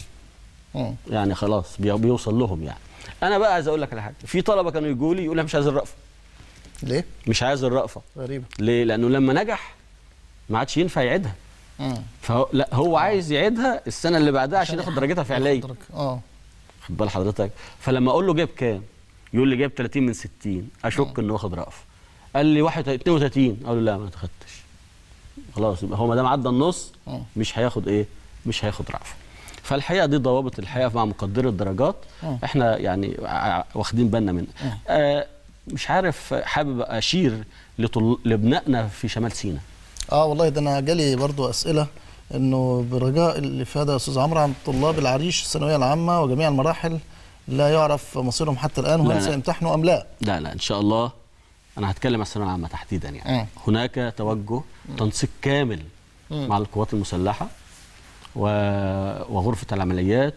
مم. يعني خلاص بي- بيوصل لهم يعني أنا بقى عايز أقول لك على حاجة في طلبة كانوا يقولوا لي يقول لي مش عايز الرأفة ليه؟ مش عايز الرأفة غريبة ليه؟ لأنه لما نجح ما عادش ينفع يعيدها مم. فهو لا هو عايز يعيدها السنة اللي بعدها عشان ياخد درجتها فعليا درجة. اه خد بال حضرتك فلما اقول له جايب كام يقول لي جايب 30 من 60 اشك انه واخد رأف قال لي 32 اقول له لا ما تاخدتش خلاص يبقى هو ما دام عدى النص مم. مش هياخد ايه مش هياخد رأف فالحقيقه دي ضوابط الحقيقه مع مقدري الدرجات مم. احنا يعني ع- واخدين بالنا منها آه مش عارف حابب اشير لطل... لابنائنا في شمال سيناء اه والله ده انا جالي برضو اسئله انه برجاء الافاده يا استاذ عمرو عن طلاب العريش الثانويه العامه وجميع المراحل لا يعرف مصيرهم حتى الان لا، وهل لا. سيمتحنوا ام لا لا لا ان شاء الله انا هتكلم عن الثانويه العامه تحديدا يعني مم. هناك توجه تنسيق كامل مم. مع القوات المسلحه و... وغرفه العمليات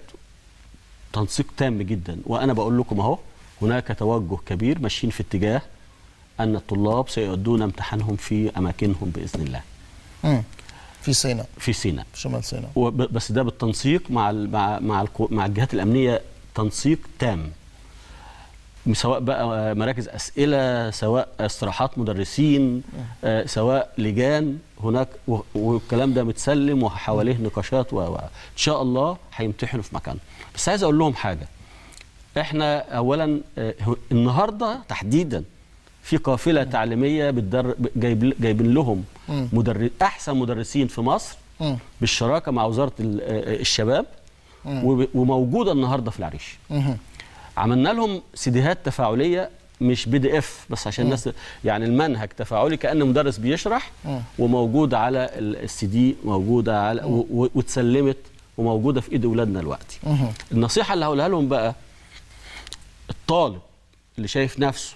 تنسيق تام جدا وانا بقول لكم اهو هناك توجه كبير ماشيين في اتجاه ان الطلاب سيؤدون امتحانهم في اماكنهم باذن الله مم. في سيناء في سيناء في شمال سيناء وب- بس ده بالتنسيق مع ال- مع مع, القو... مع الجهات الامنيه تنسيق تام سواء بقى مراكز اسئله سواء استراحات مدرسين آه، سواء لجان هناك و- والكلام ده متسلم وحواليه نقاشات و و- ان شاء الله هيمتحنوا في مكانهم بس عايز اقول لهم حاجه احنا اولا آه، هو- النهارده تحديدا في قافله تعليميه بتدر... جايب... جايبين لهم مم. مدرس احسن مدرسين في مصر مم. بالشراكه مع وزاره ال- آه، الشباب مم. وب- وموجوده النهارده في العريش مهم. عملنا لهم سيديهات تفاعليه مش بي دي اف بس عشان الناس يعني المنهج تفاعلي كان مدرس بيشرح مم. وموجود على السي دي موجوده على و- و- واتسلمت وموجوده في ايد اولادنا دلوقتي مهم. النصيحه اللي هقولها لهم بقى الطالب اللي شايف نفسه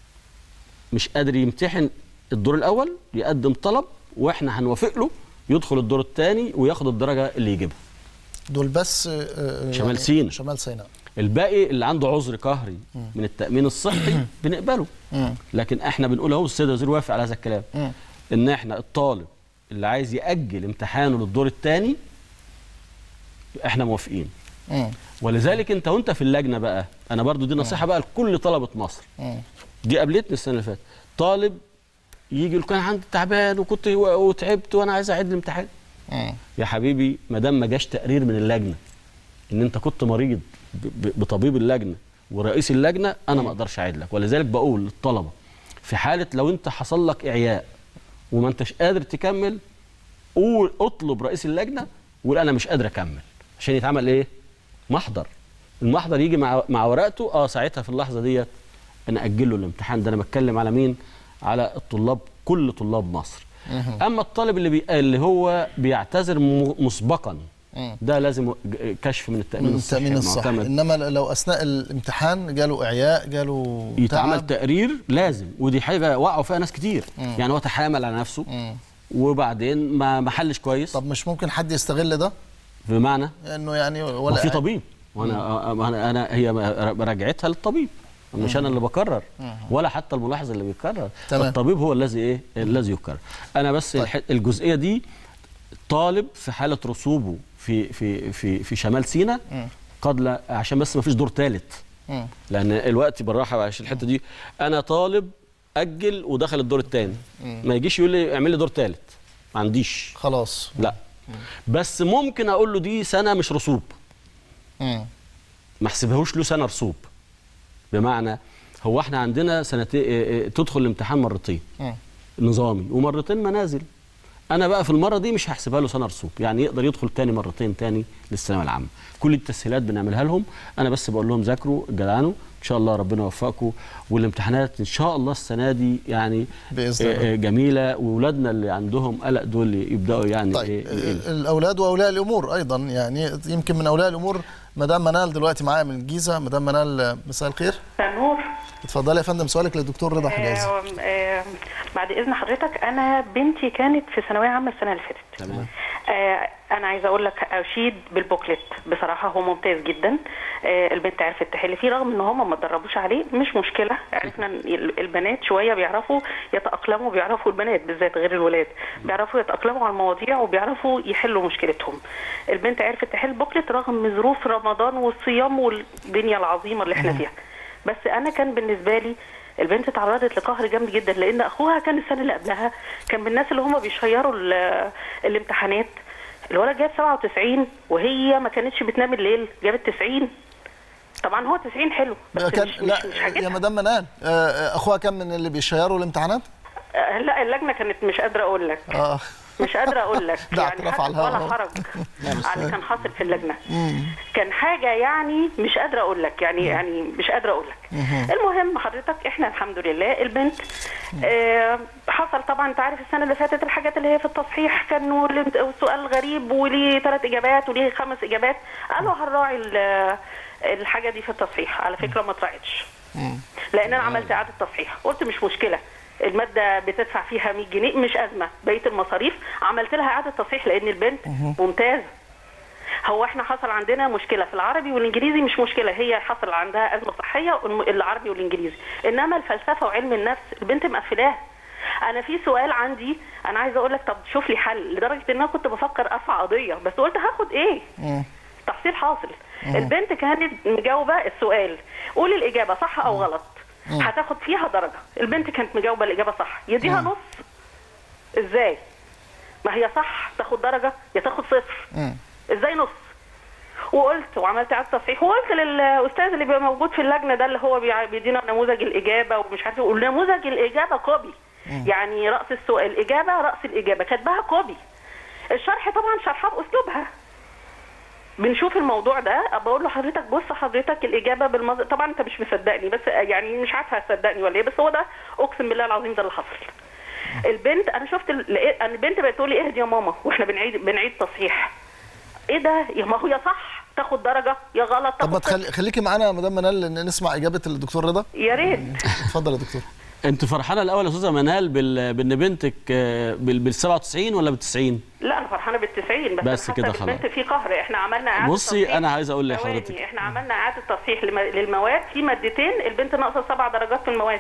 مش قادر يمتحن الدور الاول يقدم طلب واحنا هنوافق له يدخل الدور الثاني وياخد الدرجه اللي يجيبها دول بس آه، آه، شمال يعني سيناء. شمال سيناء الباقي اللي عنده عذر قهري مم. من التامين الصحي بنقبله مم. لكن احنا بنقول اهو السيد الوزير وافق على هذا الكلام مم. ان احنا الطالب اللي عايز ياجل امتحانه للدور الثاني احنا موافقين مم. ولذلك انت وانت في اللجنه بقى انا برضو دي نصيحه بقى لكل طلبه مصر مم. دي قابلتني السنه اللي فاتت طالب يجي يقول كان عندي تعبان وكنت وتعبت وانا عايز اعيد الامتحان مم. يا حبيبي ما دام ما جاش تقرير من اللجنه ان انت كنت مريض ب- ب- بطبيب اللجنه ورئيس اللجنه انا ما اقدرش اعيد لك ولذلك بقول للطلبه في حاله لو انت حصل لك اعياء وما انتش قادر تكمل قول اطلب رئيس اللجنه وقول انا مش قادر اكمل عشان يتعمل ايه محضر المحضر يجي مع مع ورقته اه ساعتها في اللحظه ديت انا اجل له الامتحان ده انا بتكلم على مين على الطلاب كل طلاب مصر اما الطالب اللي بي... اللي هو بيعتذر م- مسبقا مم. ده لازم ج- كشف من التامين من الصحي التامين الصحي المعتمد. انما لو اثناء الامتحان جاله اعياء جاله يتعمل تعب تقرير لازم ودي حاجه وقعوا فيها ناس كتير مم. يعني هو تحامل على نفسه مم. وبعدين ما ما حلش كويس طب مش ممكن حد يستغل ده بمعنى انه يعني ولا ولا في طبيب وانا انا انا هي راجعتها للطبيب مش انا اللي بقرر مم. ولا حتى الملاحظ اللي بيقرر تمام. الطبيب هو الذي ايه الذي يقرر انا بس طيب. الجزئيه دي طالب في حاله رسوبه في في في في شمال سيناء مم. قد لا عشان بس ما فيش دور ثالث مم. لان الوقت بالراحه عشان الحته دي انا طالب اجل ودخل الدور الثاني مم. ما يجيش يقول لي اعمل لي دور ثالث ما عنديش خلاص لا بس ممكن اقول له دي سنه مش رسوب مم. ما احسبهوش له سنه رسوب بمعنى هو احنا عندنا سنتين تدخل الامتحان مرتين مم. نظامي ومرتين منازل انا بقى في المره دي مش هحسبها له سنه رسوب يعني يقدر يدخل تاني مرتين تاني للثانويه العامه كل التسهيلات بنعملها لهم انا بس بقول لهم ذاكروا جدعانوا ان شاء الله ربنا يوفقكم والامتحانات ان شاء الله السنه دي يعني بإذن الله. آه، آه، جميله واولادنا اللي عندهم قلق دول يبداوا يعني طيب إيه يقلوا. الاولاد واولياء الامور ايضا يعني يمكن من اولياء الامور مدام منال دلوقتي معايا من الجيزه مدام منال مساء الخير نور اتفضلي يا فندم سؤالك للدكتور رضا حجازي آه، آه، بعد اذن حضرتك انا بنتي كانت في ثانويه عامه السنه اللي فاتت تمام آه، انا عايزه اقول لك اشيد بالبوكلت بصراحه هو ممتاز جدا آه، البنت عرفت تحل فيه رغم ان هم ما اتدربوش عليه مش مشكله عرفنا إن ال- البنات شويه بيعرفوا يتاقلموا بيعرفوا البنات بالذات غير الولاد بيعرفوا يتاقلموا على المواضيع وبيعرفوا يحلوا مشكلتهم البنت عرفت تحل بوكلت رغم ظروف رمضان والصيام والدنيا العظيمه اللي احنا فيها بس انا كان بالنسبه لي البنت تعرضت لقهر جامد جدا لان اخوها كان السنه اللي قبلها كان من الناس اللي هم بيشيروا ال- الامتحانات الولد جاب 97 وهي ما كانتش بتنام الليل جابت 90 طبعا هو 90 حلو بس كان مش لا مش, مش حاجتها يا مدام منال آه، آه، اخوها كان من اللي بيشيروا الامتحانات آه، لا اللجنه كانت مش قادره اقول لك اه مش قادره اقول لك ده يعني اعتراف حتى على الهواء ولا أهو. حرج على اللي كان حاصل في اللجنه مم. كان حاجه يعني مش قادره اقول لك يعني يعني مش قادره اقول لك مهم. المهم حضرتك احنا الحمد لله البنت آه حصل طبعا انت عارف السنه اللي فاتت الحاجات اللي هي في التصحيح كانوا الامت- السؤال غريب وليه ثلاث اجابات وليه خمس اجابات قالوا هنراعي ال- الحاجه دي في التصحيح على فكره ما اتراعتش لان انا عملت اعاده تصحيح قلت مش مشكله الماده بتدفع فيها 100 جنيه مش ازمه بقيه المصاريف عملت لها اعاده تصحيح لان البنت ممتازه هو احنا حصل عندنا مشكله في العربي والانجليزي مش مشكله هي حصل عندها ازمه صحيه الم- العربي والانجليزي انما الفلسفه وعلم النفس البنت مقفلاها انا في سؤال عندي انا عايزه اقول لك طب شوف لي حل لدرجه ان انا كنت بفكر ارفع قضيه بس قلت هاخد ايه مم. تحصيل حاصل مم. البنت كانت مجاوبه السؤال قولي الاجابه صح او غلط مم. هتاخد فيها درجه البنت كانت مجاوبه الاجابه صح يديها مم. نص ازاي ما هي صح تاخد درجه يا تاخد صفر مم. ازاي نص وقلت وعملت اعاده تصحيح وقلت للاستاذ اللي بيبقى موجود في اللجنه ده اللي هو بيع- بيدينا نموذج الاجابه ومش عارف ايه ونموذج الاجابه كوبي يعني راس السؤال الاجابه راس الاجابه كاتباها كوبي الشرح طبعا شرحها باسلوبها بنشوف الموضوع ده بقول له حضرتك بص حضرتك الاجابه بالمظ... طبعا انت مش مصدقني بس يعني مش عارفه هتصدقني ولا ايه بس هو ده اقسم بالله العظيم ده اللي حصل البنت انا شفت ال- لقيت- أنا البنت بقت تقول لي اهدي يا ماما واحنا بنعيد بنعيد تصحيح ايه ده يا ما هو يا صح تاخد درجه يا غلط طب ما تاخد تخلي خليكي معانا يا مدام منال إن نسمع اجابه الدكتور رضا يا ريت اتفضل يا دكتور انت فرحانه الاول يا استاذه منال بال- بان بنتك آه، بال بال 97 ولا بال 90 لا انا فرحانه بال 90 بس, بس أنا كده حاسة خلاص. البنت في قهر احنا عملنا اعاده بصي تصحيح. انا عايز اقول ثواني، لحضرتك احنا عملنا اعاده تصحيح لم- للمواد في مادتين البنت ناقصه سبع درجات في المواد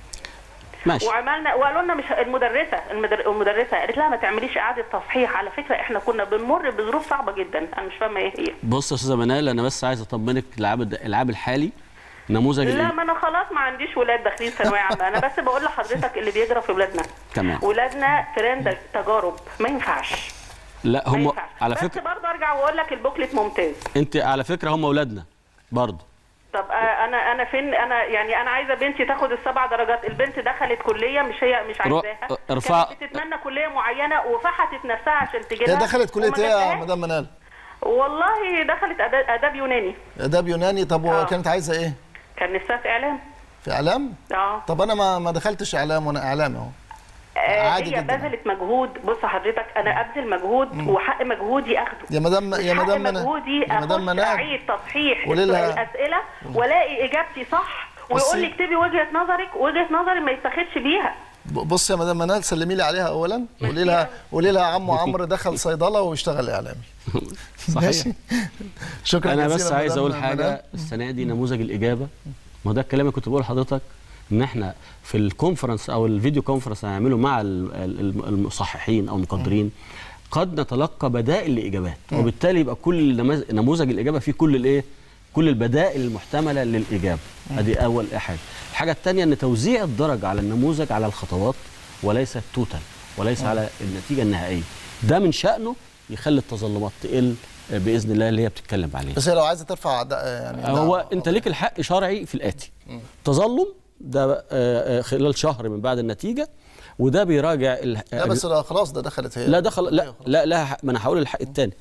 ماشي وعملنا وقالوا لنا مش المدرسه المدر... المدرسه قالت لها ما تعمليش اعاده تصحيح على فكره احنا كنا بنمر بظروف صعبه جدا انا مش فاهمه ايه هي بص يا استاذه منال انا بس عايز اطمنك الالعاب الد- الالعاب الحالي نموذج لا الإن- ما انا خلاص ما عنديش ولاد داخلين ثانويه عامه انا بس بقول لحضرتك اللي بيجرى في ولادنا تمام ولادنا فران تجارب ما ينفعش لا ما هم ينفعش. على بس فكره برضه ارجع واقول لك البوكلت ممتاز انت على فكره هم اولادنا برضه طب آه، انا انا فين انا يعني انا عايزه بنتي تاخد السبع درجات البنت دخلت كليه مش هي مش رو- عايزاها ارفع- كانت بتتمنى كليه معينه وفحتت نفسها عشان تجي هي دخلت كليه ايه يا مدام منال والله دخلت اداب آداب يوناني اداب يوناني طب آه. وكانت عايزه ايه كان نفسها في اعلام في اعلام اه طب انا ما ما دخلتش اعلام وانا اعلامي اهو آه، عادي هي جدا. بذلت مجهود بص حضرتك انا ابذل مجهود وحق مجهودي اخده يا مدام يا حق مدام منال مجهودي يا مدام اخش منال اعيد تصحيح قولي لها- الاسئله والاقي اجابتي صح ويقول لي بصي. اكتبي وجهه نظرك وجهه نظري ما يتاخدش بيها ب- بص يا مدام منال سلمي لي عليها اولا قولي لها قولي لها عمو عمرو دخل صيدله واشتغل اعلامي صحيح شكرا انا جزيلا بس عايز مدام اقول منال. حاجه السنه دي نموذج الاجابه ما هو ده الكلام اللي كنت بقول لحضرتك ان احنا في الكونفرنس او الفيديو كونفرنس اللي هنعمله مع ال- ال- المصححين او المقدرين قد نتلقى بدائل لاجابات مم. وبالتالي يبقى كل نماذج- نموذج الاجابه فيه كل الايه كل البدائل المحتمله للاجابه مم. ادي اول حاجه الحاجه الثانيه ان توزيع الدرجه على النموذج على الخطوات وليس التوتال وليس مم. على النتيجه النهائيه ده من شانه يخلي التظلمات تقل باذن الله اللي هي بتتكلم عليه بس هي لو عايزه ترفع ده يعني ده- هو انت ليك الحق شرعي في الاتي مم. تظلم ده آه، آه، خلال شهر من بعد النتيجه وده بيراجع ال- لا بس لا خلاص ده دخلت هي لا دخل لا لا لا حق- ما انا هقول الحق الثاني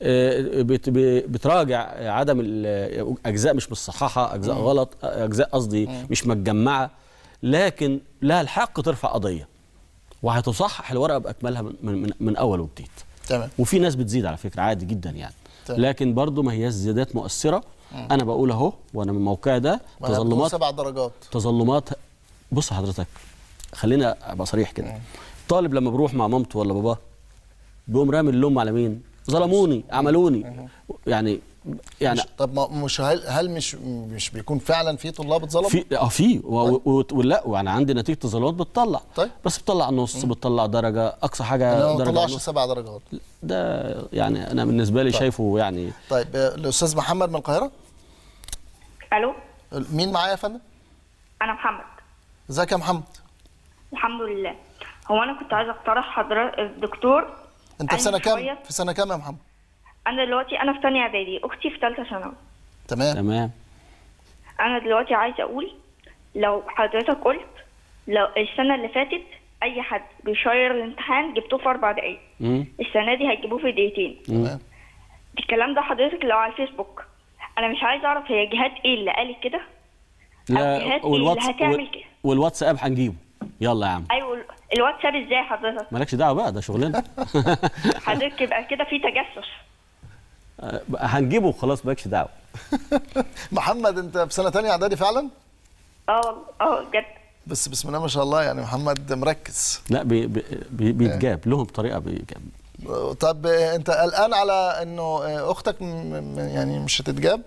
بت ب- بتراجع عدم ال- اجزاء مش مصححه اجزاء مم. غلط اجزاء قصدي مم. مش متجمعه لكن لها الحق ترفع قضيه وهتصحح الورقه باكملها من, من, من اول وجديد تمام وفي ناس بتزيد على فكره عادي جدا يعني تمام. لكن برضو ما هياش زيادات مؤثره مم. انا بقول اهو وانا من موقعي ده وأنا بقول تظلمات سبع درجات تظلمات بص حضرتك خلينا ابقى صريح كده طالب لما بروح مع مامته ولا باباه بيقوم رامي اللوم على مين ظلموني عملوني يعني يعني مش طب ما مش هل هل مش مش بيكون فعلا في طلاب اتظلموا؟ في اه في و- و- ولا وانا عندي نتيجه تظلمات بتطلع طيب. بس بتطلع نص بتطلع درجه اقصى حاجه انا ما درجه طلعش ونص. سبع درجات ده يعني انا بالنسبه لي طيب. شايفه يعني طيب آه، الاستاذ محمد من القاهره الو مين معايا يا فندم؟ انا محمد ازيك يا محمد؟ الحمد لله هو انا كنت عايزه اقترح حضرتك الدكتور انت في قال سنه من كام؟ شوية- في سنه كام يا محمد؟ انا دلوقتي انا في ثانيه اعدادي اختي في ثالثه ثانوي تمام تمام انا دلوقتي عايزه اقول لو حضرتك قلت لو السنه اللي فاتت اي حد بيشير الامتحان جبتوه في اربع دقايق مم. السنه دي هيجيبوه في دقيقتين مم. الكلام ده حضرتك لو على الفيسبوك انا مش عايزه اعرف هي جهات ايه اللي قالت كده لا جهات والواتس اللي هتعمل وال- كده. والواتساب هنجيبه يلا يا عم ايوه الواتساب ازاي حضرتك مالكش دعوه بقى ده شغلنا حضرتك يبقى كده في تجسس آه، هنجيبه وخلاص مالكش دعوه محمد انت في سنه ثانيه اعدادي فعلا؟ اه اه بجد بس بسم الله ما شاء الله يعني محمد مركز لا بي بي بي بيتجاب لهم طريقه بيجاب طب آه، انت قلقان على انه آه، اختك م- م- يعني مش هتتجاب؟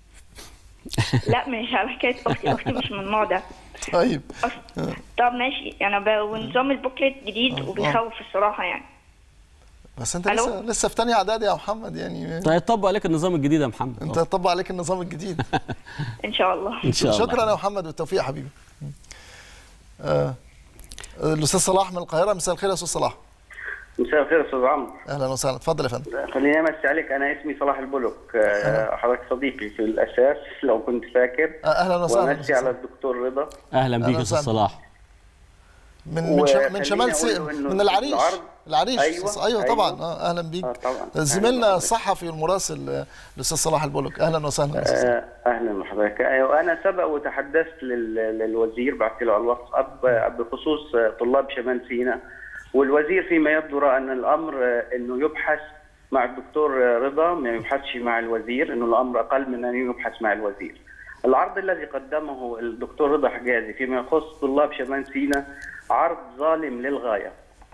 لا مش على حكايه اختي اختي مش من النوع ده طيب طب ماشي يعني ب- ونظام البوكلت جديد وبيخوف الصراحه يعني بس انت ألو؟ لسه لسه في ثانيه اعدادي يا محمد يعني هيطبق عليك النظام الجديد يا محمد انت هتطبق عليك النظام الجديد ان شاء الله ان شاء الله شكرا يا محمد بالتوفيق يا حبيبي آه. الاستاذ صلاح من القاهره مساء الخير يا استاذ صلاح مساء الخير استاذ عمرو اهلا وسهلا اتفضل يا فندم خليني امسي عليك انا اسمي صلاح البلوك آه، حضرتك صديقي في الاساس لو كنت فاكر آه، أهلاً وسهلاً. وامسي على الدكتور رضا اهلا بيك أهلاً يا استاذ وسهلاً. صلاح من من, شم... من وخليني شمال سي... أقول إنه من العريش العرض- العريش أيوة، ايوه أيوة. طبعا آه اهلا بيك آه، طبعا. زميلنا أهلاً. الصحفي والمراسل آه، الاستاذ صلاح البولك اهلا وسهلا أستاذ صلاح. آه، اهلا بحضرتك ايوه انا سبق وتحدثت لل- للوزير بعثت له على الواتساب آه، بخصوص آه، طلاب شمال سيناء والوزير فيما يبدو راى ان الامر آه، انه يبحث مع الدكتور آه، رضا ما يبحثش مع الوزير انه الامر اقل من ان يبحث مع الوزير. العرض الذي قدمه الدكتور رضا حجازي فيما يخص طلاب شمال سيناء عرض ظالم للغايه.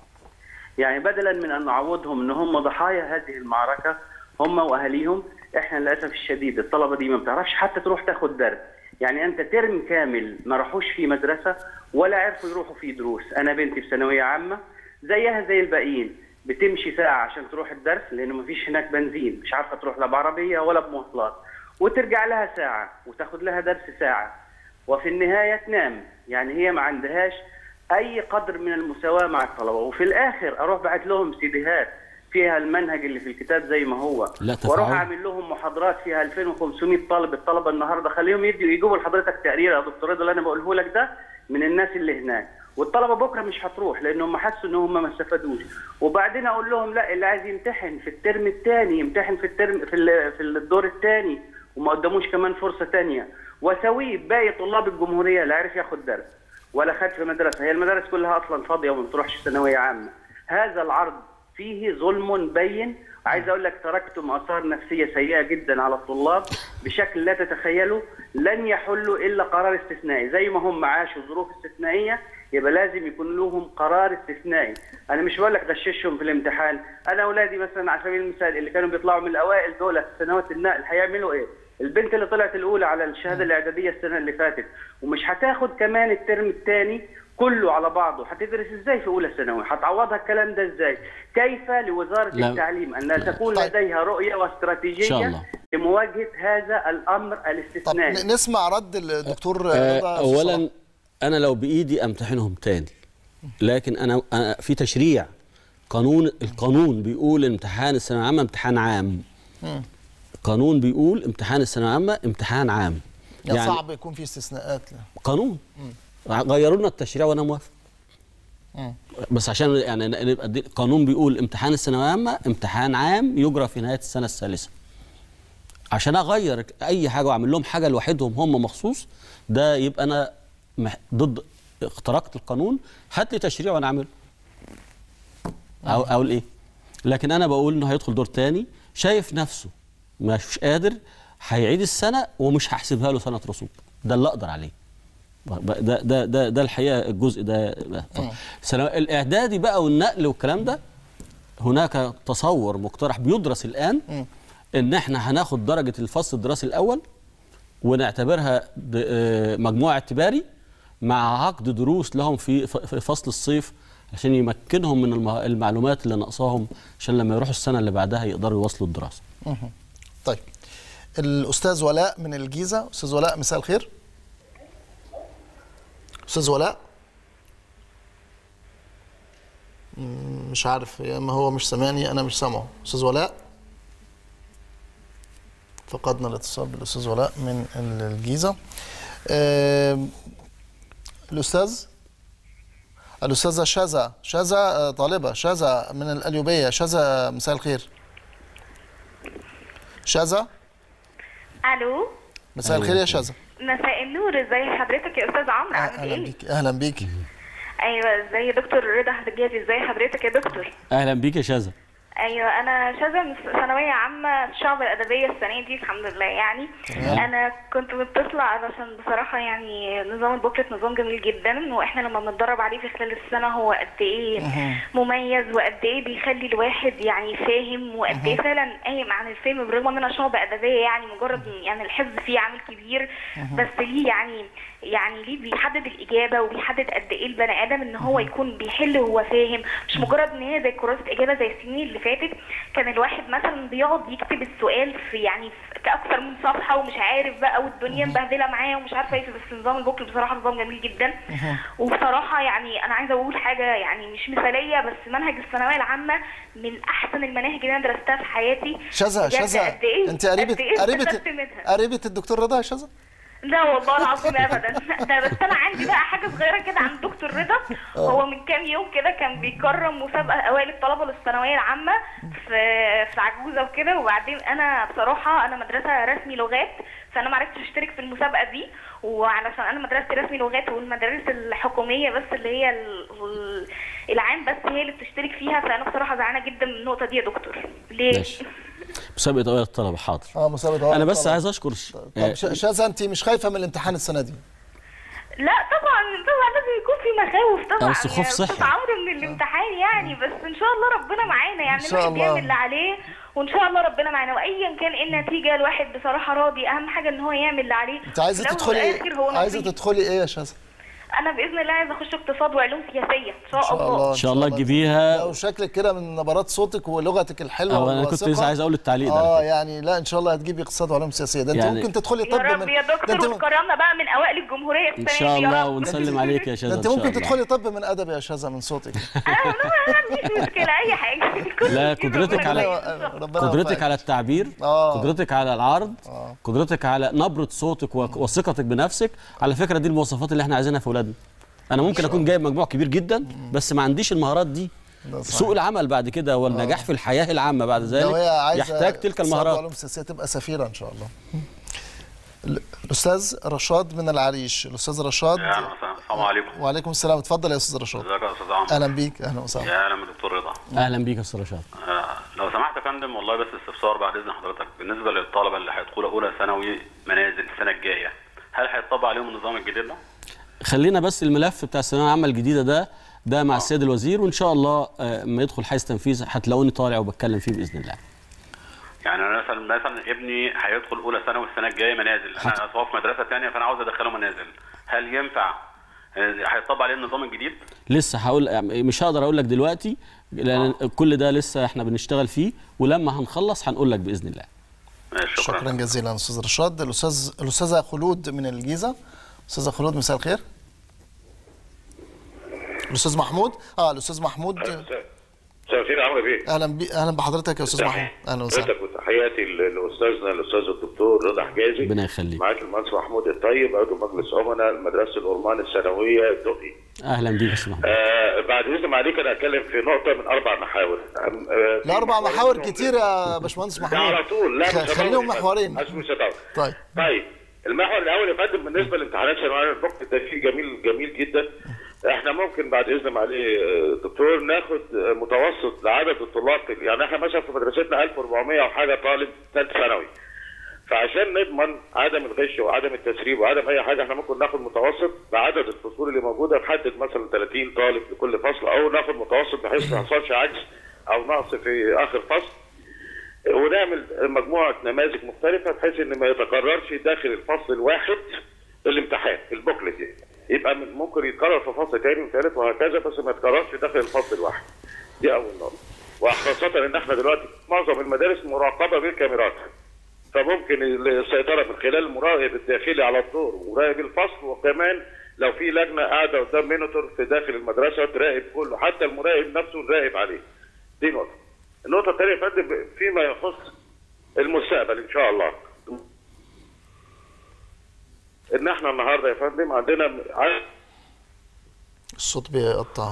يعني بدلا من ان نعوضهم ان هم ضحايا هذه المعركه هم واهاليهم احنا للاسف الشديد الطلبه دي ما بتعرفش حتى تروح تاخد درس يعني انت ترم كامل ما راحوش في مدرسه ولا عرفوا يروحوا في دروس انا بنتي في ثانويه عامه زيها زي الباقيين بتمشي ساعه عشان تروح الدرس لانه ما فيش هناك بنزين مش عارفه تروح لا بعربيه ولا بمواصلات وترجع لها ساعه وتاخد لها درس ساعه وفي النهايه تنام يعني هي ما عندهاش اي قدر من المساواه مع الطلبه وفي الاخر اروح بعت لهم سيديهات فيها المنهج اللي في الكتاب زي ما هو لا تفعل. واروح اعمل لهم محاضرات فيها 2500 طالب الطلبه النهارده خليهم يدوا يجيبوا لحضرتك تقرير يا دكتور رضا اللي انا بقوله لك ده من الناس اللي هناك والطلبه بكره مش هتروح لانهم حسوا ان هم ما استفادوش وبعدين اقول لهم لا اللي عايز يمتحن في الترم الثاني يمتحن في الترم في ال- في الدور الثاني وما قدموش كمان فرصه ثانيه واسويه باقي طلاب الجمهوريه لا عرف ياخد درس ولا خد في مدرسه هي المدارس كلها اصلا فاضيه وما بتروحش ثانويه عامه هذا العرض فيه ظلم بين عايز اقول لك تركتم اثار نفسيه سيئه جدا على الطلاب بشكل لا تتخيلوا لن يحلوا الا قرار استثنائي زي ما هم عاشوا ظروف استثنائيه يبقى لازم يكون لهم قرار استثنائي انا مش بقول لك غششهم في الامتحان انا اولادي مثلا على سبيل المثال اللي كانوا بيطلعوا من الاوائل دول في سنوات النقل هيعملوا ايه البنت اللي طلعت الاولى على الشهاده الاعداديه السنه اللي فاتت ومش هتاخد كمان الترم الثاني كله على بعضه هتدرس ازاي في اولى ثانوي هتعوضها الكلام ده ازاي كيف لوزاره لا. التعليم ان لا تكون لديها رؤيه إن شاء واستراتيجيه الله. لمواجهه هذا الامر طب الاستثنائي ن- نسمع رد الدكتور آه، رضا اولا انا لو بايدي امتحنهم تاني لكن انا أنا في تشريع قانون القانون بيقول امتحان الثانويه العامه امتحان عام مم. قانون بيقول امتحان الثانويه العامه امتحان عام يعني صعب يكون في استثناءات له. قانون غيروا لنا التشريع وانا موافق مم. بس عشان يعني نبقى دي- القانون بيقول امتحان الثانويه العامه امتحان عام يجرى في نهايه السنه الثالثه عشان اغير اي حاجه واعمل لهم حاجه لوحدهم هم مخصوص ده يبقى انا مح- ضد اخترقت القانون هات لي تشريع وانا اعمله أو اقول ايه لكن انا بقول انه هيدخل دور تاني شايف نفسه مش قادر هيعيد السنه ومش هحسبها له سنه رسوب ده اللي اقدر عليه ب- ده ده ده ده الحقيقه الجزء ده ده. سنة الاعدادي بقى والنقل والكلام ده هناك تصور مقترح بيدرس الان ان احنا هناخد درجه الفصل الدراسي الاول ونعتبرها د- آه، مجموع اعتباري مع عقد دروس لهم في ف- في فصل الصيف عشان يمكنهم من الم- المعلومات اللي ناقصاهم عشان لما يروحوا السنه اللي بعدها يقدروا يواصلوا الدراسه مهم. طيب الاستاذ ولاء من الجيزه استاذ ولاء مساء الخير استاذ ولاء مم، مش عارف يا اما هو مش سامعني انا مش سامعه استاذ ولاء فقدنا الاتصال بالاستاذ ولاء من الجيزه آم، الاستاذ الاستاذه شذا شذا آه، طالبه شذا من القليوبيه شذا مساء الخير شذا الو مساء الخير يا شذا مساء النور ازي حضرتك يا استاذ عمرو عامل اهلا ايه بيك اهلا بيك ايوه ازي دكتور رضا حجازي ازي حضرتك يا دكتور اهلا بيك يا شاذة ايوه انا شاذة من ثانويه عامه الشعب الادبيه السنه دي الحمد لله يعني تمام. انا كنت متصله علشان بصراحه يعني نظام البوكلت نظام جميل جدا واحنا لما بنتدرب عليه في خلال السنه هو قد ايه مهم. مميز وقد ايه بيخلي الواحد يعني فاهم وقد ايه مهم. فعلا قايم عن الفهم بالرغم ان انا شعب ادبيه يعني مجرد يعني الحفظ فيه عامل كبير مهم. بس ليه يعني يعني ليه بيحدد الاجابه وبيحدد قد ايه البني ادم ان هو يكون بيحل وهو فاهم مش مجرد ان هي زي كراسه اجابه زي السنين اللي فاتت كان الواحد مثلا بيقعد يكتب السؤال في يعني في كاكثر من صفحه ومش عارف بقى والدنيا مبهدله معاه ومش عارفه ايه بس نظام البوكل بصراحه نظام جميل جدا وبصراحه يعني انا عايزه اقول حاجه يعني مش مثاليه بس منهج الثانويه العامه من احسن المناهج اللي انا درستها في حياتي شذا بجد شذا قد إيه- انت قريبه قد إيه قريبه استفدت منها. قريبه الدكتور رضا يا شذا لا والله العظيم ابدا ده بس انا عندي بقى حاجه صغيره كده عن دكتور رضا هو من كام يوم كده كان بيكرم مسابقه اوائل الطلبه للثانويه العامه في في عجوزه وكده وبعدين انا بصراحه انا مدرسه رسمي لغات فانا ما عرفتش اشترك في المسابقه دي وعلشان انا مدرستي رسمي لغات والمدارس الحكوميه بس اللي هي ال- ال- العام بس هي اللي بتشترك فيها فانا بصراحه زعلانه جدا من النقطه دي يا دكتور ليه ماشي. مسابقه اوائل الطلبه حاضر اه مسابقه أوائل انا بس الطلبة. عايز اشكر ش- طب ش- شاذة انت مش خايفه من الامتحان السنه دي لا طبعا طبعا لازم يكون في مخاوف طبعا بس خوف يا أستاذ صحي. عمرو من الامتحان يعني بس ان شاء الله ربنا معانا يعني إن شاء الواحد الله. بيعمل اللي عليه وان شاء الله ربنا معانا وايا كان ايه النتيجه الواحد بصراحه راضي اهم حاجه ان هو يعمل اللي عليه انت عايزه في الأول تدخلي والآخر هو عايزه نصيب. تدخلي ايه يا شاذة انا باذن الله عايزه اخش اقتصاد وعلوم سياسيه ان شاء, ان شاء الله ان شاء الله تجيبيها لو شكلك كده من نبرات صوتك ولغتك الحلوه أو أنا كنت والواثقة. لسه عايز أقول التعليق ده. اه يعني لا ان شاء الله هتجيبي اقتصاد وعلوم سياسيه ده انت يعني- ممكن تدخلي يا طب رب من يا ده دكتور انت وتكرمنا بقى من اوائل الجمهوريه السنه ان دي شاء يا الله رب. ونسلم عليك يا ده شاذة انت إن شاء ممكن الله. تدخلي طب من ادب يا شاذة من صوتك مفيش مشكله اي حاجه لا قدرتك على ربنا قدرتك يوفقك. على التعبير آه. قدرتك على العرض قدرتك على نبره صوتك و- وثقتك بنفسك على فكره دي المواصفات اللي احنا عايزينها في اولادنا انا ممكن اكون جايب مجموع كبير جدا بس ما عنديش المهارات دي ده صحيح. سوق العمل بعد كده والنجاح في الحياه العامه بعد لو ذلك هي عايزه يحتاج تلك اقتصاد المهارات وعلوم سياسيه تبقى سفيره ان شاء الله ال- الاستاذ رشاد من العريش الاستاذ رشاد اهلا وسهلا السلام عليكم وعليكم السلام اتفضل يا استاذ رشاد ازيك يا استاذ عمرو اهلا بيك اهلا وسهلا يا اهلا بالدكتور رضا اهلا بيك يا استاذ رشاد آه لو سمحت يا فندم والله بس استفسار بعد اذن حضرتك بالنسبه للطلبه اللي هيدخلوا اولى ثانوي منازل السنه الجايه هل هيطبق عليهم النظام الجديد ده؟ خلينا بس الملف بتاع الثانويه العامه الجديده ده ده مع السيد الوزير وان شاا الله آه، ما يدخل حيز تنفيذ هتلاقوني طالع وبتكلم فيه باذن الله يعني انا مثلا مثلا ابني هيدخل اولى ثانوي السنه الجايه منازل انا أصل هو في مدرسه ثانيه فانا عاوز ادخله منازل هل ينفع آه، هيطبق عليه النظام الجديد؟ لسه هقول يعني مش هقدر اقول لك دلوقتي لان كل ده لسه احنا بنشتغل فيه ولما هنخلص هنقول لك باذن الله شكرا شكرا جزيلا استاذ رشاد الاستاذ الاستاذه خلود من الجيزه استاذه خلود مساء الخير الاستاذ محمود اه الاستاذ محمود مساء الخير يا عمرو بيه اهلا بي... اهلا بحضرتك يا استاذ محمود اهلا وسهلا حضرتك وتحياتي ل- لاستاذنا الاستاذ الدكتور رضا حجازي ربنا يخليك معاك المهندس محمود الطيب عضو مجلس امناء مدرسه الأورمان الثانويه الدقي اهلا بيك يا استاذ محمود آه بعد اذن عليك انا اتكلم في نقطه من اربع محاور أم- آه في لا اربع محاور محورين كتير يا باشمهندس لا محمود على طول لا خ- مش خليهم هطول. محورين أصل مش هطول. طيب طيب المحور الاول يا فندم بالنسبه لامتحانات ثانويه البوك ده شيء جميل جميل جدا احنا ممكن بعد اذن معالي آه، دكتور ناخد آه، متوسط لعدد الطلاب يعني احنا مثلا في مدرستنا 1400 وحاجه طالب ثالث ثانوي فعشان نضمن عدم الغش وعدم التسريب وعدم اي حاجه احنا ممكن ناخد متوسط بعدد الفصول اللي موجوده نحدد مثلا 30 طالب لكل فصل او ناخد متوسط بحيث ما يحصلش عجز او نقص في اخر فصل ونعمل مجموعه نماذج مختلفه بحيث ان ما يتكررش داخل الفصل الواحد الامتحان البوكلت يعني. يبقى من- ممكن يتكرر في فصل تاني وثالث وهكذا بس ما يتكررش داخل الفصل الواحد دي اول نقطه وخاصه ان احنا دلوقتي معظم المدارس مراقبه بالكاميرات فممكن السيطره من خلال المراقب الداخلي على الدور ومراقب الفصل وكمان لو في لجنه قاعده قدام مينيتور في داخل المدرسه تراقب كله حتى المراقب نفسه نراقب عليه دي نقطه النقطه الثانيه يا فندم فيما يخص المستقبل ان شاء الله ان احنا النهارده يا فندم عندنا عدد الصوت بيقطع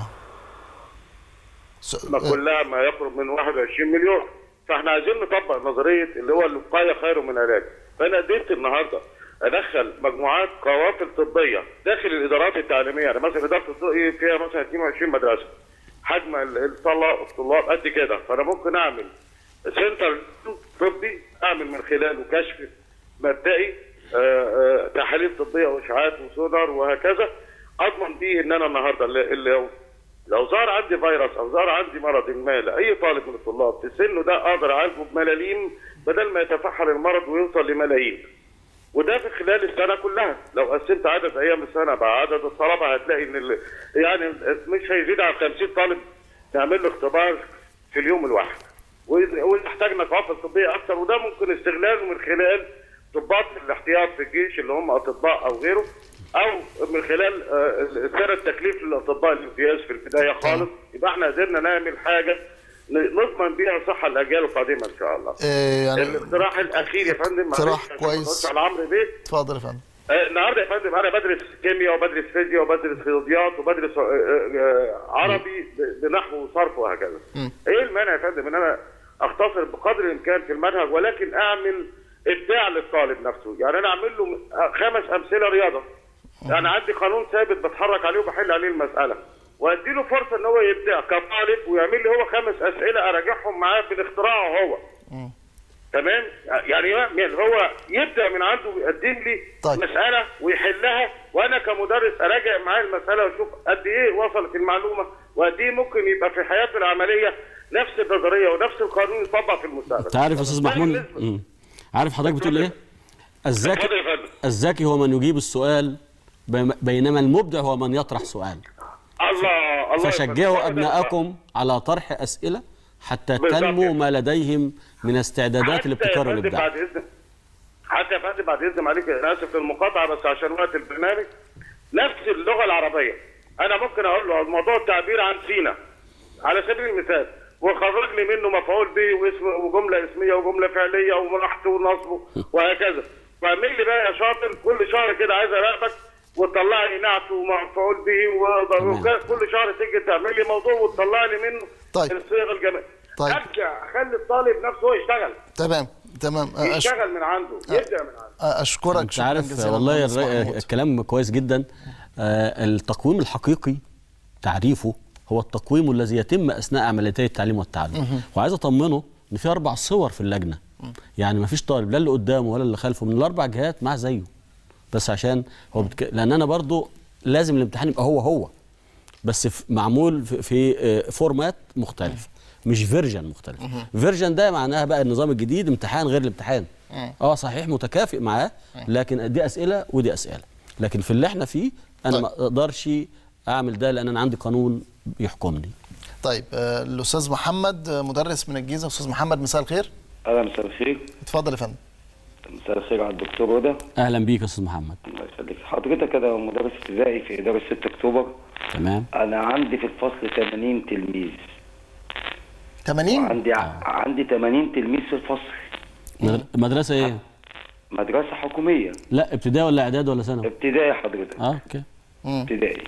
ما كلها ما يقرب من 21 مليون فاحنا عايزين نطبق نظريه اللي هو الوقايه خير من العلاج فانا قدرت النهارده ادخل مجموعات قوافل طبيه داخل الادارات التعليميه يعني مثلا اداره الضوئي فيها مثلا 22 مدرسه حجم ال- الطلاب الطلاب قد كده فانا ممكن اعمل سنتر طبي اعمل من خلاله كشف مبدئي آه، آه، تحاليل طبيه واشعاعات وسونار وهكذا اضمن بيه ان انا النهارده اللي اللي لو لو ظهر عندي فيروس او ظهر عندي مرض ما لاي طالب من الطلاب في سنه ده اقدر اعالجه بملاليم بدل ما يتفحل المرض ويوصل لملايين وده في خلال السنه كلها لو قسمت عدد ايام السنه مع عدد الطلبه هتلاقي ان ال- يعني مش هيزيد عن 50 طالب نعمل له اختبار في اليوم الواحد وإذا وإذا احتاجنا قوافل طبيه اكثر وده ممكن استغلاله من خلال ضباط الاحتياط في الجيش اللي هم اطباء او غيره او من خلال آه، سنه تكليف للاطباء الامتياز في البدايه خالص يبقى احنا قدرنا نعمل حاجه ن- نضمن بيها صحه الاجيال القادمه ان شاء الله. إيه يعني الاقتراح الاخير يا فندم معلش اقتراح عشان ما كويس. نقولش على عمرو بيه اتفضل يا فندم آه، النهارده يا فندم انا بدرس كيمياء وبدرس فيزياء وبدرس رياضيات وبدرس آه، آه، عربي ب- بنحو وصرف وهكذا ايه المانع يا فندم ان انا اختصر بقدر الامكان في المنهج ولكن اعمل ابداع للطالب نفسه يعني انا اعمل له خمس امثله رياضه يعني عندي قانون ثابت بتحرك عليه وبحل عليه المساله وادي له فرصه ان هو يبدع كطالب ويعمل لي هو خمس اسئله اراجعهم معاه باختراعه هو تمام يعني يعني هو يبدا من عنده ويقدم لي طيب. مساله ويحلها وانا كمدرس اراجع معاه المساله واشوف قد ايه وصلت المعلومه وقد ايه ممكن يبقى في حياته العمليه نفس النظريه ونفس القانون يطبق في المستقبل انت عارف يا استاذ محمود مم. عارف حضرتك بتقول ايه الذكي اتفضل يا فندم. الذكي هو من يجيب السؤال بيم- بينما المبدع هو من يطرح سؤال الله الله فشجعوا يفضل. ابنائكم على طرح اسئله حتى بالظبط تنمو ما لديهم من استعدادات حتى الابتكار يا فندم والابداع بعد اذن حتى يا فندم بعد اذن عليك انا اسف للمقاطعه بس عشان وقت البرنامج نفس اللغه العربيه انا ممكن اقول له موضوع التعبير عن سينا على سبيل المثال وخرج لي منه مفعول به واسم وجمله اسميه وجمله فعليه ونحت ونصبه وهكذا فاعمل لي بقى يا شاطر كل شهر كده عايز اراقبك وتطلع لي نعت ومفعول به و- وكده كل شهر تيجي تعمل لي موضوع وتطلع لي منه طيب. الصيغ الجماليه طيب. ارجع اخلي الطالب نفسه هو يشتغل تمام تمام أش... يشتغل من عنده يبدا من عنده اشكرك انت شكرا عارف جزيلا والله مهندس الر- محمود. الكلام كويس جدا آه، التقويم الحقيقي تعريفه هو التقويم الذي يتم اثناء عمليتي التعليم والتعلم مهم. وعايز اطمنه ان في اربع صور في اللجنه يعني ما فيش طالب لا اللي قدامه ولا اللي خلفه من الاربع جهات مع زيه بس عشان هو بتك... لان انا برضو لازم الامتحان يبقى هو هو بس في معمول في, في آه، فورمات مختلف مش فيرجن مختلف فيرجن ده معناها بقى النظام الجديد امتحان غير الامتحان اه صحيح متكافئ معاه لكن دي اسئله ودي اسئله لكن في اللي احنا فيه انا ما اقدرش اعمل ده لان انا عندي قانون بيحكمني طيب آه، الاستاذ محمد آه، مدرس من الجيزه استاذ محمد مساء الخير اهلا مساء الخير اتفضل يا فندم مساء الخير على الدكتور هدى اهلا بيك يا استاذ محمد الله يخليك حضرتك انا مدرس ابتدائي في اداره 6 اكتوبر تمام انا عندي في الفصل 80 تلميذ 80 عندي عندي 80 تلميذ في الفصل مدر- مدرسه ايه مدرسه حكوميه لا ابتدائي ولا اعداد ولا ثانوي ابتدائي حضرتك اه اوكي ابتدائي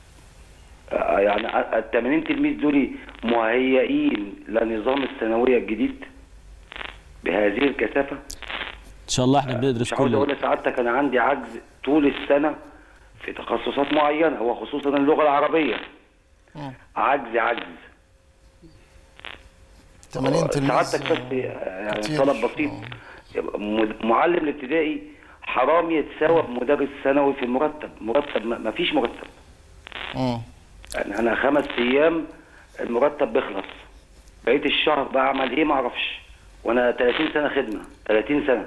آه، يعني ال 80 تلميذ دول مهيئين لنظام الثانويه الجديد بهذه الكثافه ان شاء الله احنا بندرس مش عاوز اقول كل لسعادتك انا عندي عجز طول السنه في تخصصات معينه وخصوصا اللغه العربيه عجز عجز 80 تلميذ سعادتك بس يعني كتير. طلب بسيط يبقى مد- معلم الابتدائي حرام يتساوى بمدرس ثانوي في المرتب مرتب ما ما فيش مرتب مم. يعني انا خمس ايام المرتب بيخلص بقيت الشهر بعمل ايه ما اعرفش وانا 30 سنه خدمه 30 سنه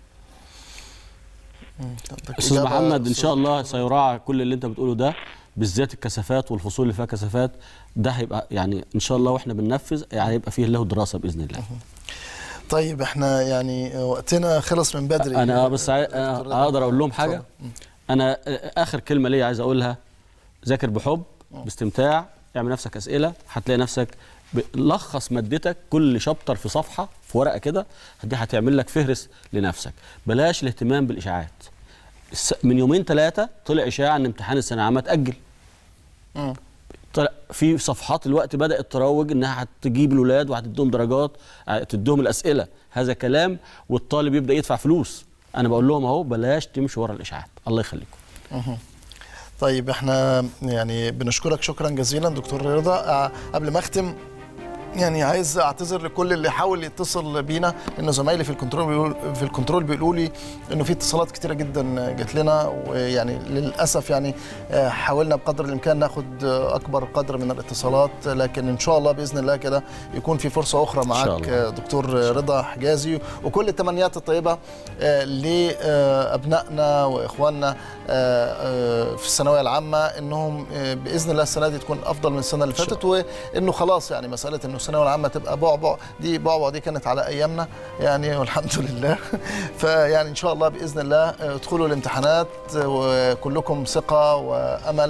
استاذ إجابة محمد ان شاء الله سيراعى كل اللي انت بتقوله ده بالذات الكثافات والفصول اللي فيها كثافات ده هيبقى يعني ان شاء الله واحنا بننفذ يعني هيبقى فيه له دراسه باذن الله طيب احنا يعني وقتنا خلص من بدري انا بس عاي- أنا اقدر اقول لهم حاجه انا اخر كلمه ليا عايز اقولها ذاكر بحب باستمتاع اعمل نفسك اسئله هتلاقي نفسك ب- لخص مادتك كل شابتر في صفحه في ورقه كده دي هتعمل لك فهرس لنفسك بلاش الاهتمام بالاشاعات الس- من يومين ثلاثه طلع اشاعه ان امتحان الثانويه العامه اتاجل مم. طلع في صفحات الوقت بدات تروج انها هتجيب الاولاد وهتديهم درجات تديهم الاسئله هذا كلام والطالب يبدا يدفع فلوس انا بقول لهم اهو بلاش تمشوا ورا الاشاعات الله يخليكم مهم. طيب احنا يعني بنشكرك شكرا جزيلا دكتور رضا آه، قبل ما اختم يعني عايز اعتذر لكل اللي حاول يتصل بينا انه زمايلي في الكنترول بيقول في الكنترول بيقولوا لي انه في اتصالات كتيره جدا جات لنا ويعني للاسف يعني آه، حاولنا بقدر الامكان ناخد آه، اكبر قدر من الاتصالات لكن ان شاء الله باذن الله كده يكون في فرصه اخرى شاء معاك الله. آه، دكتور رضا حجازي وكل التمنيات الطيبه آه، لابنائنا واخواننا آه، آه، في الثانويه العامه انهم آه، باذن الله السنه دي تكون افضل من السنه اللي فاتت وانه خلاص يعني مساله انه الثانويه العامه تبقى بعبع دي بعبع دي كانت على ايامنا يعني والحمد لله فيعني ان شاء الله باذن الله آه، ادخلوا الامتحانات آه، وكلكم ثقه وامل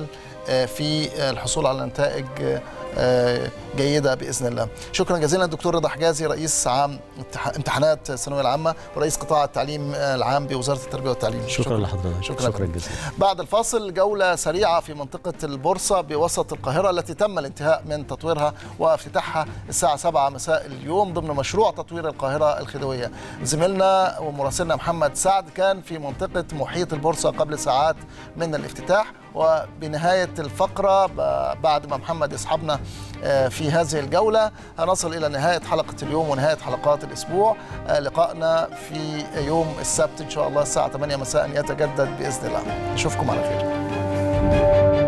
آه، في آه، الحصول على نتائج آه، آه، جيده باذن الله. شكرا جزيلا دكتور رضا حجازي رئيس عام امتح- امتحانات الثانويه العامه ورئيس قطاع التعليم آه، العام بوزاره التربيه والتعليم. شكرا لحضرتك شكرا, شكرا جزيلا بعد الفاصل جولة سريعة في منطقة البورصة بوسط القاهرة التي تم الانتهاء من تطويرها وافتتاحها الساعة 7 مساء اليوم ضمن مشروع تطوير القاهرة الخديوية زميلنا ومراسلنا محمد سعد كان في منطقة محيط البورصة قبل ساعات من الافتتاح وبنهاية الفقرة ب- بعد ما محمد يصحبنا آه، في هذه الجولة هنصل إلى نهاية حلقة اليوم ونهاية حلقات الأسبوع آه، لقائنا في يوم السبت إن شاء الله الساعة 8 مساء يتجدد بإذن الله نشوفكم على خير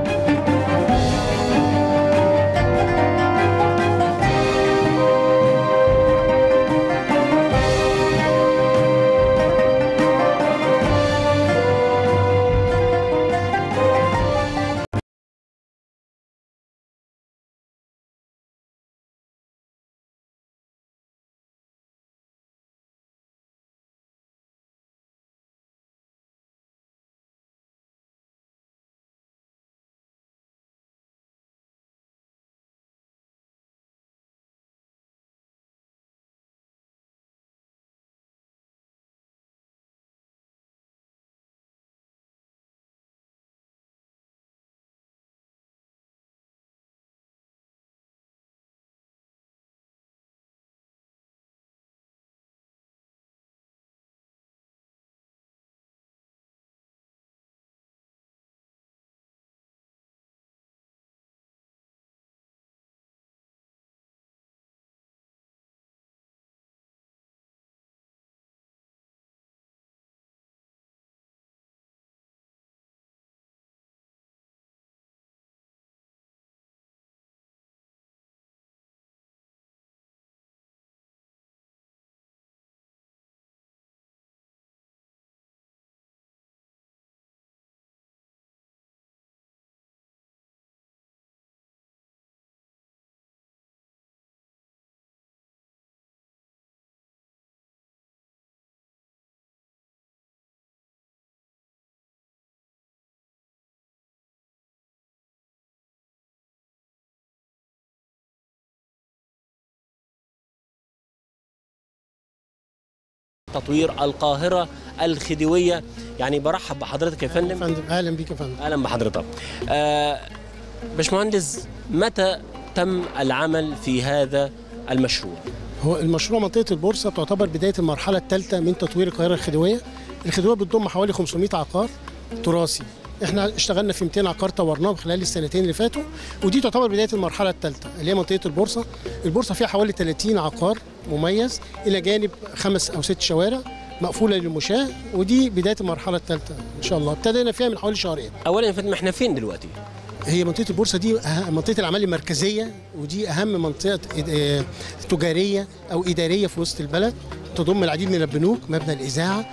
تطوير القاهرة الخديوية يعني برحب بحضرتك يا فندم فندم اهلا بيك يا فندم أهلا بحضرتك آه باشمهندس متى تم العمل في هذا المشروع هو المشروع منطقه البورصه تعتبر بدايه المرحله الثالثه من تطوير القاهره الخديويه الخديويه بتضم حوالي 500 عقار تراثي احنا اشتغلنا في 200 عقار طورناهم خلال السنتين اللي فاتوا ودي تعتبر بدايه المرحله الثالثه اللي هي منطقه البورصه البورصه فيها حوالي 30 عقار مميز الى جانب خمس او ست شوارع مقفوله للمشاة ودي بدايه المرحله الثالثه ان شاء الله ابتدينا فيها من حوالي شهرين أولا يا فندم احنا فين دلوقتي هي منطقه البورصه دي أه- منطقه الاعمال المركزيه ودي اهم منطقه إد- آه، تجاريه او اداريه في وسط البلد تضم العديد من البنوك مبنى الاذاعه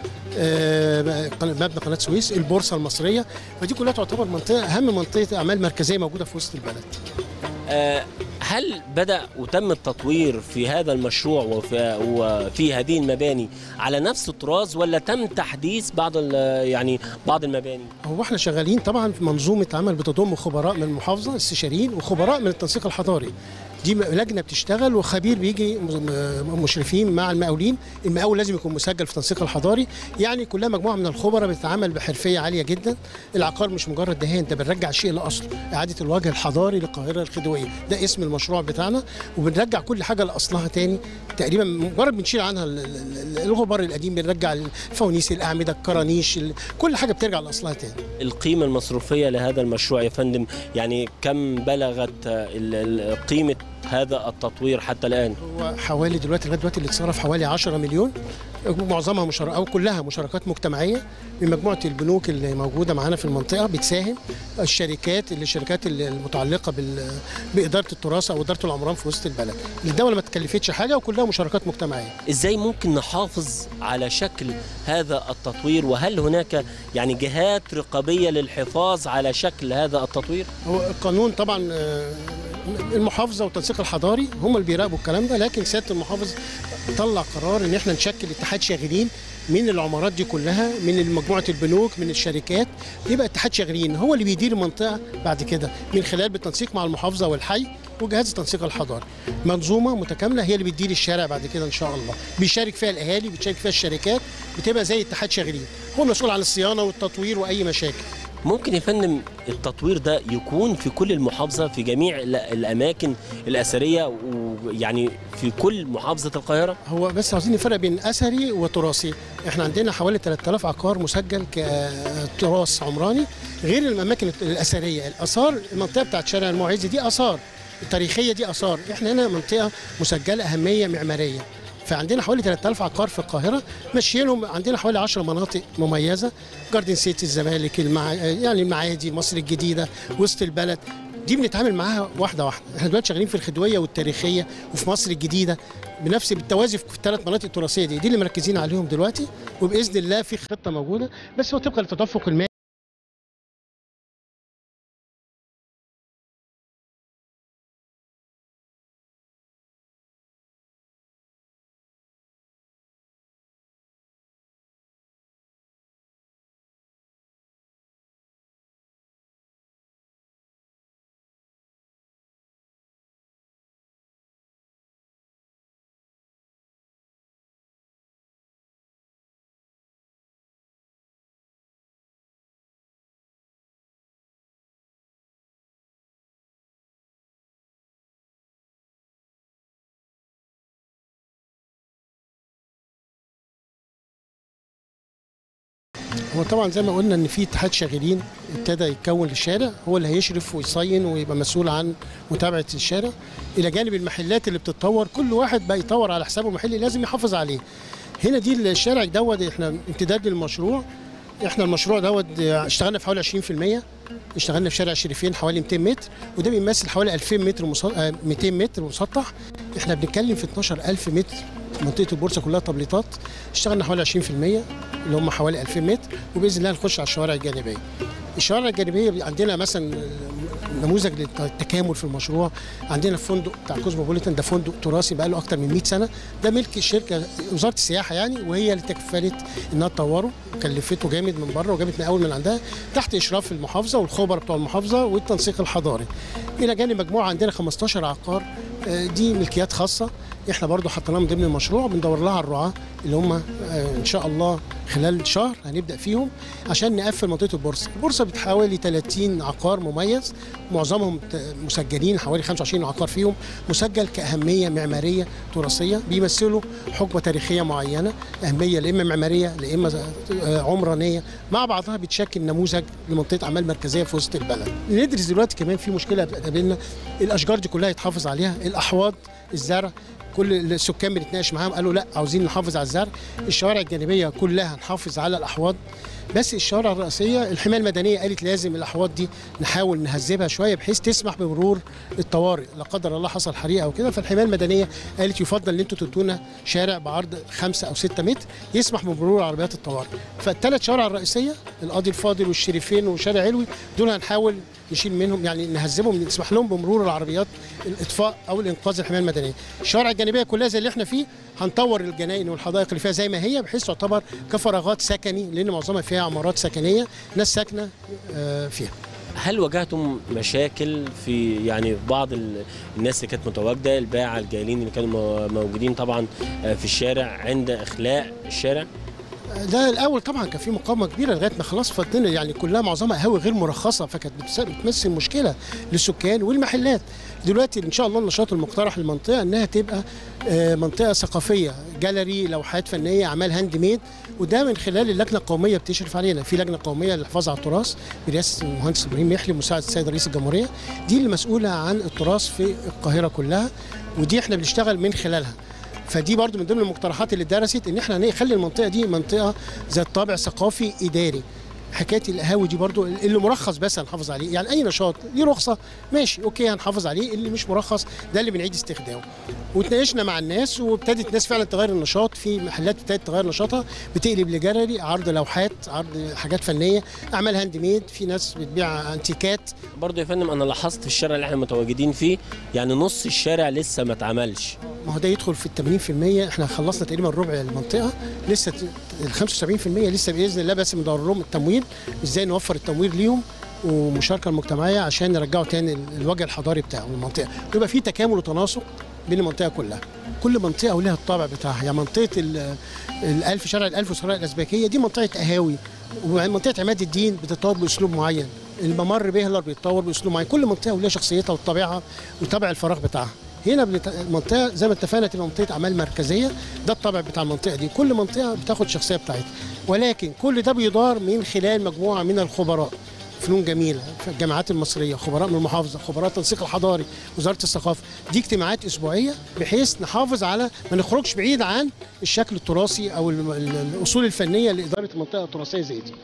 آه، مبنى قناه سويس البورصه المصريه فدي كلها تعتبر منطقه اهم منطقه اعمال مركزيه موجوده في وسط البلد آه هل بدأ وتم التطوير في هذا المشروع وفي, وفي هذه المباني على نفس الطراز ولا تم تحديث بعض ال- يعني بعض المباني هو احنا شغالين طبعا في منظومه عمل بتضم خبراء من المحافظه استشاريين وخبراء من التنسيق الحضاري دي لجنه بتشتغل وخبير بيجي م- م- مشرفين مع المقاولين المقاول لازم يكون مسجل في التنسيق الحضاري يعني كلها مجموعه من الخبراء بتتعامل بحرفيه عاليه جدا العقار مش مجرد دهان ده بنرجع الشيء لاصله اعاده الوجه الحضاري للقاهره الخديويه ده اسم المشروع بتاعنا وبنرجع كل حاجه لاصلها تاني تقريبا مجرد بنشيل عنها ال- ال- ال- الغبار القديم بنرجع الفوانيس الاعمده الكرانيش ال- كل حاجه بترجع لاصلها تاني القيمة المصروفية لهذا المشروع يا فندم يعني كم بلغت آه، ال- ال- قيمة هذا التطوير حتى الآن هو حوالي دلوقتي لغايه دلوقتي اللي اتصرف حوالي 10 مليون معظمها مشاركة او كلها مشاركات مجتمعيه من مجموعه البنوك اللي موجوده معانا في المنطقه بتساهم الشركات اللي الشركات اللي المتعلقه بال... باداره التراث او اداره العمران في وسط البلد الدوله ما تكلفتش حاجه وكلها مشاركات مجتمعيه ازاي ممكن نحافظ على شكل هذا التطوير وهل هناك يعني جهات رقابية للحفاظ على شكل هذا التطوير هو القانون طبعا آه، المحافظه والتنسيق الحضاري هم اللي بيراقبوا الكلام ده لكن سياده المحافظ طلع قرار ان احنا نشكل اتحاد شاغلين من العمارات دي كلها من مجموعه البنوك من الشركات يبقى اتحاد شاغلين هو اللي بيدير المنطقه بعد كده من خلال بالتنسيق مع المحافظه والحي وجهاز التنسيق الحضاري منظومه متكامله هي اللي بتدير الشارع بعد كده ان شاء الله بيشارك فيها الاهالي بتشارك فيها الشركات بتبقى زي اتحاد شاغلين هو المسؤول عن الصيانه والتطوير واي مشاكل ممكن يا فندم التطوير ده يكون في كل المحافظة في جميع ال- الأماكن الأثرية ويعني في كل محافظة القاهرة هو بس عاوزين نفرق بين اثري وتراثي احنا عندنا حوالي 3000 عقار مسجل كتراث عمراني غير الاماكن الاثريه الاثار المنطقه بتاعت شارع المعز دي اثار التاريخيه دي اثار احنا هنا منطقه مسجله اهميه معماريه فعندنا حوالي 3000 عقار في القاهره ماشيينهم عندنا حوالي 10 مناطق مميزه جاردن سيتي الزمالك المع... يعني المعادي مصر الجديده وسط البلد دي بنتعامل معاها واحده واحده احنا دلوقتي شغالين في الخدويه والتاريخيه وفي مصر الجديده بنفس بالتوازي في الثلاث مناطق التراثيه دي دي اللي مركزين عليهم دلوقتي وباذن الله في خطه موجوده بس هو طبقا للتدفق المالي هو طبعا زي ما قلنا ان في اتحاد شاغلين ابتدى يتكون للشارع هو اللي هيشرف ويصين ويبقى مسؤول عن متابعه الشارع الى جانب المحلات اللي بتتطور كل واحد بقى يطور على حسابه محلي لازم يحافظ عليه هنا دي الشارع دوت احنا امتداد للمشروع احنا المشروع دوت اشتغلنا في حوالي 20% اشتغلنا في شارع شريفين حوالي 200 متر وده بيمثل حوالي 2000 متر مص... آه، 200 متر مسطح احنا بنتكلم في 12000 متر منطقه البورصه كلها تبليطات اشتغلنا حوالي 20% اللي هم حوالي 2000 متر وباذن الله نخش على الشوارع الجانبيه الشوارع الجانبيه عندنا مثلا نموذج للتكامل في المشروع عندنا الفندق بتاع كوزموبوليتان ده فندق تراثي بقى له اكتر من 100 سنه ده ملك الشركه وزاره السياحه يعني وهي اللي تكفلت انها تطوره كلفته جامد من بره وجابت من اول من عندها تحت اشراف المحافظه والخبراء بتوع المحافظه والتنسيق الحضاري الى جانب مجموعه عندنا 15 عقار آه، دي ملكيات خاصه احنا برضو حطيناها من ضمن المشروع بندور لها على الرعاه اللي هم آه، ان شاء الله خلال شهر هنبدا فيهم عشان نقفل منطقه البورصه البورصه بحوالي 30 عقار مميز معظمهم ت- مسجلين حوالي 25 عقار فيهم مسجل كاهميه معماريه تراثيه بيمثلوا حقبه تاريخيه معينه اهميه لا اما معماريه لا اما آه، عمرانيه مع بعضها بتشكل نموذج لمنطقه اعمال مركزيه في وسط البلد ندرس دلوقتي كمان في مشكله بتقابلنا الاشجار دي كلها يتحافظ عليها الاحواض الزرع كل السكان بنتناقش معاهم قالوا لا عاوزين نحافظ على الزرع الشوارع الجانبيه كلها نحافظ على الاحواض بس الشوارع الرئيسيه الحمايه المدنيه قالت لازم الاحواض دي نحاول نهذبها شويه بحيث تسمح بمرور الطوارئ لا قدر الله حصل حريقه او كده فالحمايه المدنيه قالت يفضل ان انتوا تدونا شارع بعرض 5 او 6 متر يسمح بمرور عربيات الطوارئ فالثلاث شوارع الرئيسيه القاضي الفاضل والشريفين وشارع علوي دول هنحاول نشيل منهم يعني نهذبهم نسمح لهم بمرور العربيات الاطفاء او الانقاذ الحمايه المدنيه الشوارع الجانبيه كلها زي اللي احنا فيه هنطور الجناين والحدائق اللي فيها زي ما هي بحيث تعتبر كفراغات سكني لان معظمها فيها عمارات سكنيه ناس ساكنه آه، فيها هل واجهتم مشاكل في يعني بعض ال- الناس اللي كانت متواجده الباعه الجايلين اللي كانوا مو- موجودين طبعا آه، في الشارع عند اخلاء الشارع ده الاول طبعا كان في مقاومه كبيره لغايه ما خلاص فضلنا يعني كلها معظمها قهاوي غير مرخصه فكانت بتس- بتمثل مشكله للسكان والمحلات دلوقتي ان شاء الله النشاط المقترح للمنطقه انها تبقى آه، منطقه ثقافيه جاليري لوحات فنيه اعمال هاند ميد وده من خلال اللجنه القوميه بتشرف علينا في لجنه قوميه للحفاظ على التراث برئاسه المهندس ابراهيم يحيى مساعد السيد رئيس الجمهوريه دي اللي مسؤوله عن التراث في القاهره كلها ودي احنا بنشتغل من خلالها فدي برضو من ضمن المقترحات اللي درست ان احنا نخلي المنطقه دي منطقه ذات طابع ثقافي اداري حكايه القهاوي دي برضو اللي مرخص بس هنحافظ عليه يعني اي نشاط ليه رخصه ماشي اوكي هنحافظ عليه اللي مش مرخص ده اللي بنعيد استخدامه وتناقشنا مع الناس وابتدت الناس فعلا تغير النشاط في محلات ابتدت تغير نشاطها بتقلب لجاليري عرض لوحات عرض حاجات فنيه اعمال هاند ميد في ناس بتبيع انتيكات برضه يا فندم انا لاحظت في الشارع اللي احنا متواجدين فيه يعني نص الشارع لسه ما اتعملش ما هو ده يدخل في ال 80% احنا خلصنا تقريبا ربع المنطقه لسه ال 75% لسه باذن الله بس بندور لهم التمويل ازاي نوفر التمويل ليهم والمشاركه المجتمعيه عشان نرجعوا تاني ال- الوجه الحضاري بتاعه المنطقه يبقى في تكامل وتناسق بين المنطقه كلها كل منطقه ولها الطابع بتاعها يعني منطقه ال- الالف شارع الالف والسرايا الازبكيه دي منطقه قهاوي ومنطقه عماد الدين بتتطور باسلوب معين الممر بيهلر بيتطور باسلوب معين كل منطقه ولها شخصيتها وطبيعها وطبع الفراغ بتاعها هنا بنت... المنطقه زي ما اتفقنا تبقى منطقه اعمال مركزيه ده الطابع بتاع المنطقه دي كل منطقه بتاخد شخصيه بتاعتها ولكن كل ده بيدار من خلال مجموعه من الخبراء فنون جميله في الجامعات المصريه خبراء من المحافظه خبراء التنسيق الحضاري وزاره الثقافه دي اجتماعات اسبوعيه بحيث نحافظ على ما نخرجش بعيد عن الشكل التراثي او ال- ال- الاصول الفنيه لاداره المنطقه التراثيه زي دي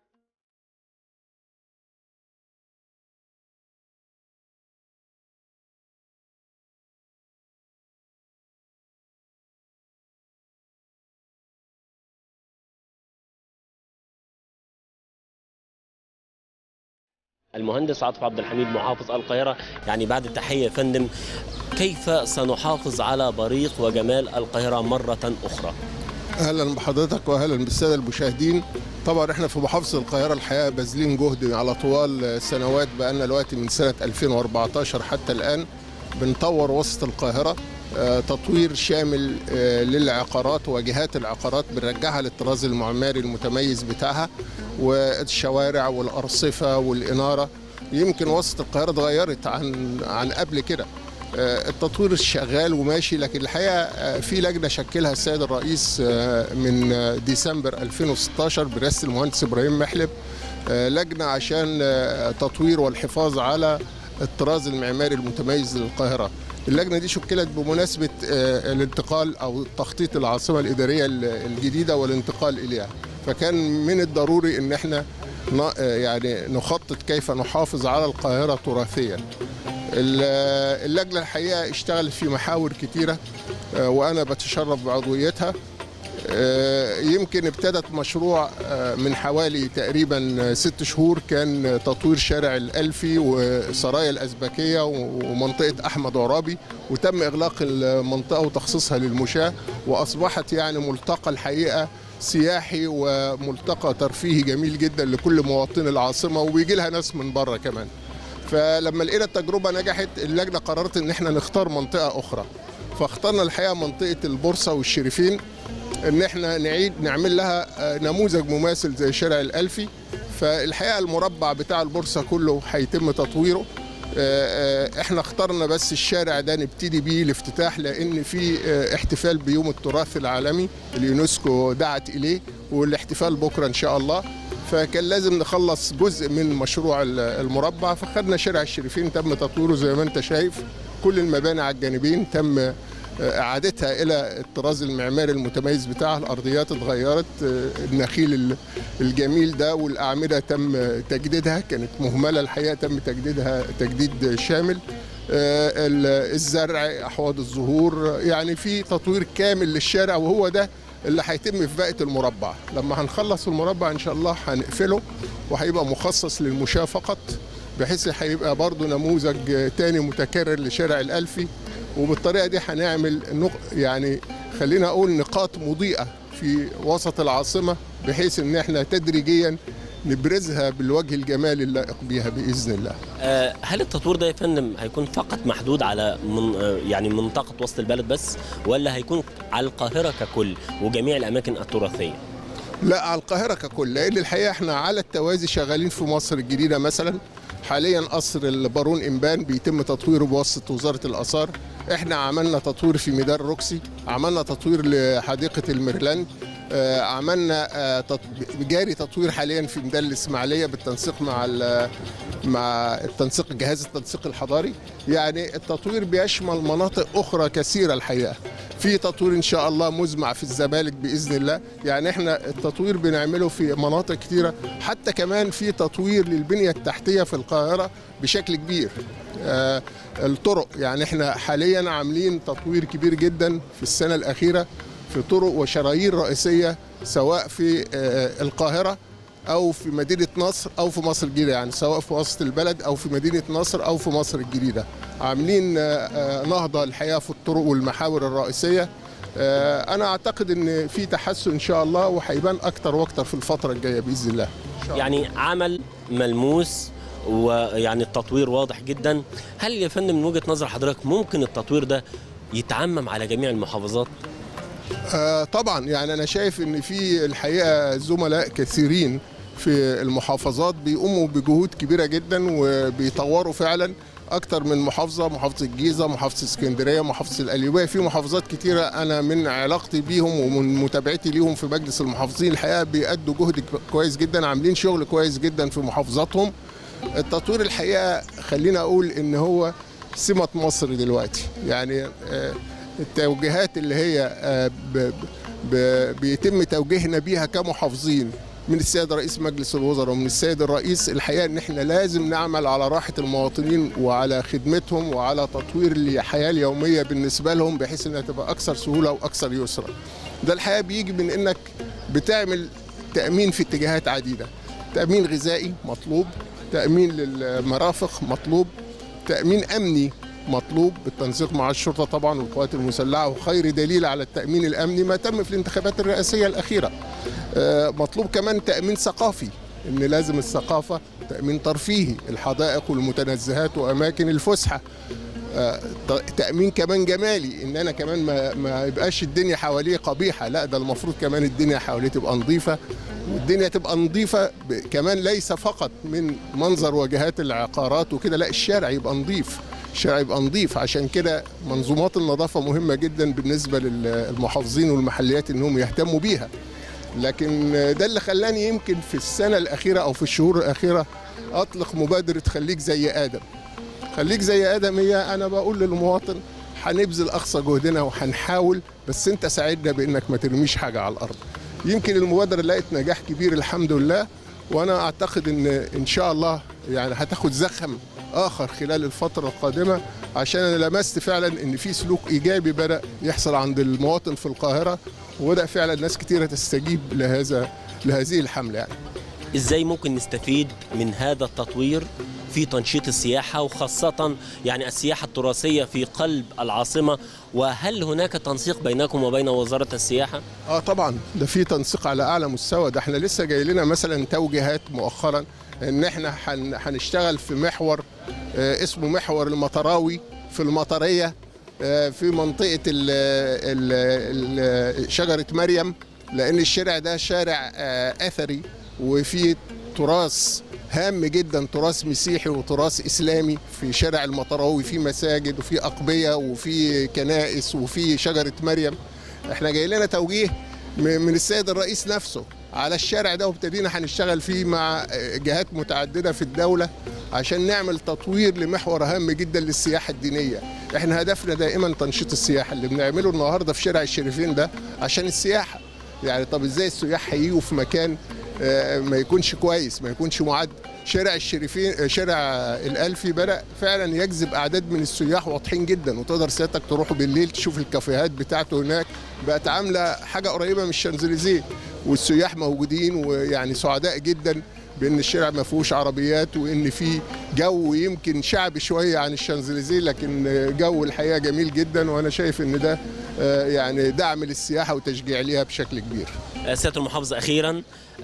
المهندس عاطف عبد الحميد محافظ القاهرة يعني بعد التحية يا فندم كيف سنحافظ على بريق وجمال القاهرة مرة أخرى اهلا بحضرتك واهلا بالساده المشاهدين طبعا احنا في محافظه القاهره الحقيقه باذلين جهد على طوال سنوات بقالنا دلوقتي من سنه 2014 حتى الان بنطور وسط القاهره آه، تطوير شامل آه، للعقارات وواجهات العقارات بنرجعها للطراز المعماري المتميز بتاعها والشوارع والارصفه والاناره يمكن وسط القاهره اتغيرت عن عن قبل كده آه، التطوير شغال وماشي لكن الحقيقه آه، في لجنه شكلها السيد الرئيس آه، من آه، ديسمبر 2016 برئاسه المهندس ابراهيم محلب آه، لجنه عشان آه، تطوير والحفاظ على الطراز المعماري المتميز للقاهره. اللجنه دي شكلت بمناسبه آه، الانتقال او تخطيط العاصمه الاداريه ال- الجديده والانتقال اليها. فكان من الضروري ان احنا ن- آه، يعني نخطط كيف نحافظ على القاهره تراثيا. ال- اللجنه الحقيقه اشتغلت في محاور كتيره آه، وانا بتشرف بعضويتها آه، يمكن ابتدت مشروع آه، من حوالي تقريبا ست شهور كان تطوير شارع الألفي وسرايا الأزبكية ومنطقة أحمد عرابي وتم إغلاق المنطقة وتخصيصها للمشاة وأصبحت يعني ملتقى الحقيقة سياحي وملتقى ترفيهي جميل جدا لكل مواطني العاصمة وبيجي لها ناس من بره كمان فلما لقينا التجربة نجحت اللجنة قررت ان احنا نختار منطقة اخرى فاخترنا الحقيقة منطقة البورصة والشريفين ان احنا نعيد نعمل لها آه، نموذج مماثل زي شارع الألفي فالحقيقة المربع بتاع البورصة كله هيتم تطويره آه، آه، احنا اخترنا بس الشارع ده نبتدي بيه الافتتاح لان في آه، احتفال بيوم التراث العالمي اليونسكو دعت اليه والاحتفال بكره ان شاء الله فكان لازم نخلص جزء من مشروع ال- المربع فخدنا شارع الشريفين تم تطويره زي ما انت شايف كل المباني على الجانبين تم آه، اعادتها الى الطراز المعماري المتميز بتاعها الارضيات اتغيرت آه، النخيل ال- الجميل ده والاعمده تم تجديدها كانت مهمله الحقيقه تم تجديدها تجديد شامل آه، ال- الزرع احواض الزهور يعني في تطوير كامل للشارع وهو ده اللي هيتم في باقه المربع لما هنخلص المربع ان شاء الله هنقفله وهيبقى مخصص للمشاة فقط بحيث هيبقى برضو نموذج تاني متكرر لشارع الألفي وبالطريقة دي هنعمل نق... يعني خلينا أقول نقاط مضيئة في وسط العاصمة بحيث إن احنا تدريجيا نبرزها بالوجه الجمالي اللائق بيها بإذن الله آه، هل التطوير ده يا فندم هيكون فقط محدود على من آه، يعني منطقة وسط البلد بس ولا هيكون على القاهرة ككل وجميع الأماكن التراثية؟ لا على القاهرة ككل لأن الحقيقة احنا على التوازي شغالين في مصر الجديدة مثلا حاليا قصر البارون إنبان بيتم تطويره بواسطة وزارة الآثار احنا عملنا تطوير في ميدان روكسي عملنا تطوير لحديقة الميرلاند آه، عملنا آه، تط- جاري تطوير حاليا في ميدان الإسماعيلية بالتنسيق مع ال- مع التنسيق جهاز التنسيق الحضاري يعني التطوير بيشمل مناطق أخرى كثيرة الحقيقة في تطوير ان شاء الله مزمع في الزمالك باذن الله يعني احنا التطوير بنعمله في مناطق كتيره حتى كمان في تطوير للبنيه التحتيه في القاهره بشكل كبير آه الطرق يعني احنا حاليا عاملين تطوير كبير جدا في السنه الاخيره في طرق وشرايين رئيسيه سواء في آه القاهره او في مدينه نصر او في مصر الجديده يعني سواء في وسط البلد او في مدينه نصر او في مصر الجديده عاملين آه، آه، نهضه الحقيقه في الطرق والمحاور الرئيسيه آه، انا اعتقد ان في تحسن ان شاء الله وهيبان اكتر واكتر في الفتره الجايه باذن الله يعني عمل ملموس ويعني التطوير واضح جدا هل يا فندم من وجهه نظر حضرتك ممكن التطوير ده يتعمم على جميع المحافظات آه، طبعا يعني انا شايف ان في الحقيقه زملاء كثيرين في المحافظات بيقوموا بجهود كبيره جدا وبيطوروا فعلا اكتر من محافظه محافظه الجيزه محافظه اسكندريه محافظه القليوبيه في محافظات كتيره انا من علاقتي بيهم ومن متابعتي ليهم في مجلس المحافظين الحقيقه بيأدوا جهد كويس جدا عاملين شغل كويس جدا في محافظاتهم التطوير الحقيقه خلينا اقول ان هو سمه مصر دلوقتي يعني آه، التوجيهات اللي هي آه، ب- ب- بيتم توجيهنا بيها كمحافظين من السيد رئيس مجلس الوزراء ومن السيد الرئيس الحقيقه ان احنا لازم نعمل على راحه المواطنين وعلى خدمتهم وعلى تطوير الحياه اليوميه بالنسبه لهم بحيث انها تبقى اكثر سهوله واكثر يسرا. ده الحقيقه بيجي من انك بتعمل تامين في اتجاهات عديده. تامين غذائي مطلوب، تامين للمرافق مطلوب، تامين امني مطلوب بالتنسيق مع الشرطه طبعا والقوات المسلحه وخير دليل على التامين الامني ما تم في الانتخابات الرئاسيه الاخيره. آه، مطلوب كمان تامين ثقافي ان لازم الثقافه تامين ترفيهي الحدائق والمتنزهات واماكن الفسحه آه، ت- تامين كمان جمالي ان انا كمان ما, ما يبقاش الدنيا حواليه قبيحه لا ده المفروض كمان الدنيا حواليه تبقى نظيفه والدنيا تبقى نظيفه ب- كمان ليس فقط من منظر واجهات العقارات وكده لا الشارع يبقى نظيف الشارع يبقى نظيف عشان كده منظومات النظافه مهمه جدا بالنسبه للمحافظين والمحليات انهم يهتموا بيها لكن ده اللي خلاني يمكن في السنه الاخيره او في الشهور الاخيره اطلق مبادره خليك زي ادم خليك زي ادم هي انا بقول للمواطن هنبذل اقصى جهدنا وهنحاول بس انت ساعدنا بانك ما ترميش حاجه على الارض يمكن المبادره لقت نجاح كبير الحمد لله وانا اعتقد ان ان شاء الله يعني هتاخد زخم اخر خلال الفتره القادمه عشان انا لمست فعلا ان في سلوك ايجابي بدا يحصل عند المواطن في القاهره وبدا فعلا ناس كتيره تستجيب لهذا لهذه الحمله يعني ازاي ممكن نستفيد من هذا التطوير في تنشيط السياحة وخاصة يعني السياحة التراثية في قلب العاصمة وهل هناك تنسيق بينكم وبين وزارة السياحة؟ اه طبعا ده في تنسيق على اعلى مستوى ده احنا لسه جاي لنا مثلا توجيهات مؤخرا ان احنا هن- هنشتغل في محور آه، اسمه محور المطراوي في المطريه آه، في منطقه ال ال ال شجره مريم لان الشارع ده شارع آه، اثري وفيه تراث هام جدا تراث مسيحي وتراث اسلامي في شارع المطراوي في مساجد وفي اقبيه وفي كنائس وفي شجره مريم احنا جاي لنا توجيه م- من السيد الرئيس نفسه على الشارع ده وابتدينا هنشتغل فيه مع جهات متعدده في الدوله عشان نعمل تطوير لمحور هام جدا للسياحه الدينيه احنا هدفنا دائما تنشيط السياحه اللي بنعمله النهارده في شارع الشريفين ده عشان السياحه يعني طب ازاي السياح هيجوا في مكان آه، ما يكونش كويس ما يكونش معد شارع الشريفين آه، شارع الألفي بدأ فعلا يجذب أعداد من السياح واضحين جدا وتقدر سيادتك تروحوا بالليل تشوف الكافيهات بتاعته هناك بقت عاملة حاجة قريبة من الشانزليزيه والسياح موجودين ويعني سعداء جدا بان الشارع ما فيهوش عربيات وان في جو يمكن شعبي شويه عن الشانزليزيه لكن جو الحقيقه جميل جدا وانا شايف ان ده آه، يعني دعم للسياحه وتشجيع ليها بشكل كبير سيادة المحافظ أخيرا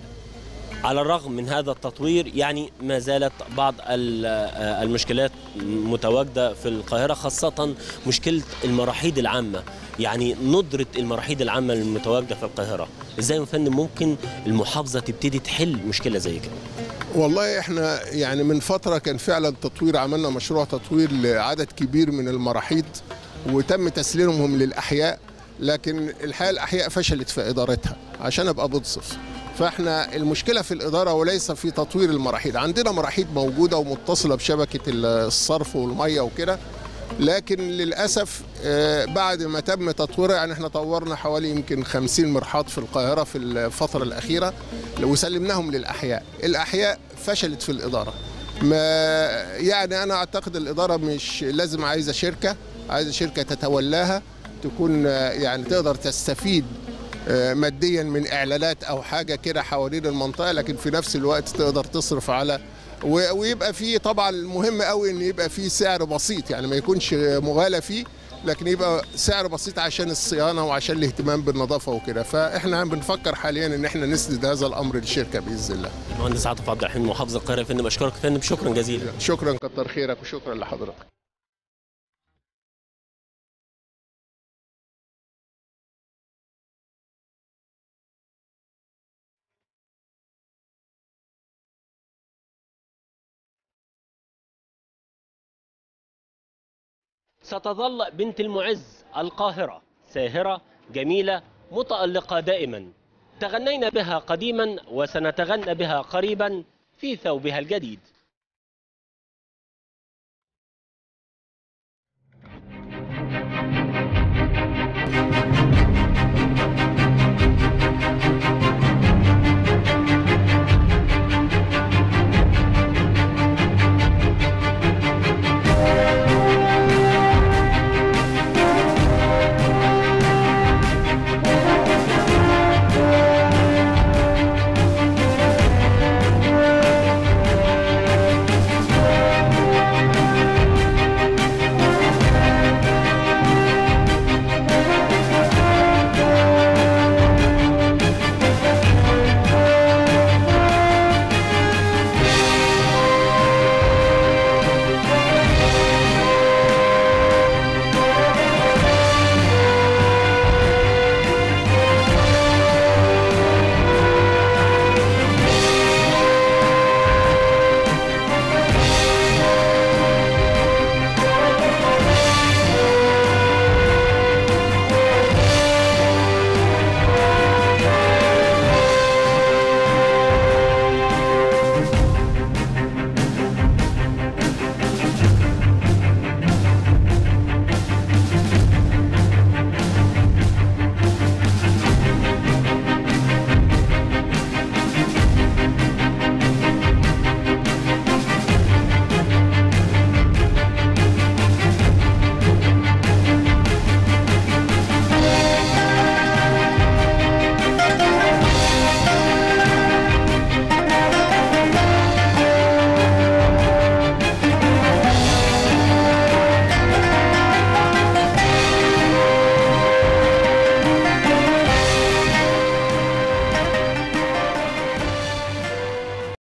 على الرغم من هذا التطوير يعني ما زالت بعض ال- آه، المشكلات متواجدة في القاهرة خاصة مشكلة المراحيض العامة يعني ندرة المراحيض العامة المتواجدة في القاهرة ازاي يا فندم ممكن المحافظة تبتدي تحل مشكلة زي كده والله احنا يعني من فتره كان فعلا تطوير عملنا مشروع تطوير لعدد كبير من المراحيض وتم تسليمهم للاحياء لكن الحقيقه الاحياء فشلت في ادارتها عشان ابقى بنصف فاحنا المشكله في الاداره وليس في تطوير المراحيض عندنا مراحيض موجوده ومتصله بشبكه الصرف والميه وكده لكن للاسف آه، بعد ما تم تطويرها يعني احنا طورنا حوالي يمكن 50 مرحاض في القاهره في الفتره الاخيره وسلمناهم للاحياء الاحياء فشلت في الاداره ما يعني انا اعتقد الاداره مش لازم عايزه شركه عايزه شركه تتولاها تكون آه، يعني تقدر تستفيد آه، ماديا من اعلانات او حاجه كده حوالين المنطقه لكن في نفس الوقت تقدر تصرف على و- ويبقى في طبعا مهم قوي ان يبقى في سعر بسيط يعني ما يكونش مغالى فيه لكن يبقى سعر بسيط عشان الصيانه وعشان الاهتمام بالنظافه وكده فاحنا بنفكر حاليا ان احنا نسند هذا الامر للشركه باذن الله المهندس عاطف عبد الرحيم محافظ القاهره يا فندم اشكرك يا فندم شكرا جزيلا شكرا كتر خيرك وشكرا لحضرتك ستظل بنت المعز القاهرة ساهرة جميلة متألقة دائما تغنينا بها قديما وسنتغنى بها قريبا في ثوبها الجديد